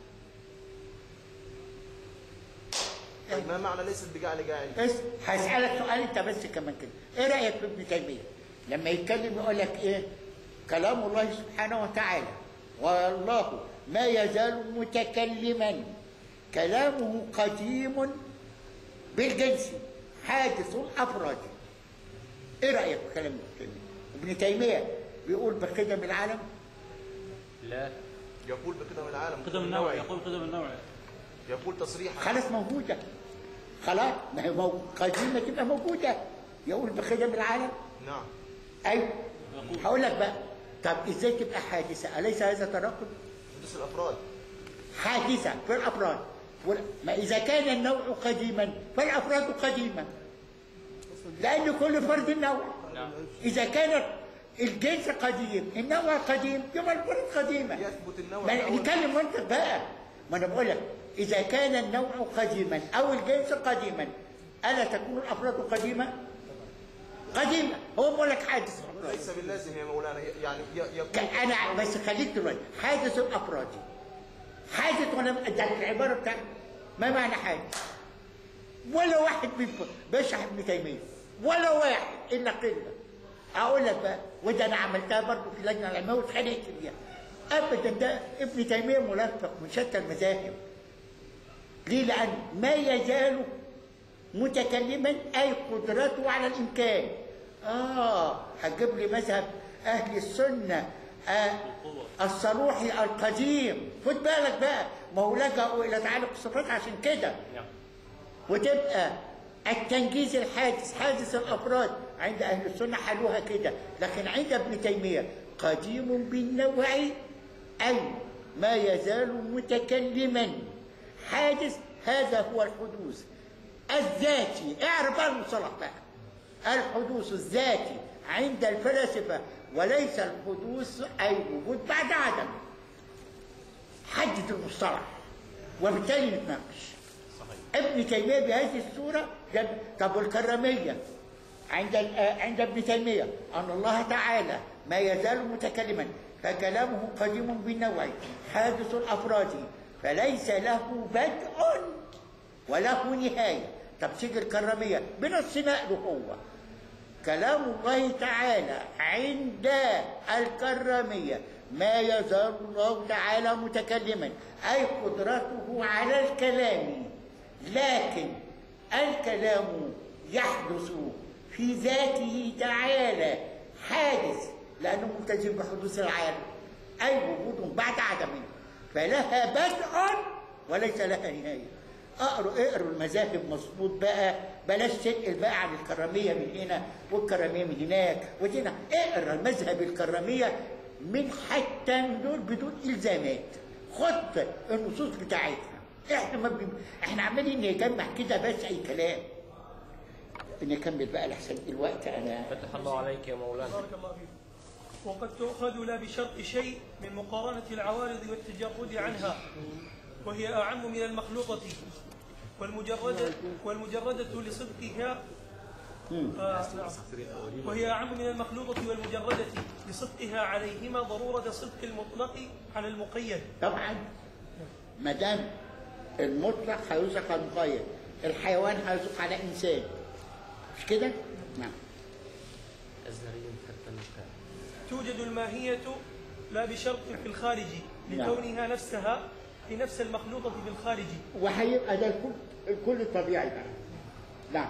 طيب ما معنى ليست بجعل جاعل بس هسألك سؤال انت بس كمان كده ايه رأيك في ابن تيمية لما يتكلم يقول لك ايه كلام الله سبحانه وتعالى والله ما يزال متكلما كلامه قديم بالجنس حادث الافراد ايه رأيك في كلام ابن تيمية ابن تيمية بيقول بقدم العالم لا يقول بقدم العالم قدم النوعي يقول قدم النوعي يقول تصريحا خلاص موجودة خلاص ما هي مو- قديمة تبقى موجودة يقول بقدم العالم نعم ايوه هقول لك بقى طب ازاي تبقى حادثه اليس هذا تناقض حدوث الافراد حادثه في الافراد وال- ما اذا كان النوع قديما فالافراد قديمه لان كل فرد نوع اذا كان الجنس قديم النوع قديم يبقى الفرد قديمه يثبت النوع ما الأول. نتكلم وانت بقى ما انا بقول لك اذا كان النوع قديما او الجنس قديما الا تكون الافراد قديمه قديمه هو بيقول لك حادث الافراد ليس باللازم يا مولانا يعني ي- يقول ك- انا بس خليك دلوقتي حادث الافراد حادث وانا ده العباره بتاعتي ما معنى حادث ولا واحد منكم بشرح ابن تيميه ولا واحد الا قله اقول لك بقى وده انا عملتها برضه في اللجنه العلميه واتخانقت فيها ابدا ده ابن تيميه ملفق من شتى المذاهب ليه لان ما يزال متكلما اي قدرته على الامكان اه هتجيب لي مذهب اهل السنه آه الصروحي القديم خد بالك بقى ما هو لجأوا الى تعالق الصفات عشان كده نعم وتبقى التنجيز الحادث حادث الافراد عند اهل السنه حلوها كده لكن عند ابن تيميه قديم بالنوع اي ما يزال متكلما حادث هذا هو الحدوث الذاتي اعرف بقى المصطلح بقى الحدوث الذاتي عند الفلاسفه وليس الحدوث اي وجود بعد عدم حدد المصطلح وبالتالي نتناقش ابن تيميه بهذه الصوره جاب طب والكراميه عند ال- آه، عند ابن تيميه ان الله تعالى ما يزال متكلما فكلامه قديم بالنوع حادث الافراد فليس له بدء وله نهايه طب تيجي الكراميه بنص نقله هو كلام الله تعالى عند الكرامية ما يزال الله تعالى متكلما أي قدرته على الكلام لكن الكلام يحدث في ذاته تعالى حادث لأنه ملتزم بحدوث العالم أي وجود بعد عدم فلها بدء وليس لها نهاية اقروا اقروا المذاهب مظبوط بقى بلاش تنقل بقى عن الكراميه من هنا والكراميه من هناك وهنا اقرا المذهب الكراميه من حتى دول بدون الزامات خد النصوص بتاعتها احنا ما بن... احنا عمالين نجمع كده بس اي كلام نكمل بقى لحسن الوقت انا فتح الله عليك يا مولانا بارك الله فيك وقد تؤخذ لا بشرط شيء من مقارنة العوارض والتجرد عنها وهي أعم من المخلوطة والمجردة والمجردة لصدقها آه، نعم. وهي أعم من المخلوطة والمجردة لصدقها عليهما ضرورة صدق المطلق على المقيد طبعا ما دام المطلق هيطلق على المقيد الحيوان هيطلق على انسان مش كده؟ نعم أزهري حتى المكان توجد الماهية لا بشرط في الخارج نعم. لكونها نفسها في نفس المخلوطة في الخارج وهيبقى ده الكل الكل الطبيعي بقى نعم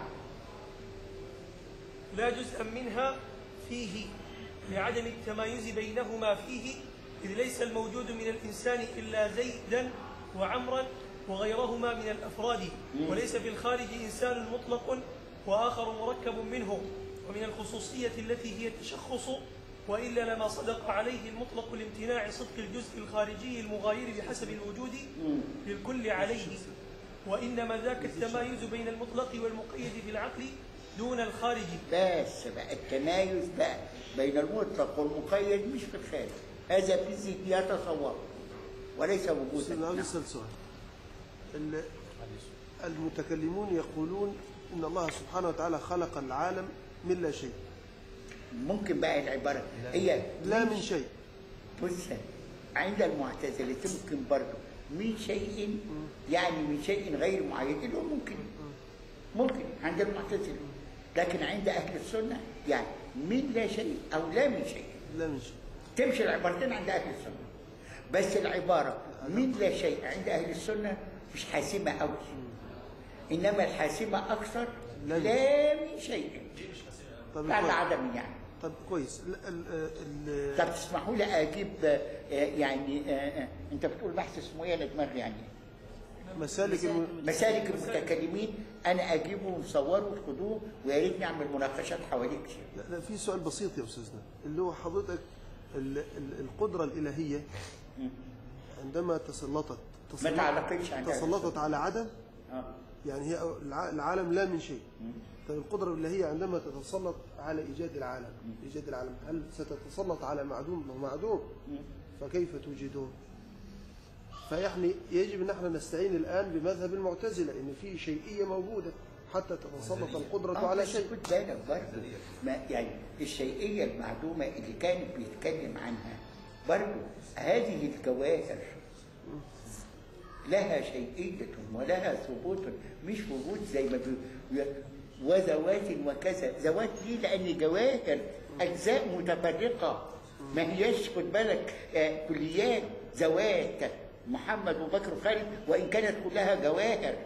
لا جزءا منها فيه لعدم التمايز بينهما فيه إذ ليس الموجود من الإنسان إلا زيدا وعمرا وغيرهما من الأفراد وليس في الخارج إنسان مطلق وآخر مركب منه ومن الخصوصية التي هي التشخص وإلا لما صدق عليه المطلق لامتناع صدق الجزء الخارجي المغاير بحسب الوجود للكل عليه وإنما ذاك التمايز بين المطلق والمقيد في العقل دون الخارج بس بقى التمايز بقى بين المطلق والمقيد مش في الخارج هذا في الذهن يتصور وليس أستاذ وجودا عاوز نعم. أسأل سؤال ال- المتكلمون يقولون إن الله سبحانه وتعالى خلق العالم من لا شيء ممكن بقى العبارة هي لا من شيء بص عند المعتزلة ممكن برضه من شيء يعني من شيء غير معين اللي هو ممكن ممكن عند المعتزلة لكن عند أهل السنة يعني من لا شيء أو لا من شيء لا من شيء تمشي العبارتين عند أهل السنة بس العبارة من لا شيء عند أهل السنة مش حاسمة أوي إنما الحاسمة أكثر لا من لا من شيء طب بعد كويس. عدم يعني طب كويس ال- ال- ال- طب تسمحوا لي اجيب آه، يعني آه، آه، انت بتقول بحث اسمه ايه انا دماغي يعني مسالك الم... مسالك المتكلمين انا اجيبه ونصوره وتاخدوه ويا ريت نعمل مناقشات حواليه كتير لا, لا في سؤال بسيط يا أستاذنا اللي هو حضرتك ال... ال... القدرة الإلهية عندما تسلطت ما تعلقتش عند أهل تسلطت السنة. على عدم آه. يعني هي الع- العالم لا من شيء طيب القدرة الإلهية عندما تتسلط على إيجاد العالم إيجاد العالم هل ستتسلط على معدوم ما هو معدوم فكيف توجده فيعني يجب ان احنا نستعين الان بمذهب المعتزله ان في شيئيه موجوده حتى تتسلط القدره آه، على بس شيء خد بالك برضه ما يعني الشيئيه المعدومه اللي كانت بيتكلم عنها برضه هذه الجواهر لها شيئية ولها ثبوت مش وجود زي ما بي... وذوات وكذا ذوات ليه لأن جواهر أجزاء متفرقة ما هيش خد بالك آه، كليات ذوات محمد وبكر وخالد وإن كانت كلها جواهر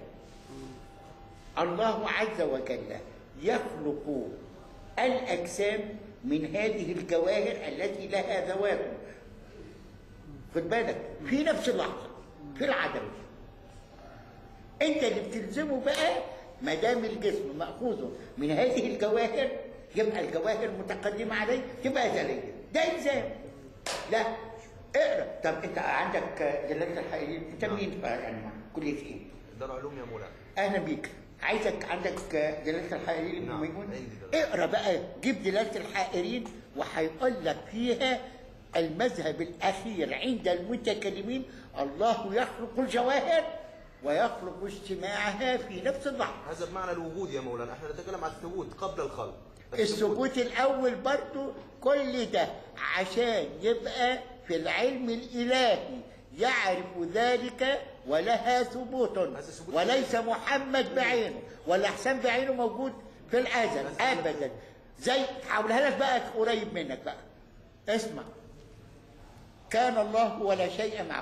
الله عز وجل يخلق الأجسام من هذه الجواهر التي لها ذوات خد بالك في نفس اللحظة في العدم انت اللي بتلزمه بقى ما دام الجسم مأخوذ من هذه الجواهر يبقى الجواهر متقدمة عليه تبقى أزلية ده إلزام لا اقرا طب انت عندك جلالة الحقيقيين انت مين بقى يعني كلية ايه؟ دار علوم يا مولانا اهلا بيك عايزك عندك جلالة الحائرين نعم، ميمون عندي دلالة. اقرا بقى جيب جلالة الحائرين وهيقول لك فيها المذهب الاخير عند المتكلمين الله يخلق الجواهر ويخلق اجتماعها في نفس اللحظه هذا بمعنى الوجود يا مولانا احنا نتكلم عن الثبوت قبل الخلق بس الثبوت الاول برضو كل ده عشان يبقى في العلم الالهي يعرف ذلك ولها ثبوت الثبوت وليس محمد بعينه ولا حسين بعينه موجود في الازل هذا الثبوت ابدا زي هقولها لك بقى قريب منك بقى اسمع كان الله ولا شيء معه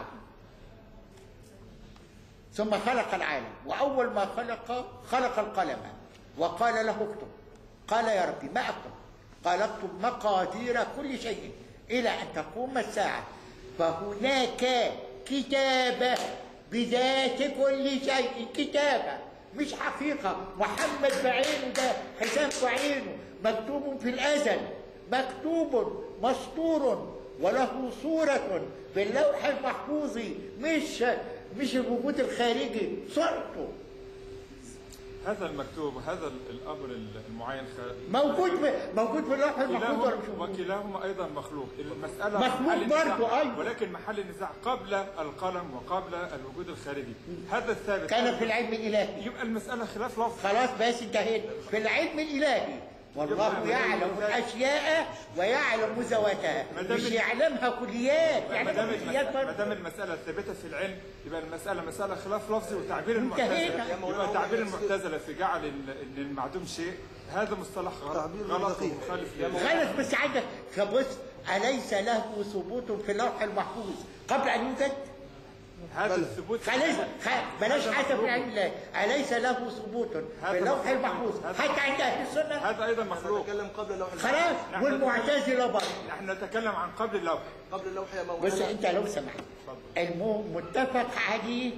ثم خلق العالم وأول ما خلق خلق القلم وقال له اكتب قال يا ربي ما أكتب قال اكتب مقادير كل شيء إلى أن تقوم الساعة فهناك كتابة بذات كل شيء كتابة مش حقيقة محمد بعينه ده حسام بعينه مكتوب في الأزل مكتوب مسطور وله صورة في اللوح المحفوظ مش مش الوجود الخارجي صورته هذا المكتوب هذا الامر المعين خ- موجود في موجود في اللوح المحفوظ ولا مش كلاهما موجود؟ وكلاهما ايضا مخلوق المساله مخلوق محل النزاع، برضو، أيوة. ولكن محل النزاع قبل القلم وقبل الوجود الخارجي هذا الثابت كان في العلم الإلهي يبقى المساله خلاف لفظ خلاص بس انتهينا في العلم الإلهي والله يعلم الاشياء ويعلم ذواتها ما دام مش ال- يعلمها كليات ما يعلمها دام كليات المس- ما برضه دام المساله ثابته في العلم يبقى المساله مساله خلاف لفظي وتعبير انتهينا. المعتزله يبقى تعبير المعتزله في جعل ال- ان المعدوم شيء هذا مصطلح غلط تعبير غلط دقيق. ومخالف لل- غلط بس عندك فبص أليس له ثبوت في اللوح المحفوظ قبل أن يوجد؟ هذا الثبوت فليس خ- بلاش هذا حسب مخلوق. العلم الله أليس له ثبوت في هذا اللوح مخلوق. المحفوظ هذا- حتى عند أهل السنة هذا ايضا مخلوق نتكلم قبل اللوح المحفوظ خلاص نحن- والمعتزلة برضه نحن نتكلم عن قبل اللوح قبل اللوح يا بس مولانا أنت لو سمحت المو متفق عليه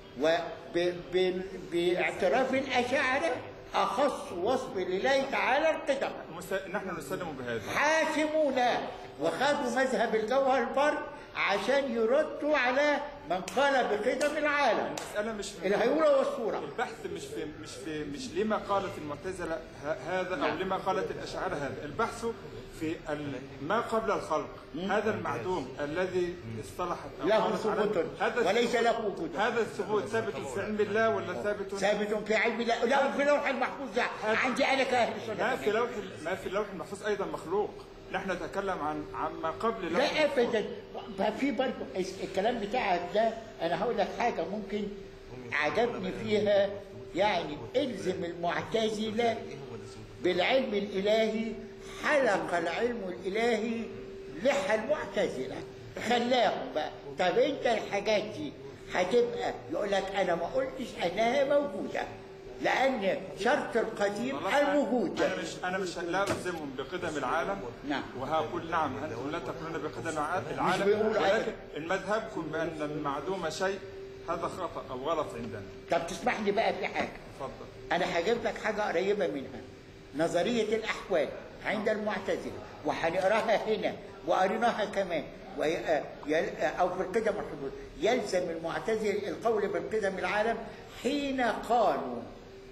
وباعتراف الأشاعرة أخص وصف لله تعالى القدم مس- نحن نسلم بهذا حاكمون وخدوا مذهب الجوهر البر عشان يردوا على من قال بقدم العالم المساله مش في الهيولة والصورة البحث مش في مش في مش لما قالت المعتزله ه- هذا او نعم. لما قالت الاشاعره هذا البحث في ال- ما قبل الخلق هذا المعدوم الذي اصطلحت أو له قالت عليه- ثبوت هذا وليس الثبوت- له وجود هذا الثبوت ثابت في علم الله ولا ثابت ثابت في علم الله لا في لوح المحفوظ ده عندي انا كاهل ما سنه في لوح ما في اللوح المحفوظ ايضا مخلوق نحن نتكلم عن عما قبل اللوح لا المحفوظ. ابدا ما في برضه الكلام بتاعك ده انا هقول لك حاجه ممكن عجبني فيها يعني الزم المعتزله بالعلم الالهي حلق العلم الالهي لحى المعتزله خلاهم بقى طب انت الحاجات دي هتبقى يقول لك انا ما قلتش انها موجوده لان شرط القديم والله أنا- الوجود انا مش انا مش لا الزمهم بقدم العالم نعم. وهقول نعم انتم لا تقولون بقدم الع- العالم بيقولوا ولكن أيضا. إن مذهبكم بان المعدوم شيء هذا خطا او غلط عندنا طب تسمح لي بقى في حاجه تفضل انا هجيب لك حاجه قريبه منها نظريه الاحوال عند المعتزله وهنقراها هنا وقريناها كمان وهي- يل- او في القدم والحدود يلزم المعتزله القول بالقدم العالم حين قالوا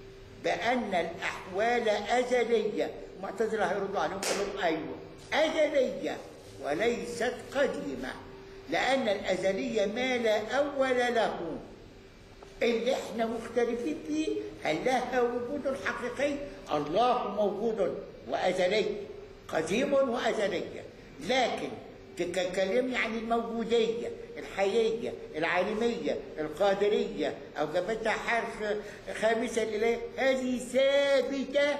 بان الاحوال ازليه المعتزله هيردوا عليهم يقول لهم ايوه ازليه وليست قديمه لان الازليه ما لا اول له اللي احنا مختلفين فيه هل لها وجود حقيقي الله موجود وازلي قديم وازلي لكن تكلمني عن الموجوديه الحييه العالميه القادريه او جابتها حرف خامسا اليه هذه ثابته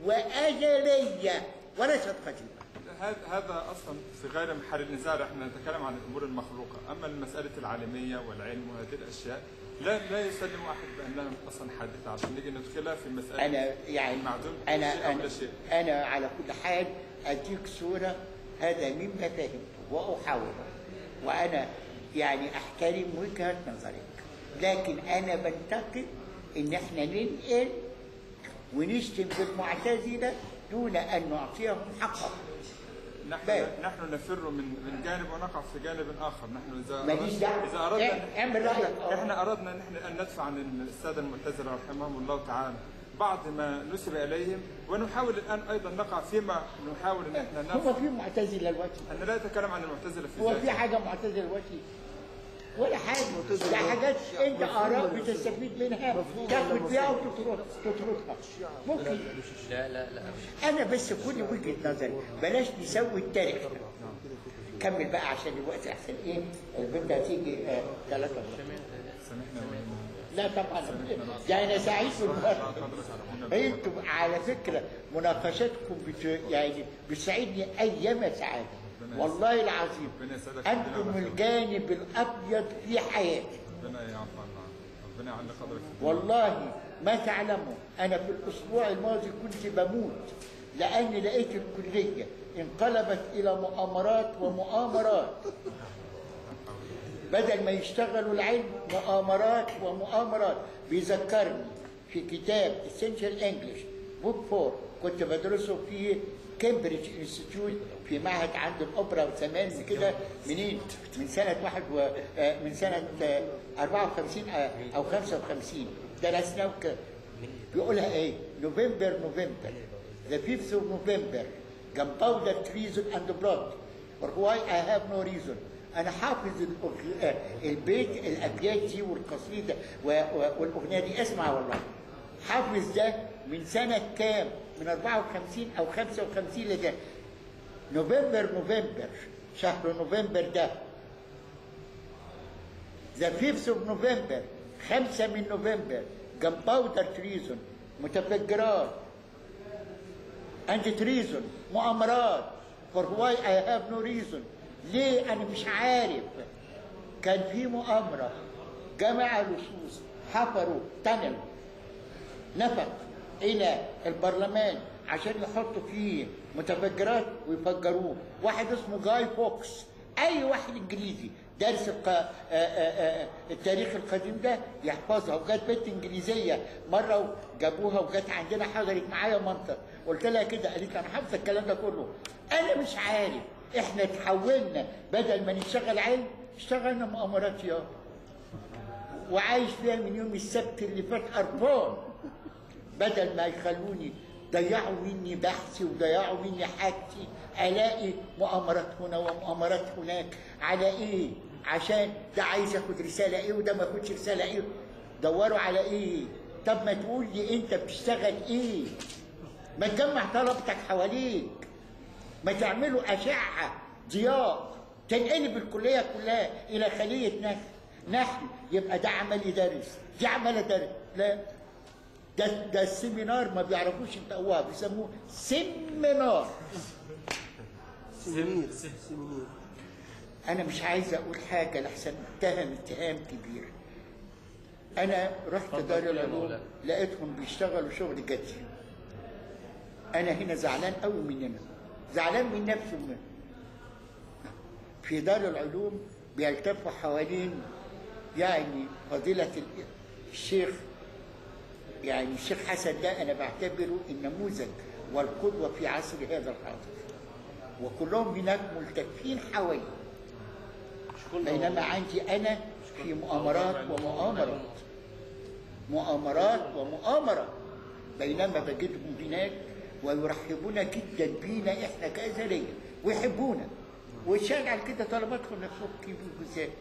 وازليه وليست قديمه هذا هذا اصلا في غير محل النزاع احنا نتكلم عن الامور المخلوقه اما المساله العالميه والعلم وهذه الاشياء لا لا يسلم احد بانها اصلا حادثه عشان نيجي ندخلها في مساله انا يعني المعدوم انا شيء أو انا لا شيء. انا على كل حال اديك صوره هذا مما فهمته واحاوره وانا يعني احترم وجهه نظرك لكن انا بنتقد ان احنا ننقل ونشتم في المعتزله دون ان نعطيهم حقهم نحن بال. نحن نفر من من جانب ونقع في جانب اخر نحن اذا ماليش دعوه اذا اردنا إيه، اعمل رايك احنا اردنا نحن ان ندفع عن الساده المعتزله رحمهم الله تعالى بعض ما نسب اليهم ونحاول الان ايضا نقع فيما نحاول ان احنا هو نفهم في معتزله دلوقتي انا لا اتكلم عن المعتزله في هو ذاتها. في حاجه معتزله دلوقتي ولا حاجه ده حاجات انت اراء بتستفيد منها تاخد فيها وتطرد تطردها ممكن لا لا لا انا بس كل وجهه نظري بلاش نسوي التاريخ كمل بقى عشان الوقت احسن ايه البنت هتيجي آه، ثلاثة سامحنا وإن- لا طبعا يعني انا سعيد بالمرة انتم على فكره مناقشاتكم بت... يعني بتسعدني ايما سعاده والله العظيم ربنا يسعدك انتم الجانب الابيض في حياتي ربنا يعفو عنا ربنا يعلي قدرك والله ما تعلموا انا في الاسبوع الماضي كنت بموت لاني لقيت الكليه انقلبت الى مؤامرات ومؤامرات بدل ما يشتغلوا العلم مؤامرات ومؤامرات بيذكرني في كتاب Essential English بوك فور كنت بدرسه في كامبريدج انستيتيوت في معهد عند الاوبرا زمان كده منين؟ من سنه واحد و... آه، من سنه آه، 54 آه، او 55 درسناه وك... بيقولها ايه؟ نوفمبر نوفمبر ذا 5th of November gunpowder treason and blood for why I have no reason انا حافظ الأغ- آه، البيت الابيات دي والقصيده و- و- والاغنيه دي اسمع والله حافظ ده من سنه كام من 54 او 55 لده نوفمبر نوفمبر شهر نوفمبر ده ذا فيفث اوف نوفمبر خمسة من نوفمبر جنباودر تريزون متفجرات اند تريزون مؤامرات فور واي اي هاف نو ريزون ليه انا مش عارف كان في مؤامرة جمع لصوص حفروا تنل نفق الى البرلمان عشان يحطوا فيه متفجرات ويفجروه واحد اسمه جاي فوكس اي واحد انجليزي دارس الق... آآ آآ التاريخ القديم ده يحفظها وجت بنت انجليزيه مره جابوها وجت عندنا حضرت معايا منطق قلت لها كده قالت لي انا حافظه الكلام ده كله انا مش عارف احنا تحولنا بدل ما نشتغل علم اشتغلنا مؤامرات يا وعايش فيها من يوم السبت اللي فات قرفان بدل ما يخلوني ضيعوا مني بحثي وضيعوا مني حاجتي الاقي مؤامرات هنا ومؤامرات هناك على ايه؟ عشان ده عايز ياخد رساله ايه وده ما ياخدش رساله ايه؟ دوروا على ايه؟ طب ما تقول لي انت بتشتغل ايه؟ ما تجمع طلبتك حواليك ما تعملوا اشعه ضياء تنقلب الكليه كلها الى خليه نحل نحل يبقى ده عمال يدرس دي عماله درس لا ده ده السيمينار ما بيعرفوش ينطقوها بيسموه سيمينار سمير سمير انا مش عايز اقول حاجه لحسن اتهم اتهام كبير انا رحت دار يا العلوم مولانا. لقيتهم بيشتغلوا شغل جدي انا هنا زعلان قوي مننا زعلان من نفسه من في دار العلوم بيلتفوا حوالين يعني فضيلة ال- الشيخ يعني الشيخ حسن ده أنا بعتبره النموذج والقدوة في عصر هذا الحاضر وكلهم هناك ملتفين حوالي بينما عندي أنا في مؤامرات ومؤامرات مؤامرات ومؤامرات بينما بجدهم هناك ويرحبون جدا بينا احنا كأزلية ويحبونا ويشغل كده طلباتهم نفسهم كيف ازاي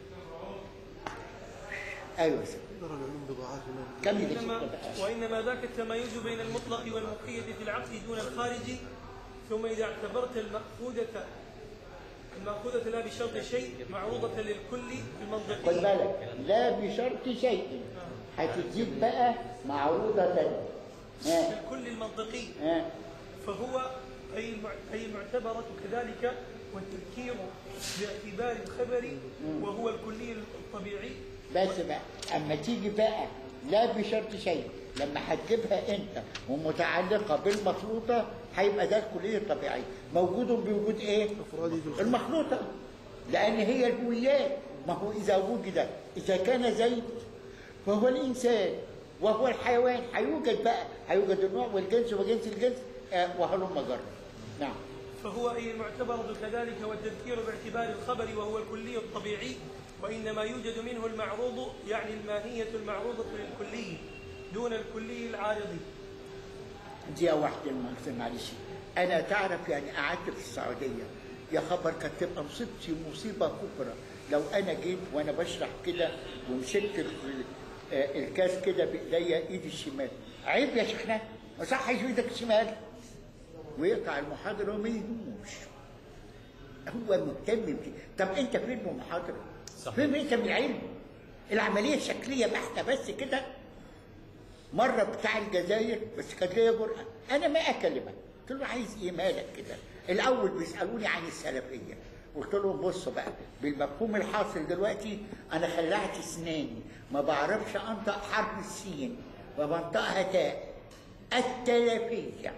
ايوه يا سيدي. دار العلوم بضاعات هناك كمل يا وإنما, سيدي. وإنما ذاك التمايز بين المطلق والمقيد في العقد دون الخارج ثم إذا اعتبرت المأخوذة المأخوذة لا بشرط شيء معروضة للكل في خد المنطقي بالك لا بشرط شيء هتزيد بقى معروضة تانية ها للكل المنطقي ها فهو أي المع- أي المعتبرة كذلك والتذكير باعتبار الخبر وهو الكلي الطبيعي بس بقى اما تيجي بقى لا بشرط شيء لما هتجيبها انت ومتعلقه بالمخلوطه هيبقى ده الكليه الطبيعيه موجود بوجود ايه؟ أفراد ذو الخ- المخلوطه لان هي الهويات ما هو اذا وجد اذا كان زيد فهو الانسان وهو الحيوان هيوجد بقى هيوجد النوع والجنس وجنس الجنس آه وهلم جرا نعم فهو أي المعتبرة كذلك والتذكير باعتبار الخبر وهو الكلي الطبيعي وإنما يوجد منه المعروض يعني الماهية المعروضة للكلي دون الكلي العارضي دي واحدة المنصب معلش أنا تعرف يعني قعدت في السعودية يا خبر كانت تبقى مصيبتي مصيبة كبرى لو أنا جيت وأنا بشرح كده ومسكت ال- آه، الكاس كده بإيديا إيدي الشمال عيب يا شيخنا ما صحش بإيدك الشمال ويقطع المحاضرة وما يهموش هو مهتم بكده طب أنت فين من المحاضرة؟ صح. فين أنت من العلم؟ العملية الشكلية بحتة بس كده مره بتاع الجزائر بس كانت ليا جرأه انا ما اكلمك قلت له عايز ايه مالك كده الاول بيسالوني عن السلفيه قلت لهم بصوا بقى بالمفهوم الحاصل دلوقتي انا خلعت اسناني ما بعرفش انطق حرف السين وبنطقها تاء التلفيه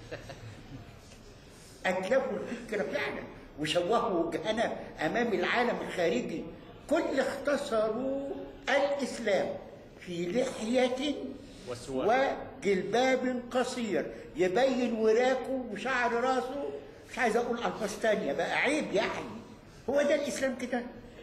أتلفوا الفكرة فعلا وشوهوا وجهنا أمام العالم الخارجي كل اختصروا الإسلام في لحية وسواك. وجلباب قصير يبين وراكه وشعر راسه مش عايز أقول ألفاظ تانية بقى عيب يعني هو ده الإسلام كده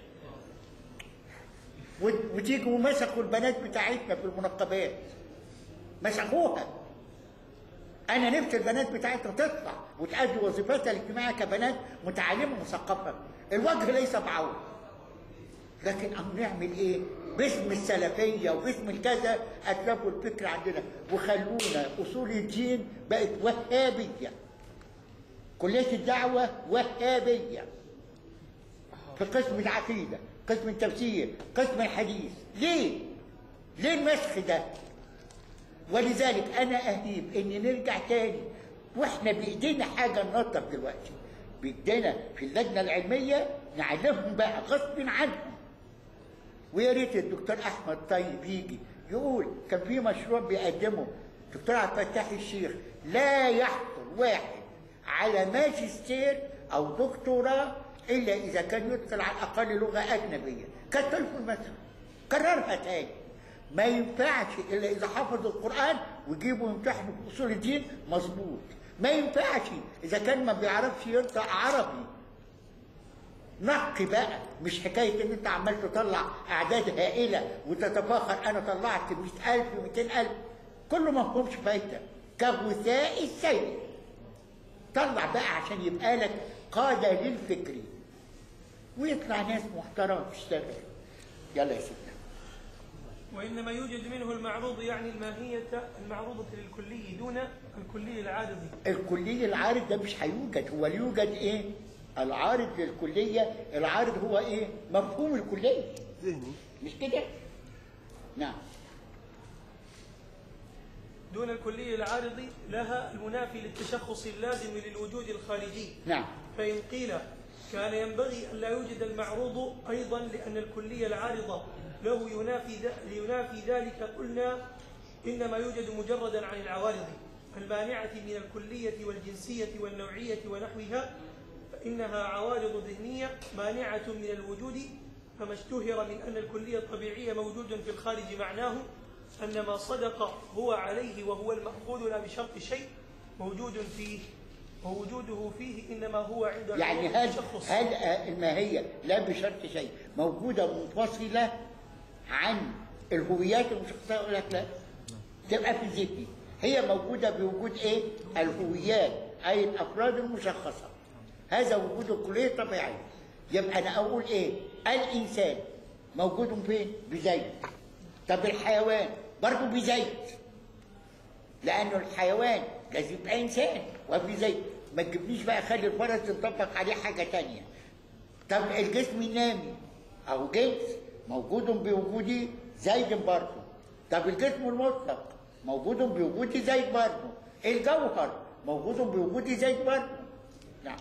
و- وتيجوا مسكوا البنات بتاعتنا في المنقبات مسكوها انا نفسي البنات بتاعتنا تطلع وتأدي وظيفتها الاجتماعيه كبنات متعلمه مثقفه الوجه ليس بعور لكن أم نعمل ايه باسم السلفيه وباسم الكذا اتلفوا الفكر عندنا وخلونا اصول الدين بقت وهابيه كليه الدعوه وهابيه في قسم العقيده قسم التفسير قسم الحديث ليه ليه المسخ ده ولذلك انا اهيب ان نرجع تاني واحنا بايدينا حاجه ننطق دلوقتي بايدينا في اللجنه العلميه نعلمهم بقى غصب عنهم ويا ريت الدكتور احمد طيب يجي يقول كان في مشروع بيقدمه دكتور عبد الفتاح الشيخ لا يحصل واحد على ماجستير او دكتوراه الا اذا كان يتقن على الاقل لغه اجنبيه كالتلفون مثلا كررها تاني ما ينفعش الا اذا حفظ القران ويجيبوا يمتحنوا في اصول الدين مظبوط ما ينفعش اذا كان ما بيعرفش ينطق عربي نقي بقى مش حكاية ان انت عمال تطلع اعداد هائلة وتتفاخر انا طلعت 100000 و200000 كله ما فيهمش فايدة كغثاء السيل طلع بقى عشان يبقى لك قادة للفكر ويطلع ناس محترمة تشتغل يلا يا سيدنا وإنما يوجد منه المعروض يعني الماهية المعروضة للكلي دون الكلي العارضي الكلية العارض ده مش هيوجد هو اللي يوجد ايه العارض للكلية العارض هو ايه مفهوم الكلية ذهني مش كده نعم دون الكلي العارضي لها المنافي للتشخص اللازم للوجود الخارجي نعم فإن قيل كان ينبغي أن لا يوجد المعروض أيضا لأن الكلية العارضة له ينافي ذ- لينافي ذلك قلنا إنما يوجد مجردا عن العوارض المانعة من الكلية والجنسية والنوعية ونحوها فإنها عوارض ذهنية مانعة من الوجود فما اشتهر من أن الكلية الطبيعية موجود في الخارج معناه أن ما صدق هو عليه وهو المأخوذ لا بشرط شيء موجود فيه ووجوده فيه إنما هو عند يعني العروض هل التشخص. هل الماهية لا بشرط شيء موجودة منفصلة عن الهويات المشخصة يقول لك لا تبقى في ذهني هي موجودة بوجود ايه؟ الهويات أي الأفراد المشخصة هذا وجود الكلية الطبيعية يبقى أنا أقول ايه؟ الإنسان موجود فين؟ بزيت طب الحيوان برضه بزيت لانه الحيوان لازم يبقى انسان وفي زي ما تجيبليش بقى خلي الفرس ينطبق عليه حاجه تانية طب الجسم النامي او جنس موجود بوجود زيد برضه طب الجسم المطلق موجود بوجود زيد برضه الجوهر موجود بوجود زيد برضه نعم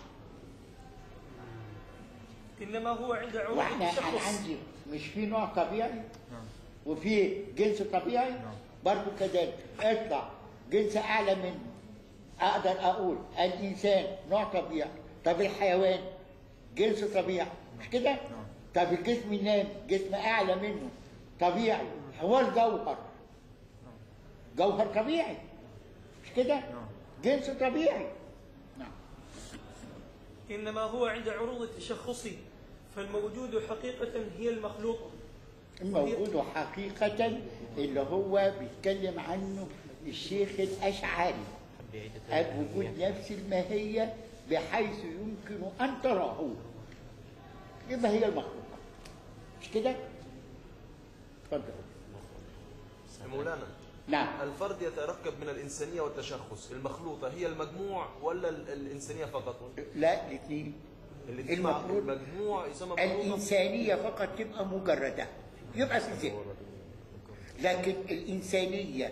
إنما هو عند عروض واحنا انا التشخص عندي مش في نوع طبيعي وفي جنس طبيعي برضو كذلك اطلع جنس اعلى منه اقدر اقول الانسان نوع طبيعي طب الحيوان جنس طبيعي مش كده طب الجسم النام جسم اعلى منه طبيعي هو الجوهر جوهر طبيعي مش كده جنس طبيعي نعم إنما هو عند عروض التشخص فالموجود حقيقة هي المخلوقة الموجود حقيقة اللي هو بيتكلم عنه الشيخ الأشعري حب يعيد تاني وجود نفس الماهية بحيث يمكن أن تراه يبقى هي المخلوقة مش كده؟ اتفضل مولانا نعم الفرد يتركب من الإنسانية والتشخص المخلوطة هي المجموع ولا ال- الإنسانية فقط لا الاثنين اللي تسمع المفروض المجموع يسمى مخلوطة الإنسانية فقط تبقى مجردة يبقى في ذهن لكن الإنسانية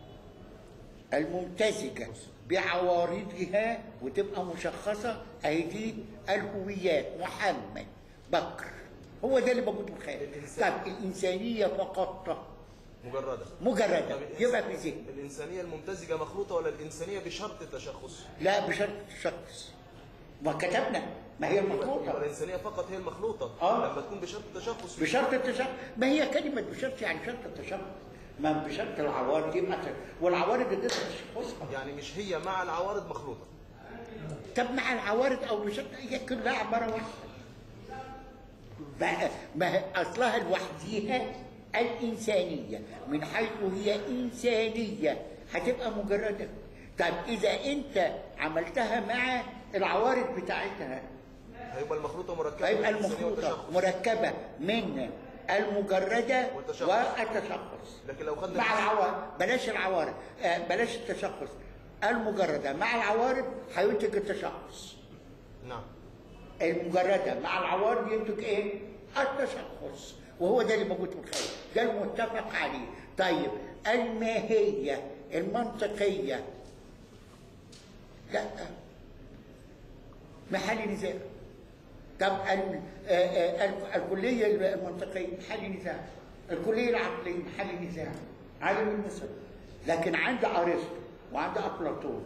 الممتزجة بعوارضها وتبقى مشخصة أهي دي الهويات محمد بكر هو ده اللي موجود في الخيال طب الإنسانية فقط مجردة مجردة طب الإنس- يبقى في ذهن الإنسانية الممتزجة مخلوطة ولا الإنسانية بشرط التشخص؟ لا بشرط الشخص ما كتبنا ما هي يبقى المخلوطة الإنسانية فقط هي المخلوطة آه. لما تكون بشرط التشخص بشرط التشخص ما هي كلمة بشرط يعني شرط التشخص ما بشرط العوارض يبقى ت- والعوارض اللي تشخصها يعني مش هي مع العوارض مخلوطة طب مع العوارض او بشرط هي كلها عبارة واحدة ما ما هي اصلها لوحديها الانسانية من حيث هي انسانية هتبقى مجردة طب اذا انت عملتها مع العوارض بتاعتها هيبقى المخلوطة مركبة فيبقى من الإنسانية المخلوطة والتشخص. مركبة من المجردة والتشخص. والتشخص لكن لو خدنا مع العوارض بلاش العوارض آه، بلاش التشخص المجردة مع العوارض هينتج التشخص نعم المجردة مع العوارض ينتج ايه؟ التشخص وهو ده اللي موجود في الخير ده المتفق عليه طيب الماهية المنطقية لا محل نزاع طب ال- آه، آه، ال- الكلية المنطقية محل نزاع الكلية العقلية محل نزاع عالم المثل لكن عند أرسطو وعند أفلاطون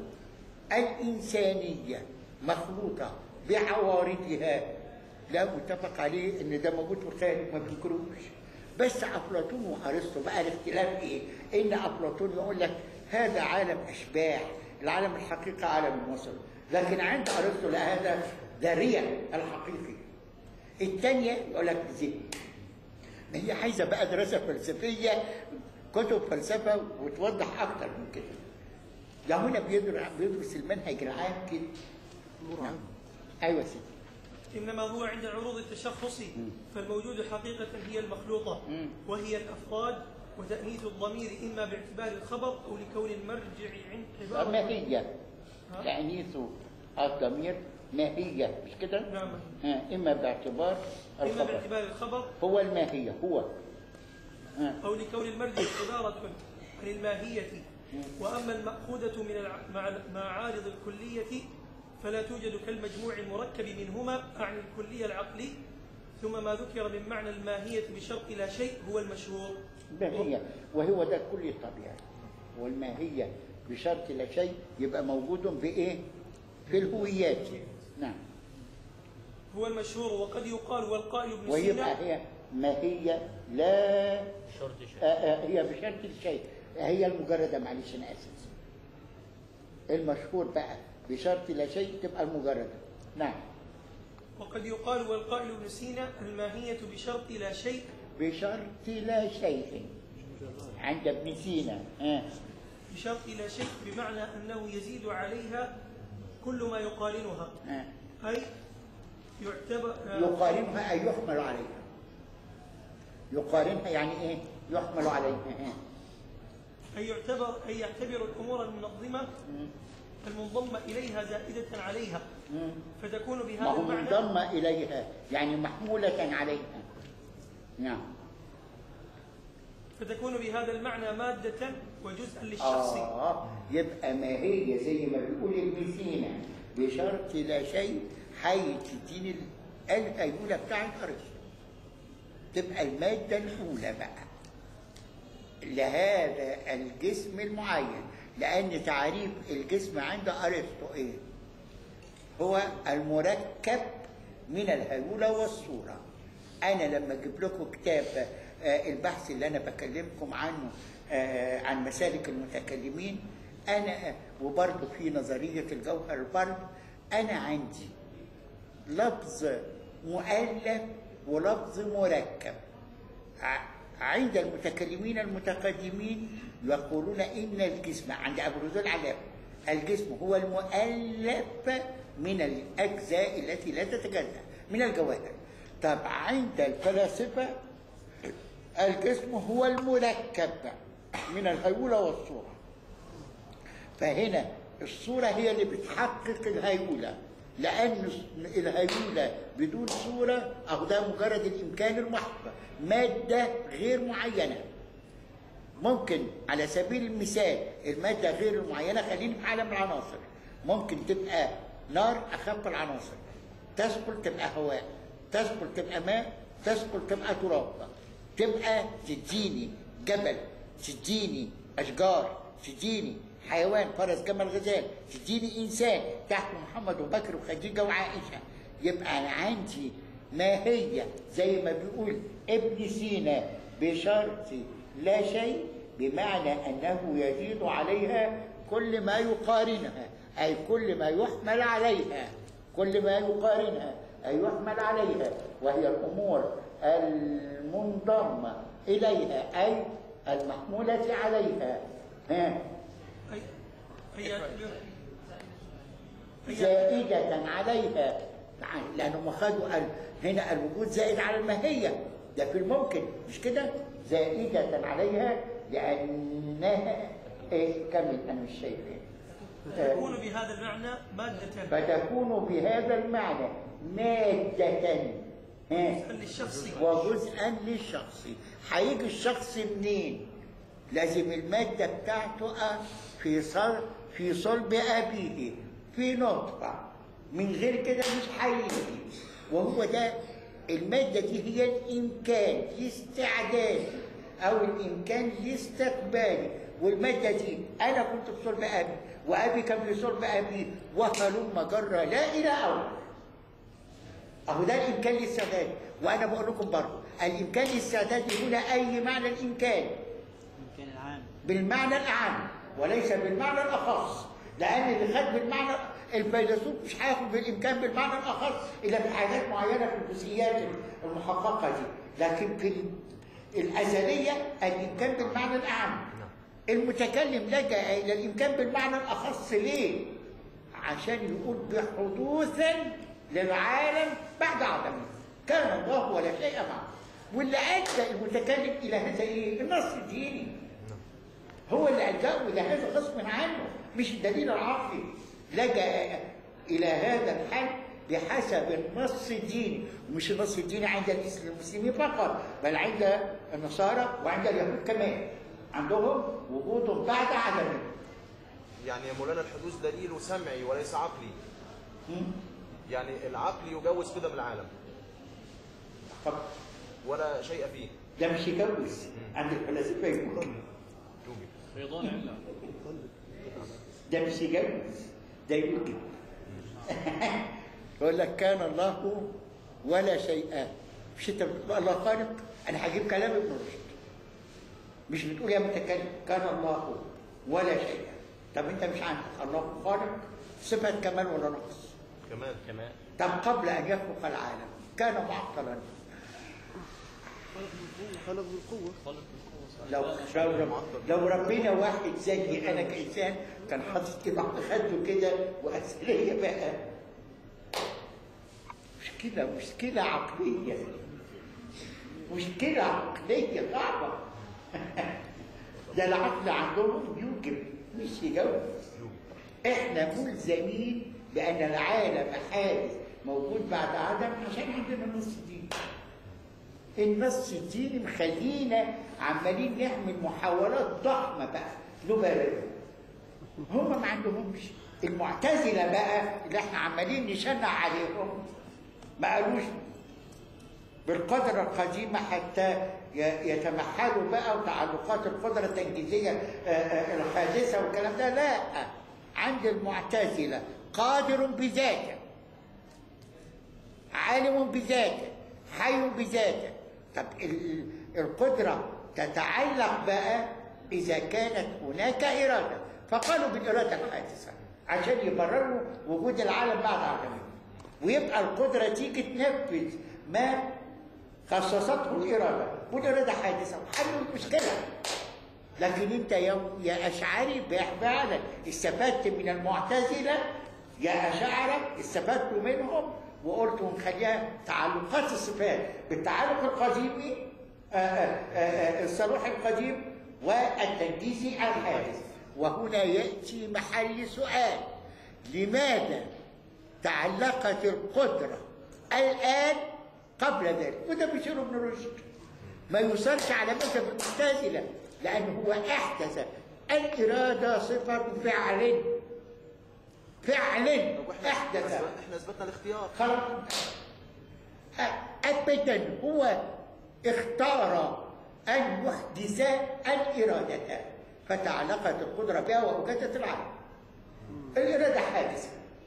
الإنسانية مخلوطة بعوارضها لا متفق عليه ان ده موجود في الخارج ما بينكروش بس افلاطون وارسطو بقى الاختلاف ايه؟ ان افلاطون يقول لك هذا عالم اشباح العالم الحقيقي عالم الوصل لكن عند ارسطو لا هذا ده ريال الحقيقي الثانيه يقول لك ذهن ما هي عايزه بقى دراسه فلسفيه كتب فلسفه وتوضح اكتر من كده ده هنا بيدرس بيدرس المنهج العام كده نعم. ايوه يا سيدي إنما هو عند عروض التشخص فالموجود حقيقة هي المخلوطة وهي الأفراد وتأنيث الضمير إما باعتبار الخبر أو لكون المرجع عند عبارة ما هي تأنيث الضمير ما هي مش كده؟ نعم. ها إما باعتبار إما الخبر باعتبار الخبر هو الماهية هو ها أو لكون المرجع عبارة عن الماهية وأما المأخوذة من الع... مع مع عارض الكلية فلا توجد كالمجموع المركب منهما أعني الكلية العقلي ثم ما ذكر من معنى الماهية بشرط لا شيء هو المشهور ماهية وهو ده كل الطبيعة والماهية بشرط لا شيء يبقى موجود بإيه؟ في الهويات نعم هو المشهور وقد يقال والقائل ابن ويبقى سينا هي ماهية لا شرط آه، شيء آه، هي بشرط الشيء هي المجردة معلش أنا آسف المشهور بقى بشرط لا شيء تبقى المجردة نعم وقد يقال والقائل ابن سينا الماهية بشرط لا شيء بشرط لا شيء عند ابن سينا آه. بشرط لا شيء بمعنى أنه يزيد عليها كل ما يقارنها آه. أي يعتبر يقارنها أي يحمل عليها يقارنها يعني إيه؟ يحمل عليها آه. أي يعتبر أي يعتبر الأمور المنظمة المنضمة إليها زائدة عليها فتكون ما بهذا هو المعنى منضم إليها يعني محمولة عليها نعم فتكون بهذا المعنى مادة وجزءا للشخص آه يبقى ما هي زي ما بيقول ابن سينا بشرط لا شيء حي تدين الأيولة بتاع الأرسطو تبقى المادة الأولى بقى لهذا الجسم المعين لأن تعريف الجسم عند أرسطو إيه؟ هو المركب من الهيولة والصورة أنا لما أجيب لكم كتاب آه، البحث اللي أنا بكلمكم عنه آه، عن مسالك المتكلمين أنا وبرضه في نظرية الجوهر برضه أنا عندي لفظ مؤلف ولفظ مركب ع- عند المتكلمين المتقدمين يقولون ان الجسم عند ابو رزق العلام الجسم هو المؤلف من الاجزاء التي لا تتجزا من الجواهر طب عند الفلاسفه الجسم هو المركب من الهيوله والصوره فهنا الصورة هي اللي بتحقق الهيولة لأن الهيولة بدون صورة أو ده مجرد الإمكان المحض مادة غير معينة ممكن على سبيل المثال المادة غير المعينة خلينا في عالم العناصر ممكن تبقى نار أخف العناصر تثقل تبقى هواء تثقل تبقى ماء تثقل تبقى تراب تبقى تديني جبل تديني أشجار تديني حيوان فرس جمل غزال تديني إنسان تحت محمد وبكر وخديجة وعائشة يبقى أنا عندي ماهية زي ما بيقول ابن سينا بشرط لا شيء بمعنى أنه يزيد عليها كل ما يقارنها أي كل ما يحمل عليها كل ما يقارنها أي يحمل عليها وهي الأمور المنضمة إليها أي المحمولة عليها ها أي أي يعتبر أي يعتبر- زائدة عليها لأنهم خدوا ال- هنا الوجود زائد على الماهية ده في الممكن مش كده زائدة عليها لأنها إيه كمل أنا مش شايف إيه آه، تكون بهذا المعنى مادة فتكون بهذا المعنى مادة ها للشخص وجزءا للشخص هيجي الشخص منين لازم المادة بتاعته آه في صل في صلب أبيه في نطفة من غير كده مش هيجي وهو ده المادة دي هي الإمكان الاستعداد أو الإمكان الاستقبالي والمادة دي أنا كنت في صلب أبي وأبي كان في صلب أبي وهلم جرى لا إلى أول اهو ده الامكان للاستعداد وانا بقول لكم برضه الامكان للاستعداد هنا اي معنى الامكان يمكن العام بالمعنى الاعم وليس بالمعنى الاخص لان اللي خد بالمعنى الفيلسوف مش هياخد بالامكان بالمعنى الاخص الا في حاجات معينه في الجزئيات المحققه دي لكن في ال- الازليه الامكان بالمعنى الاعم المتكلم لجا الى الامكان بالمعنى الاخص ليه؟ عشان يقول بحدوث للعالم بعد عدمه كان الله ولا شيء معه واللي ادى المتكلم الى هذا ايه؟ النص الديني هو اللي ألجأه إلى هذا غصب عنه مش الدليل العقلي لجأ إلى هذا الحل بحسب النص الديني ومش النص الديني عند الإس- المسلمين فقط بل عند النصارى وعند اليهود كمان عندهم وجود بعد عدمه يعني يا مولانا الحدوث دليل سمعي وليس عقلي م? يعني العقل يجوز قدم العالم طب ولا شيء فيه ده مش يجوز عند الفلاسفة يقول يوجد ده مش يجوز ده يوجب يقول لك كان الله ولا شيء مش انت بتقول الله خالق انا هجيب كلام ابن رشد مش بتقول يا متكلم كان الله ولا شيء طب انت مش عندك الله خالق صفه كمال ولا نقص كمان كمان طب قبل ان يخلق العالم كان معطلا خلق بالقوة خالق بالقوة صح لو لو لو ربنا واحد زيي انا كانسان كان حاطط كده على خده كده واسئله بقى مشكله مشكله عقليه مشكله عقليه صعبه ده العقل عندهم يوجب مش يجوز احنا ملزمين بان العالم حادث موجود بعد عدم عشان عندنا النص الديني النص الديني مخلينا عمالين نعمل محاولات ضخمه بقى نبرر هم ما عندهمش المعتزله بقى اللي احنا عمالين نشنع عليهم ما قالوش بالقدرة القديمة حتى ي- يتمحلوا بقى وتعلقات القدرة التنجيزية آه، آه، الحادثة والكلام ده لا عند المعتزلة قادر بذاته عالم بذاته حي بذاته طب ال- القدرة تتعلق بقى إذا كانت هناك إرادة فقالوا بالإرادة الحادثة عشان يبرروا وجود العالم بعد عدمه ويبقى القدرة تيجي تنفذ ما خصصته الإرادة والإرادة حادثة وحلوا المشكلة لكن انت يا يا اشعري فعلا استفدت من المعتزله يا اشاعره استفدتوا منهم وقلتوا نخليها تعلقات الصفات بالتعلق القديم آه، آه، آه، الصلاح القديم والتنجيز الحادث وهنا ياتي محل سؤال لماذا تعلقت القدره الان قبل ذلك وده بيشير ابن رشد ما يصرش على مذهب المعتزله لانه هو احدث الاراده صفه فعل فعل طب واحنا احدث احنا اثبتنا الاختيار خلق ابدا هو اختار ان يحدث الاراده فتعلقت القدره بها واوجدت العالم الاراده حادثه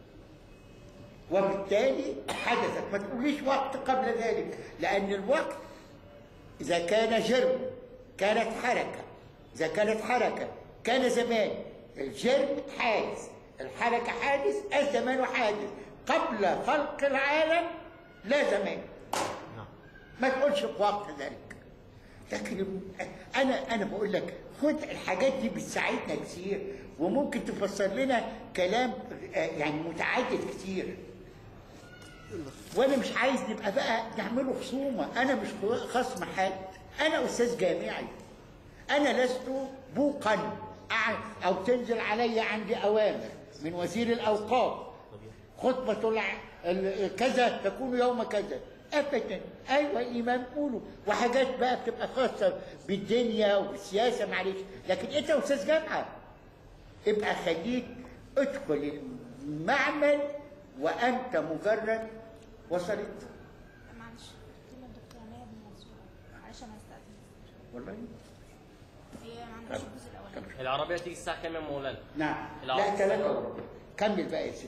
وبالتالي حدثت ما تقوليش وقت قبل ذلك لان الوقت إذا كان جرم كانت حركة إذا كانت حركة كان زمان الجرم حادث الحركة حادث الزمان حادث قبل خلق العالم لا زمان نعم ما تقولش في وقت ذلك لكن انا انا بقول لك خد الحاجات دي بتساعدنا كتير وممكن تفسر لنا كلام آه، يعني متعدد كتير وانا مش عايز نبقى بقى نعمله خصومه انا مش خصم حد انا استاذ جامعي انا لست بوقا أع- او تنزل علي عندي اوامر من وزير الاوقاف خطبه الع- ال- كذا تكون يوم كذا ابدا ايوه الامام قولوا وحاجات بقى بتبقى خاصه بالدنيا وبالسياسه معلش لكن انت استاذ جامعه ابقى خليك ادخل المعمل وانت مجرد وصلت معلش كلمة الدكتورة مية بن منصور معلش انا هستأذن والله هي ما عندهاش الجزء الاولاني العربية تيجي الساعة كام يا مولانا؟ نعم العصر. لا ثلاثة وربع كمل بقى يا ستي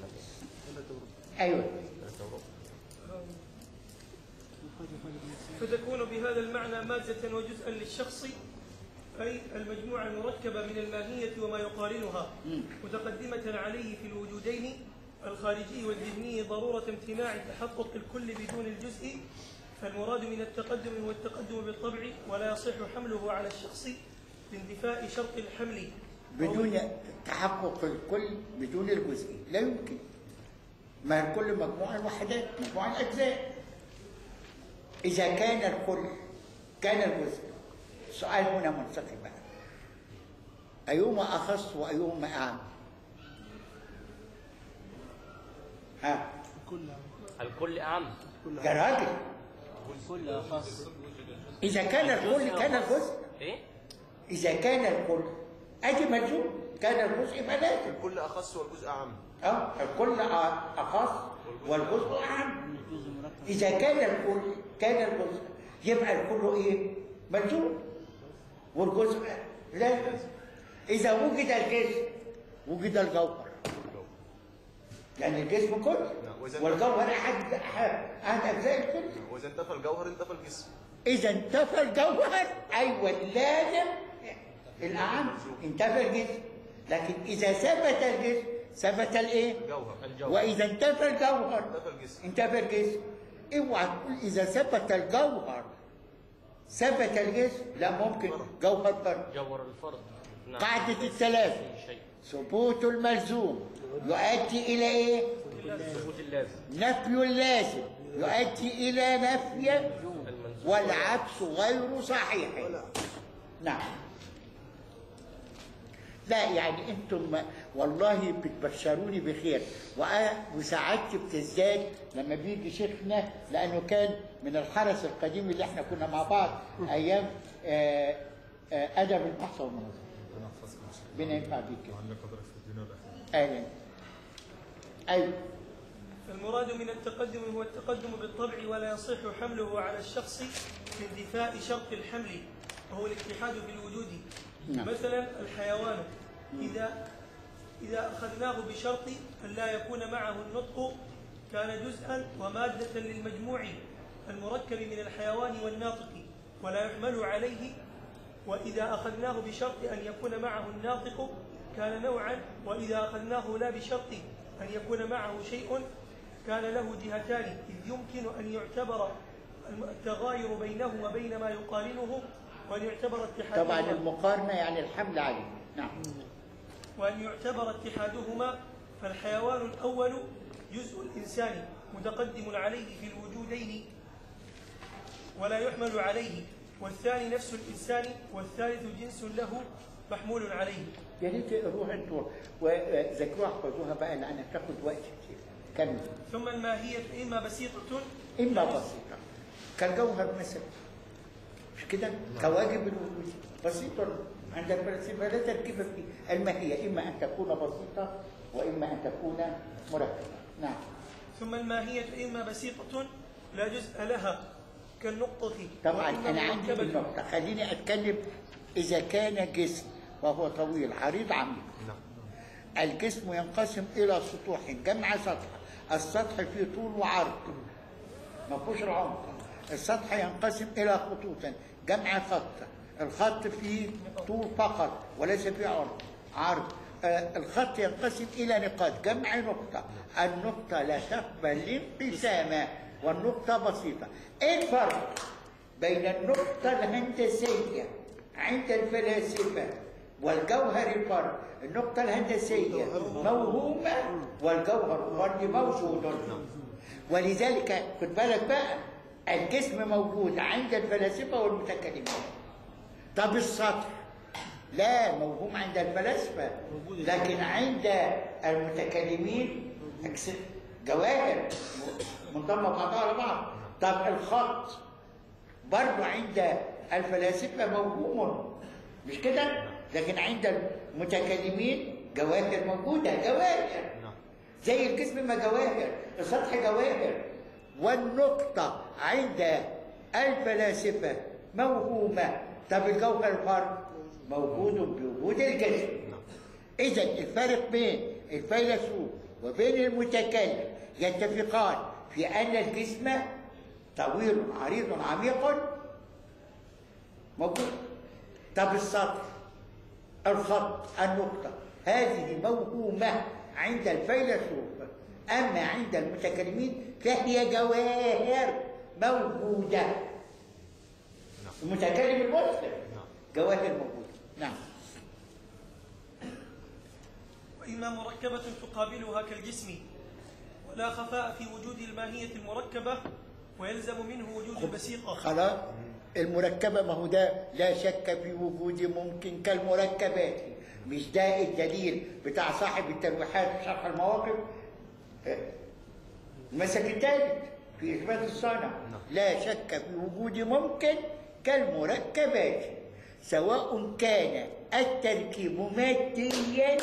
ايوه فتكون بهذا المعنى مادة وجزءا للشخص أي المجموعة المركبة من الماهية وما يقارنها متقدمة عليه في الوجودين الخارجي والذهني ضرورة امتناع تحقق الكل بدون الجزء فالمراد من التقدم هو التقدم بالطبع ولا يصح حمله على الشخص لاندفاء شرط الحمل بدون تحقق الكل بدون الجزء لا يمكن ما الكل مجموعة الوحدات مجموعة الأجزاء إذا كان الكل كان الجزء السؤال هنا منطقي بقى أيهما أخص وأيهما أعم ها الكل أعم يا راجل كل خاص إذا كان الكل كان الجزء إيه؟ إذا كان الكل أدي ملزوم كان الجزء يبقى لازم الكل أخص والجزء أعم اه الكل أ- أخص والجزء أعم الجزء مركب إذا كان الكل كان الجزء يبقى الكل إيه؟ ملزوم والجزء لازم إذا وجد الجسم وجد الجوهر يعني الجسم كله وإذا- والجوهر أحد أحد أحد أجزاء الكل وإذا انتفى الجوهر انتفى الجسم إذا انتفى الجوهر أيوة لازم الأعم انتفى الجسم لكن إذا ثبت الجسم ثبت الإيه؟ الجوهر وإذا انتفى الجوهر انتفى الجسم انتفى الجسم اوعى تقول إذا ثبت الجوهر ثبت الجسم لا ممكن جوهر فرد جوهر الفرد نعم قاعدة الثلاثة شيء ثبوت الملزوم يؤدي إلى إيه؟ ثبوت اللازم نفي اللازم يؤدي إلى نفي المنزوم والعكس غير صحيح نعم لا يعني انتم والله بتبشروني بخير وأ- وسعادتي بتزداد لما بيجي شيخنا لانه كان من الحرس القديم اللي احنا كنا مع بعض ايام آه، آه، ادب البحث والمناظره ربنا ينفع بيك وعندك قدرك في الدنيا والاخره اهلا ايوه المراد من التقدم هو التقدم بالطبع ولا يصح حمله على الشخص لاندفاء شرط الحمل وهو الاتحاد بالوجود نعم. مثلا الحيوان إذا إذا أخذناه بشرط أن لا يكون معه النطق كان جزءا ومادة للمجموع المركب من الحيوان والناطق ولا يحمل عليه وإذا أخذناه بشرط أن يكون معه الناطق كان نوعا وإذا أخذناه لا بشرط أن يكون معه شيء كان له جهتان إذ يمكن أن يعتبر التغاير بينه وبين ما يقارنه وأن يعتبر اتحادهما طبعا المقارنه يعني الحمل عليه نعم وأن يعتبر اتحادهما فالحيوان الأول جزء الإنسان متقدم عليه في الوجودين ولا يحمل عليه والثاني نفس الإنسان والثالث جنس له محمول عليه يا ريت روح انتوا وذاكروها احفظوها بقى لانها بتاخد وقت كتير كمل ثم الماهية إما بسيطة إما بسيطة كالجوهر مثلا مش كده؟ كواجب الوجود بسيطة عند الفلاسفة لا تركيب فيه الماهية إما أن تكون بسيطة وإما أن تكون مركبة نعم ثم الماهية إما بسيطة لا جزء لها كالنقطة طبعا وإما أنا عندي مركبة. النقطة خليني أتكلم إذا كان جسم وهو طويل عريض عميق الجسم ينقسم إلى سطوح جمع سطح السطح فيه طول وعرض ما فيهوش العمق السطح ينقسم إلى خطوط جمع خط الخط فيه طول فقط وليس فيه عرض عرض آه، الخط ينقسم إلى نقاط جمع نقطة النقطة لا تقبل الانقسام والنقطة بسيطة إيه الفرق بين النقطة الهندسية عند الفلاسفة والجوهر الفرد النقطة الهندسية موهومة والجوهر الفردي موجود ولذلك خد بالك بقى الجسم موجود عند الفلاسفة والمتكلمين طب السطر لا موهوم عند الفلاسفة لكن عند المتكلمين أجس- جواهر منضمة بعضها على بعض طب الخط برضه عند الفلاسفة موهوم مش كده؟ لكن عند المتكلمين جواهر موجودة جواهر زي الجسم ما جواهر السطح جواهر والنقطة عند الفلاسفة موهومة طب الجوهر الفرد موجود بوجود الجسم إذا الفرق بين الفيلسوف وبين المتكلم يتفقان في أن الجسم طويل عريض عميق موجود طب السطر الخط النقطة هذه موهومة عند الفيلسوف أما عند المتكلمين فهي جواهر موجودة المتكلم المسلم جواهر موجودة نعم وإما مركبة تقابلها كالجسم ولا خفاء في وجود الماهية المركبة ويلزم منه وجود البسيطة خلاص المركبة ما هو ده لا شك في وجود ممكن كالمركبات مش ده الدليل بتاع صاحب التلويحات في شرح المواقف آه، المسك الثالث في إثبات الصانع لا شك في وجود ممكن كالمركبات سواء كان التركيب ماديا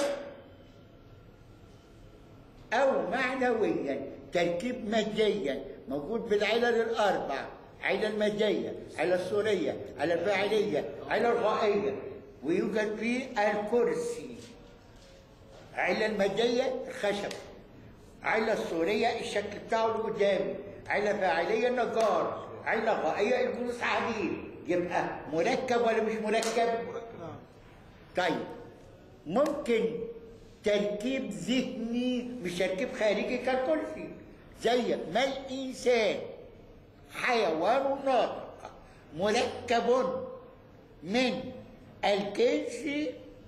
أو معنويا تركيب ماديا موجود بالعلل الأربع علة المادية علة الصورية علة الفاعلية علة الغائية ويوجد في الكرسي علة المادية الخشب علة الصورية الشكل بتاعه اللي قدامي علة فاعلية النجار علة غائية الجلوس حديد يبقى مركب ولا مش مركب؟ طيب ممكن تركيب ذهني مش تركيب خارجي كالكرسي زي ما الإنسان حيوان ناطق مركب من الجنس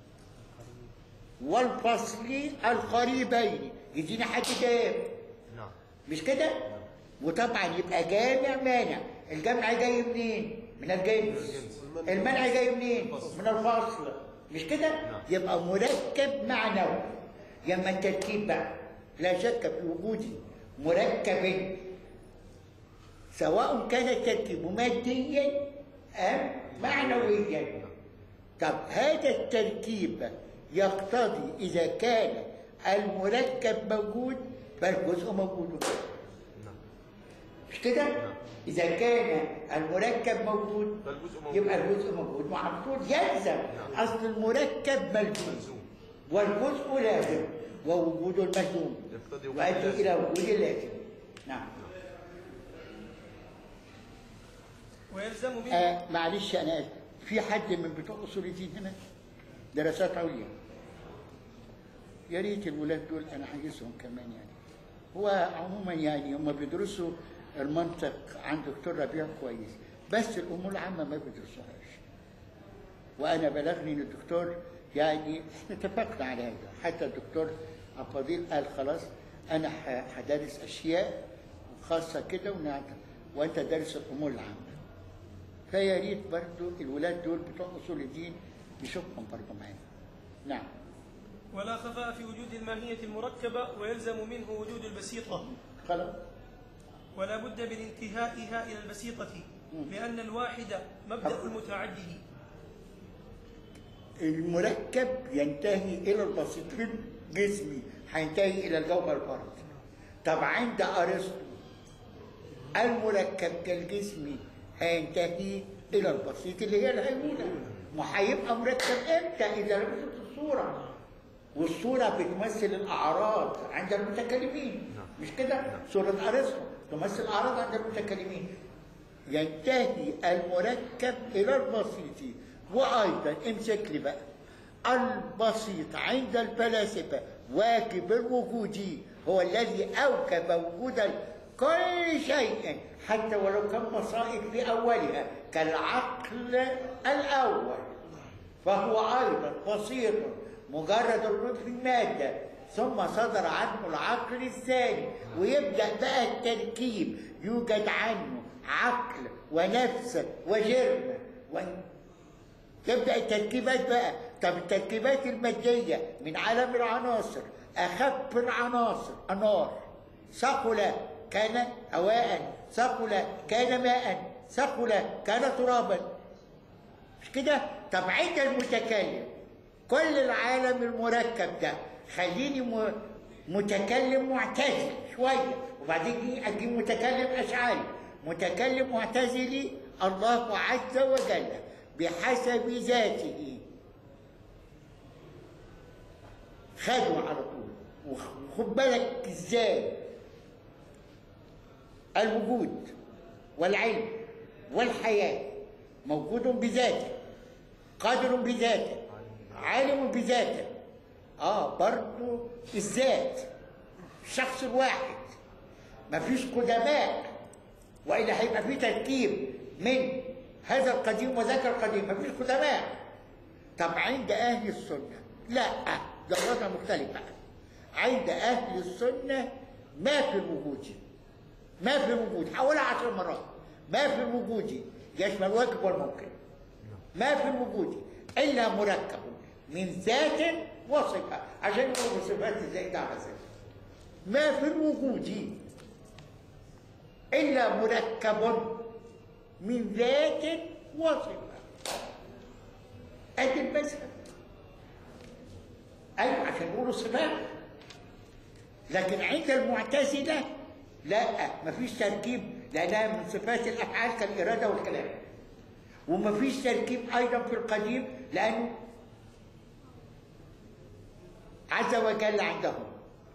والفصل القريبين يدينا حد تاني نعم مش كده؟ وطبعا يبقى جامع مانع الجمع جاي منين؟ من الجنس المنع جاي منين؟ من الفصل مش كده؟ يبقى مركب معنوي يما التركيب بقى لا شك في وجود مركب سواء كان التركيب ماديا أم معنويا طب هذا التركيب يقتضي إذا كان المركب موجود فالجزء موجود مش كده؟ إذا كان المركب موجود فالجزء موجود. يبقى الجزء موجود مع طول يلزم أصل المركب ملزوم والجزء لازم ووجود الملزوم يقتضي وجود يؤدي اللازم. إلى وجود اللازم نعم ويلزم منه آه معلش أنا آسف في حد من بتوع أصول الدين هنا دراسات عليا يا ريت الولاد دول أنا عايزهم كمان يعني هو عموما يعني هم بيدرسوا المنطق عند دكتور ربيع كويس بس الأمور العامة ما بيدرسوهاش وأنا بلغني إن الدكتور يعني إحنا اتفقنا على هذا حتى الدكتور عبد قال خلاص أنا ح- هدرس أشياء خاصة كده ونعت- وأنت دارس الأمور العامة فيا ريت برضو الولاد دول بتوع اصول الدين نشوفهم برضو معانا نعم ولا خفاء في وجود الماهية المركبة ويلزم منه وجود البسيطة خلاص ولا بد من انتهائها إلى البسيطة لأن الواحد مبدأ المتعدد المركب ينتهي الى البسيط في الجسم هينتهي الى الجوهر الفرد طب عند ارسطو المركب كالجسم هينتهي الى البسيط اللي هي الهيمونه ما هيبقى مركب امتى اذا لبست الصوره والصوره بتمثل الاعراض عند المتكلمين مش كده صوره ارسطو تمثل الاعراض عند المتكلمين ينتهي المركب الى البسيط وايضا امسك لي بقى البسيط عند الفلاسفه واجب الوجود هو الذي اوجب وجود كل شيء حتى ولو كان بسائط في اولها كالعقل الاول فهو أيضا بسيط مجرد الرد في المادة ثم صدر عنه العقل الثاني ويبدأ بقى التركيب يوجد عنه عقل ونفس وجرم وإن تبدا التركيبات بقى طب التركيبات الماديه من عالم العناصر اخف العناصر النار ثقل كان هواء ثقل كان ماء ثقل كان ترابا مش كده طب عند المتكلم كل العالم المركب ده خليني م- متكلم معتزل شويه وبعدين اجيب متكلم اشعري متكلم معتزلي الله عز وجل بحسب ذاته خدوا على طول وخد بالك ازاي الوجود والعلم والحياة موجود بذاته قادر بذاته عالم بذاته اه برضو الذات الشخص الواحد مفيش قدماء والا هيبقى في تركيب من هذا القديم وذاك القديم مفيش قدماء طب عند اهل السنه لا ده وضع مختلف بقى عند اهل السنه ما في الوجود ما في الوجود حوالي عشر مرات ما في الوجود يشمل الواجب والممكن ما في الوجود الا مركب من ذات وصفه عشان يقولوا صفات زائده على ذات ما في الوجود الا مركب من ذات وصفه ادي المذهب ايوه عشان يقولوا صفات لكن عند المعتزله لا مفيش تركيب لانها من صفات الافعال كالاراده والكلام ومفيش تركيب ايضا في القديم لانه عز وجل عندهم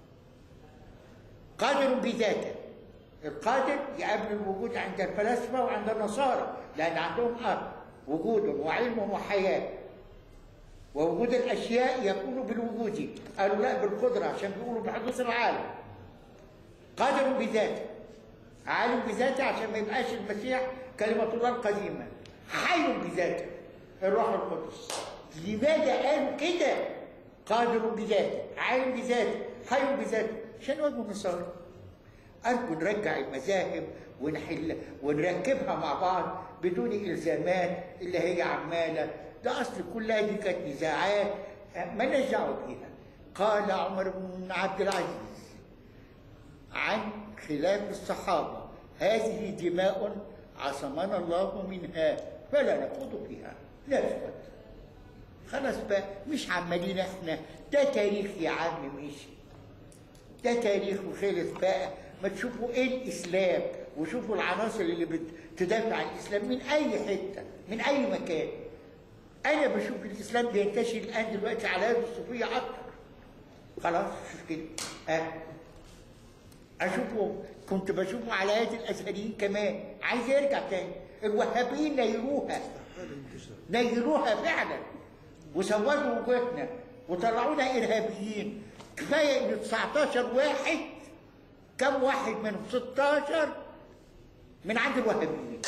قادر بذاته القادر يقابل الوجود عند الفلاسفه وعند النصارى لان عندهم ارض وجود وعلم وحياه ووجود الاشياء يكون بالوجود قالوا لا بالقدره عشان بيقولوا بحدوث العالم قادر بذاته عالم بذاته عشان ما يبقاش المسيح كلمة الله القديمة حي بذاته الروح القدس لماذا قالوا كده قادر بذاته عالم بذاته حي بذاته عشان وجهوا النصارى أرجو نرجع المذاهب ونحل ونركبها مع بعض بدون إلزامات اللي هي عمالة ده أصل كلها دي كانت نزاعات ما دعوة بيها قال عمر بن عبد العزيز عن خلاف الصحابة هذه دماء عصمنا الله منها فلا نخوض فيها لا نسكت خلاص بقى مش عمالين احنا ده تاريخ يا عم ماشي ده تاريخ وخلص بقى ما تشوفوا ايه الاسلام وشوفوا العناصر اللي بتدافع عن الاسلام من اي حته من اي مكان انا بشوف الاسلام بينتشر الان دلوقتي على يد الصوفيه اكتر خلاص شوف كده ها اشوفه كنت بشوفه على يد الازهريين كمان عايز يرجع تاني الوهابيين نيروها نيروها فعلا وسودوا وجوهنا وطلعونا ارهابيين كفايه ان 19 واحد كم واحد منهم 16 من عند الوهابيين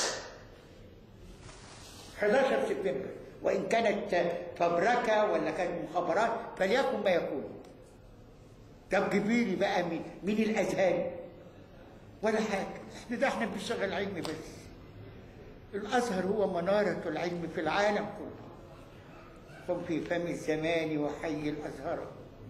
11 سبتمبر وان كانت فبركه ولا كانت مخابرات فليكن ما يكون طب جيبي لي بقى مين مين الازهري ولا حاجه احنا ده احنا بنشتغل علم بس الازهر هو مناره العلم في العالم كله قم في فم الزمان وحي الازهر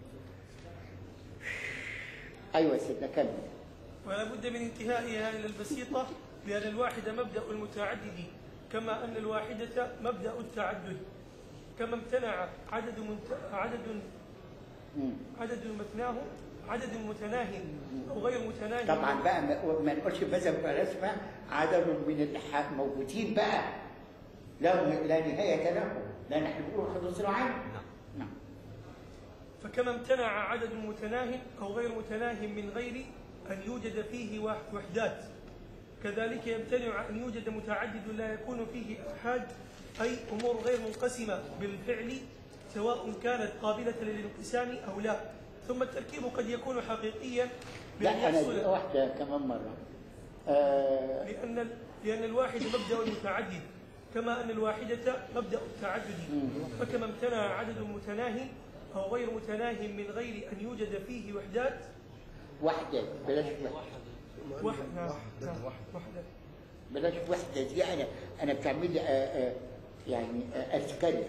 ايوه يا سيدنا كمل ولا بد من انتهائها الى البسيطه لان الواحد مبدا المتعدد كما ان الواحده مبدا التعدد كما امتنع عدد منت... عدد مم. عدد مثناه عدد متناه او غير متناه طبعا بقى ما- ما نقولش مذهب الفلاسفه عدد من الإلحاد موجودين بقى لا لا نهايه لهم لا نحن بنقول حدوث العالم نعم فكما امتنع عدد متناه او غير متناه من غير ان يوجد فيه واحد- وحدات كذلك يمتنع ان يوجد متعدد لا يكون فيه احاد اي امور غير منقسمه بالفعل سواء كانت قابله للانقسام او لا ثم التركيب قد يكون حقيقيا بأن لا انا يحصل- دي واحده كمان مره آه لأن لأن الواحد مبدأ المتعدد كما أن الواحدة مبدأ التعدد فكما امتنع عدد متناهي أو غير متناهي من غير أن يوجد فيه وحدات وحدة بلاش وحدة وحدة نعم، وحدة بلاش وحدة دي أنا أنا بتعمل لي آه، آه، يعني آه، أتكلم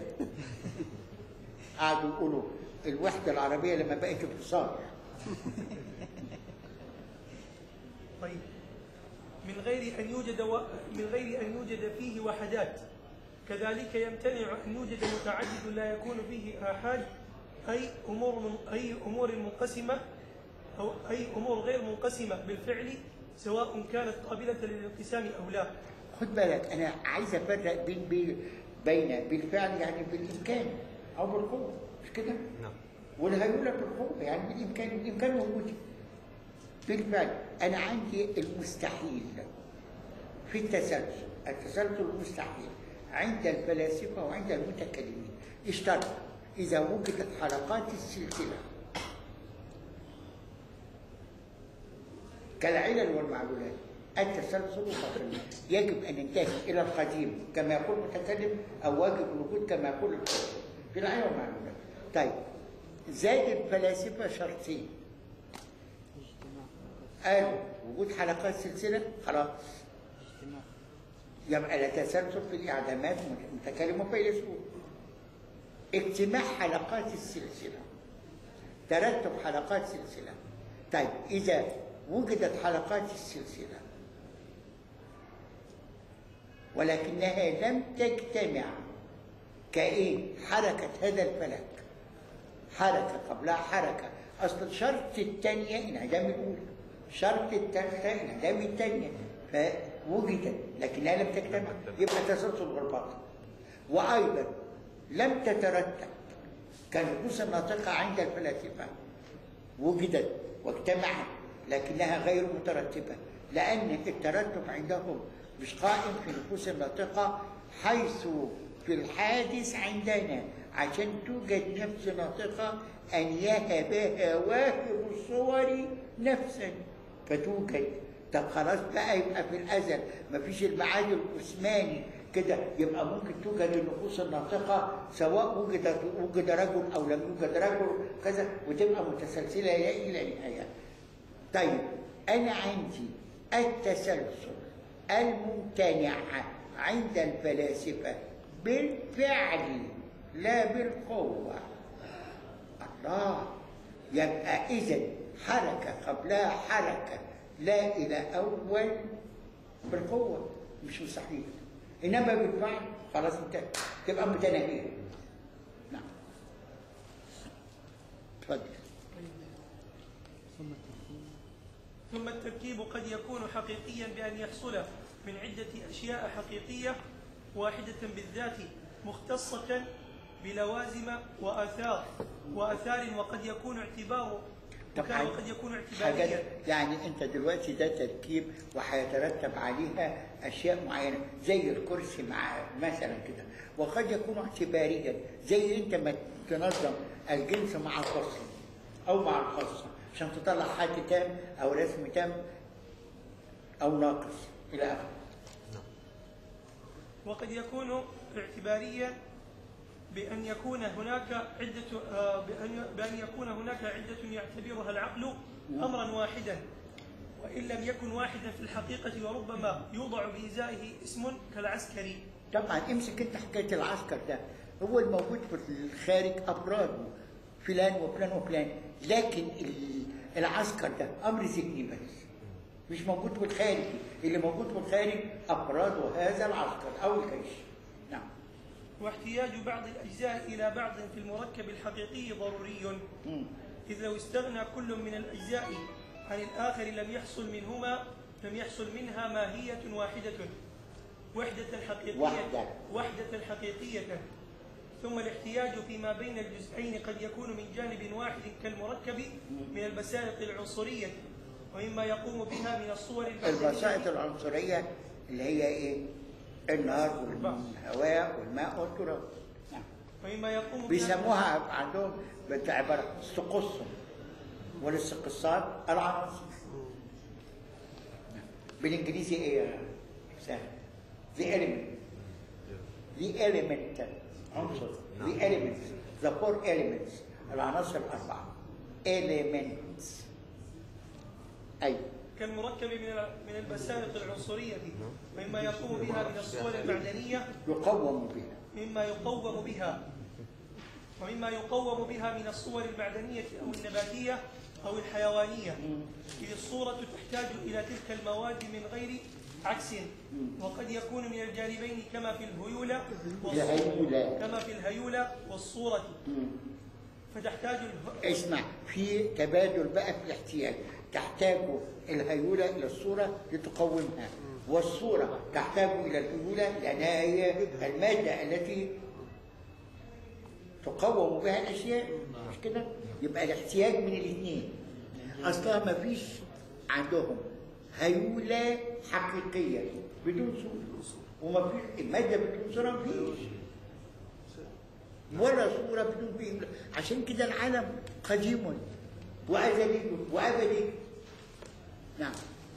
قعدوا يقولوا الوحدة العربية لما بقت اتصال طيب من غير أن يوجد و... من غير أن يوجد فيه وحدات كذلك يمتنع أن يوجد متعدد لا يكون فيه آحاد أي أمور من... أي أمور منقسمة أو أي أمور غير منقسمة بالفعل سواء كانت قابلة للانقسام أو لا خد بالك أنا عايز أفرق بين بين بين بالفعل يعني بالإمكان أو بالقوة مش كده؟ نعم واللي هيقول لك بالقوة يعني بالإمكان الإمكان موجود بالفعل أنا عندي المستحيل في التسلسل التسلسل مستحيل عند الفلاسفة وعند المتكلمين اشترط إذا وجدت حلقات السلسلة كالعلل والمعلولات التسلسل فصل يجب أن ننتهي إلى القديم كما يقول المتكلم أو واجب الوجود كما يقول الفلاسفة في العلل والمعلولات طيب زاد الفلاسفة شرطين قالوا وجود حلقات سلسلة خلاص يبقى لا تسلسل في الإعدامات متكلم وفيلسوف اجتماع حلقات السلسلة ترتب حلقات سلسلة طيب إذا وجدت حلقات السلسلة ولكنها لم تجتمع كإيه حركة هذا الفلك حركة قبلها حركة أصل شرط الثانية انعدام الأولى شرط الثالثة انعدام الثانية فوجدت لكنها لم تجتمع يبقى تسلسل بالباطل وأيضا لم تترتب كالنفوس الناطقة عند الفلاسفة وجدت واجتمعت لكنها غير مترتبة لأن الترتب عندهم مش قائم في النفوس الناطقة حيث في الحادث عندنا عشان توجد نفس ناطقة أن يهبها واهب الصور نفسا فتوجد طب خلاص بقى يبقى في الأزل مفيش المعاد العثماني كده يبقى ممكن توجد النفوس الناطقة سواء وجد وجد رجل أو لم يوجد رجل كذا وتبقى متسلسلة إلى النهاية. طيب أنا عندي التسلسل الممتنع عند الفلاسفة بالفعل لا بالقوة الله يبقى إذا حركة قبلها حركة لا إلى أول بالقوة مش مستحيل إنما بالفعل خلاص انت تبقى متناهية نعم اتفضل ثم التركيب قد يكون حقيقيا بأن يحصل من عدة أشياء حقيقية واحدة بالذات مختصة بلوازم وآثار وآثار وقد يكون اعتباره طب وكان حاجة- وقد يكون حاجات اعتباريا يعني انت دلوقتي ده تركيب وهيترتب عليها اشياء معينه زي الكرسي مع مثلا كده وقد يكون اعتباريا زي انت ما تنظم الجنس مع الفصل او مع الخاصه عشان تطلع حد تام او رسم تام او ناقص الى اخره وقد يكون اعتباريا بأن يكون هناك عدة آه، بأن بأن يكون هناك عدة يعتبرها العقل أمرا واحدا وإن لم يكن واحدا في الحقيقة وربما يوضع بإزائه اسم كالعسكري طبعا امسك انت حكايه العسكر ده هو الموجود في الخارج افراده فلان وفلان وفلان لكن ال- العسكر ده امر ذهني بس مش موجود في الخارج اللي موجود في الخارج افراد هذا العسكر او الجيش نعم واحتياج بعض الأجزاء إلى بعض في المركب الحقيقي ضروري مم. إذ لو استغنى كل من الأجزاء عن الآخر لم يحصل منهما لم يحصل منها ماهية واحدة وحدة حقيقية وحدة. وحدة حقيقية ثم الاحتياج فيما بين الجزئين قد يكون من جانب واحد كالمركب من البسائط العنصرية ومما يقوم بها من الصور البسائط البشرية العنصريه اللي هي ايه؟ النار والهواء والماء والتراب نعم. ومما يقوم بها بيسموها عندهم بعبارة استقص والاستقصاد العناصر بالانجليزي ايه يا حسام؟ The element the element عنصر the elements the four elements العناصر الأربعة elements أي كالمركب من ال- من البسائط العنصرية مما يقوم بها من الصور المعدنية يقوم بها مما يقوم بها ومما يقوم بها من الصور المعدنية أو النباتية أو الحيوانية إذ الصورة تحتاج إلى تلك المواد من غير عكس وقد يكون من الجانبين كما في الهيولة والصورة الهيولة. كما في الهيولة والصورة فتحتاج اله... اسمع في تبادل بقى في الاحتياج تحتاج الهيولة إلى الصورة لتقومها والصورة تحتاج إلى الهيولة لأنها هي المادة التي تقوم بها الأشياء مش كده؟ يبقى الاحتياج من الاثنين أصلها ما فيش عندهم هيولة حقيقية بدون صورة وما فيش المادة بدون صورة ما فيش ولا صورة بدون فيه عشان كده العالم قديم وأزلي وأبدي نعم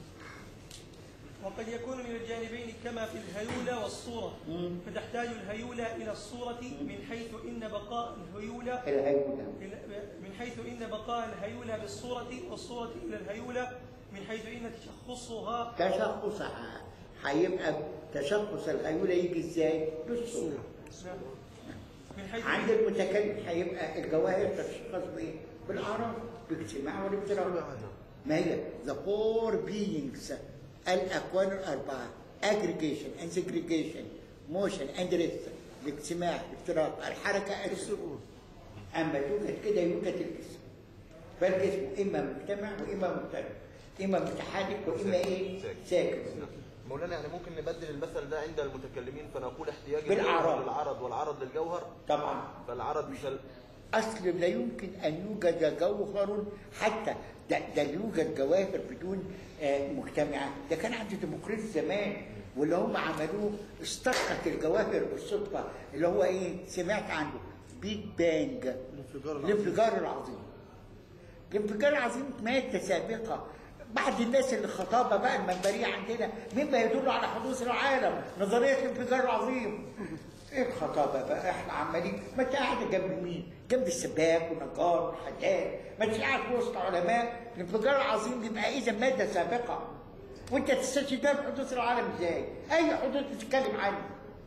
وقد يكون من الجانبين كما في الهيولة والصورة فتحتاج الهيولة إلى الصورة من حيث إن بقاء الهيولة الهيولة من حيث إن بقاء الهيولة بالصورة والصورة إلى الهيولة من حيث إن تشخصها تشخصها هيبقى تشخص الهيولة يجي ازاي؟ بالصورة من حيث عند المتكلم هيبقى الجواهر تشخص بايه؟ بالأعراف باجتماع والافتراق ما هي the four beings الأكوان الأربعة aggregation and segregation motion and rest الاجتماع الافتراق الحركة السكون أما توجد كده يوجد الجسم فالجسم إما مجتمع وإما مختلف إما متحرك وإما إيه؟ ساكن مولانا يعني ممكن نبدل المثل ده عند المتكلمين فنقول احتياج بالأعراض. الجوهر للعرض والعرض للجوهر طبعا فالعرض مثل أصل لا يمكن أن يوجد جوهر حتى ده, ده يوجد جواهر بدون آه، مجتمعات ده كان عند ديمقراطية زمان واللي هم عملوه استقت الجواهر بالصدفة اللي هو إيه سمعت عنه بيج بانج الانفجار العظيم. الانفجار العظيم الانفجار العظيم مادة سابقة بعض الناس اللي خطابة بقى المنبرية عندنا مما يدل على حدوث العالم نظرية الانفجار العظيم ايه الخطابة بقى احنا عمالين ما انت قاعد جنب مين؟ جنب السباك ونجار وحداد ما انت قاعد في وسط علماء الانفجار العظيم بيبقى اذا مادة سابقة وانت تستشهد ده بحدوث العالم ازاي؟ اي حدوث بتتكلم عنه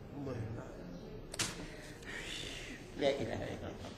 لا اله الا الله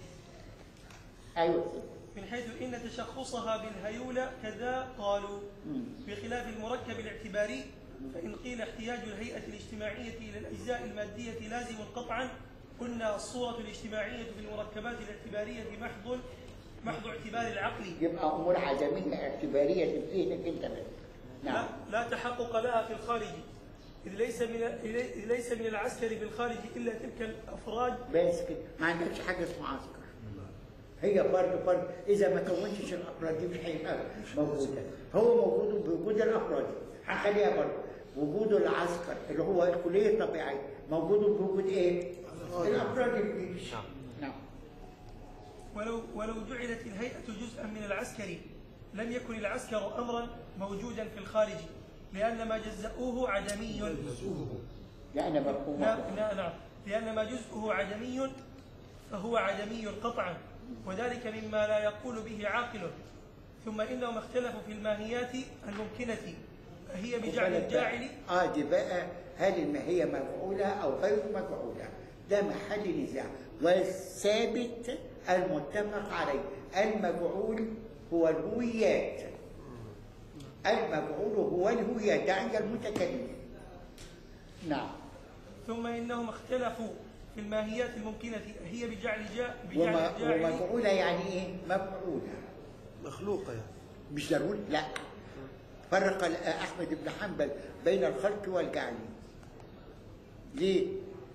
ايوه من حيث إن تشخصها بالهيولة كذا قالوا بخلاف المركب الاعتباري فإن قيل احتياج الهيئة الاجتماعية إلى الأجزاء المادية لازم قطعا قلنا الصورة الاجتماعية في المركبات الاعتبارية محض محض اعتبار العقل يبقى امور عدميه اعتباريه في ذهنك انت بس لا, نعم لا تحقق لها في الخارج إذ ليس من إذ ليس من العسكر في الخارج إلا تلك الأفراد بس كده ما عندكش حاجه اسمها عسكر هي فرد فرد اذا ما كونتش الافراد دي مش هيبقى موجوده هو موجود بوجود الافراد هنخليها برضه وجود العسكر اللي هو الكليه الطبيعيه موجود بوجود ايه؟ الافراد اللي نعم ولو ولو جعلت الهيئة جزءا من العسكر لم يكن العسكر أمرا موجودا في الخارج لأن ما جزأوه عدمي لان مفهوم لا لا نعم لأن ما جزءه عدمي فهو عدمي قطعا وذلك مما لا يقول به عاقل ثم إنهم اختلفوا في الماهيات الممكنة هي بجعل الجاعل اه دي بقى هل الماهية مفعولة أو غير مفعولة ده محل نزاع والثابت المتفق عليه المفعول هو الهويات المفعول هو الهويات ده عند المتكلم نعم ثم إنهم اختلفوا في الماهيات الممكنة هي بجعل جاء بجعل وما الجاعل ومفعولة يعني إيه؟ مفعولة مخلوقة يعني مش ضروري لا فرق ال- احمد بن حنبل بين الخلق والجعل ليه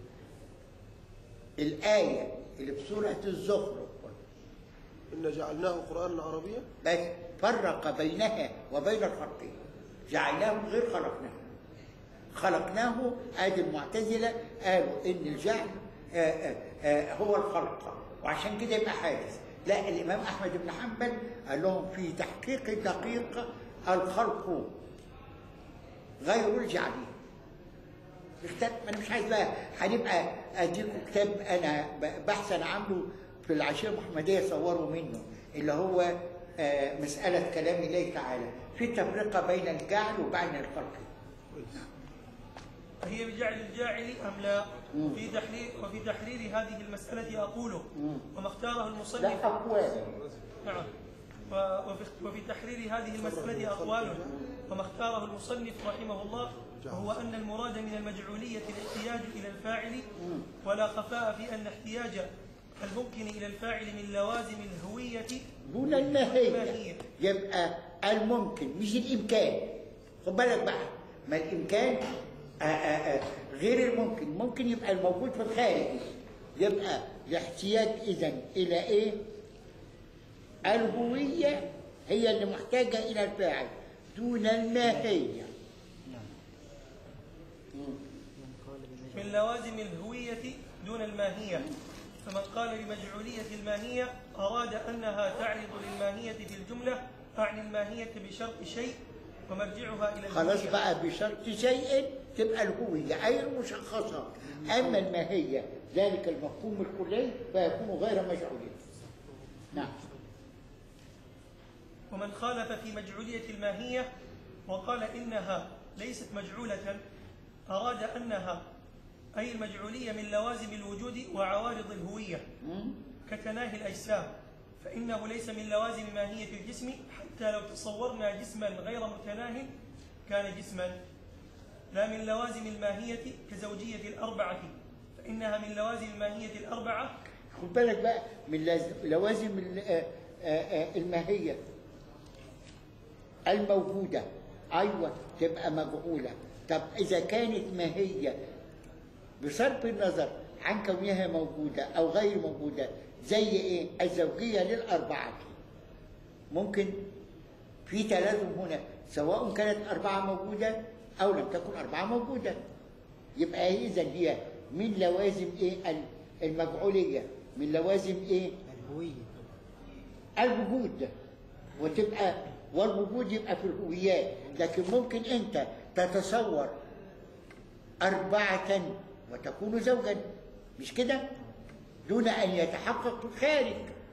الايه اللي في سوره الزخرف إن جعلناه قرآنا عربيا بس فرق بينها وبين الخلق جعلناه غير خلقناه خلقناه ادي المعتزله قالوا ان الجعل آه، آه، آه، هو الخلق وعشان كده يبقى حادث لا الامام احمد بن حنبل قال لهم في تحقيق الدقيق الخلق غير الجعل الكتاب انا مش عايز بقى هنبقى اديكم كتاب انا ب- بحث انا عامله في العشيه المحمديه صوروا منه اللي هو آه، مساله كلام الله تعالى في تفرقه بين الجعل وبين الخلق هي بجعل الجاعل أم لا في تحرير وفي تحرير هذه المسألة أقول وما اختاره المصنف لا اقوال نعم و- وفي, وفي تحرير هذه المسألة أقوال وما اختاره المصنف رحمه الله وهو أن المراد من المجعولية الاحتياج إلى الفاعل ولا خفاء في أن احتياج الممكن إلى الفاعل من لوازم الهوية دون الماهيه يبقى الممكن مش الامكان خد بالك بقى ما الامكان آآ آآ غير الممكن ممكن يبقى الموجود في الخارج يبقى الاحتياج اذا الى ايه الهويه هي اللي محتاجه الى الفاعل دون الماهيه من لوازم الهوية دون الماهية فمن قال بمجعولية الماهية أراد أنها تعرض للماهية في الجملة أعني الماهية بشرط شيء ومرجعها إلى خلاص الهوية. بقى بشرط شيء تبقى الهوية أي المشخصة أما الماهية ذلك المفهوم الكلي فيكون غير مجعول نعم ومن خالف في مجعولية الماهية وقال إنها ليست مجعولة أراد أنها أي المجعولية من لوازم الوجود وعوارض الهوية كتناهي الأجسام فإنه ليس من لوازم ماهية الجسم حتى لو تصورنا جسما غير متناه كان جسما لا من لوازم الماهية كزوجية الأربعة فإنها من لوازم الماهية الأربعة خد بالك بقى من لاز- لوازم ال- آه، آه، آه، الماهية الموجودة أيوة تبقى مجعولة طب إذا كانت ماهية بصرف النظر عن كونها موجودة أو غير موجودة زي إيه؟ الزوجية للأربعة ممكن في تلازم هنا سواء كانت أربعة موجودة أو لم تكن أربعة موجودة يبقى إذا هي من لوازم إيه ال- المجعولية من لوازم إيه الهوية الوجود وتبقى والوجود يبقى في الهويات لكن ممكن أنت تتصور أربعة وتكون زوجا مش كده دون أن يتحقق في الخارج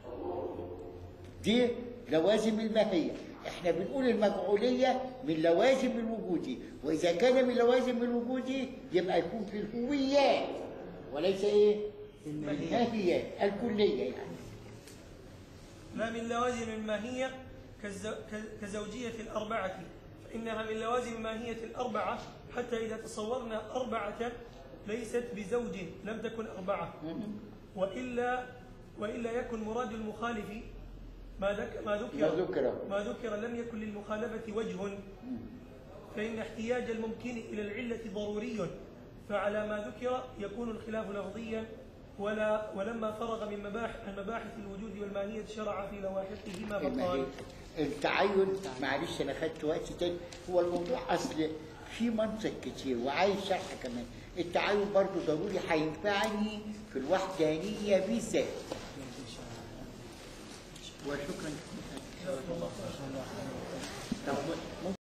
دي لوازم الماهية احنا بنقول المجعولية من لوازم الوجود وإذا كان من لوازم الوجود يبقى يكون في الهويات وليس ايه الماهيات الكلية يعني لا من لوازم الماهية كالزو- ك- كزوجية الأربعة فإنها من لوازم الماهية الأربعة حتى إذا تصورنا أربعة ليست بزوج لم تكن أربعة وإلا وإلا يكن مراد المخالف ما ذك ما ذكر ما ذكر. ما ذكر لم يكن للمخالفة وجه فإن احتياج الممكن إلى العلة ضروري فعلى ما ذكر يكون الخلاف لفظيا ولا ولما فرغ من مباحث مباحث الوجود والماهية شرع في لواحقهما فقال الماهية التعين معلش انا خدت وقت تاني هو الموضوع اصل في منطق كتير وعايز شرح كمان التعين برضو ضروري هينفعني في الوحدانية بالذات وشكرا طب ممكن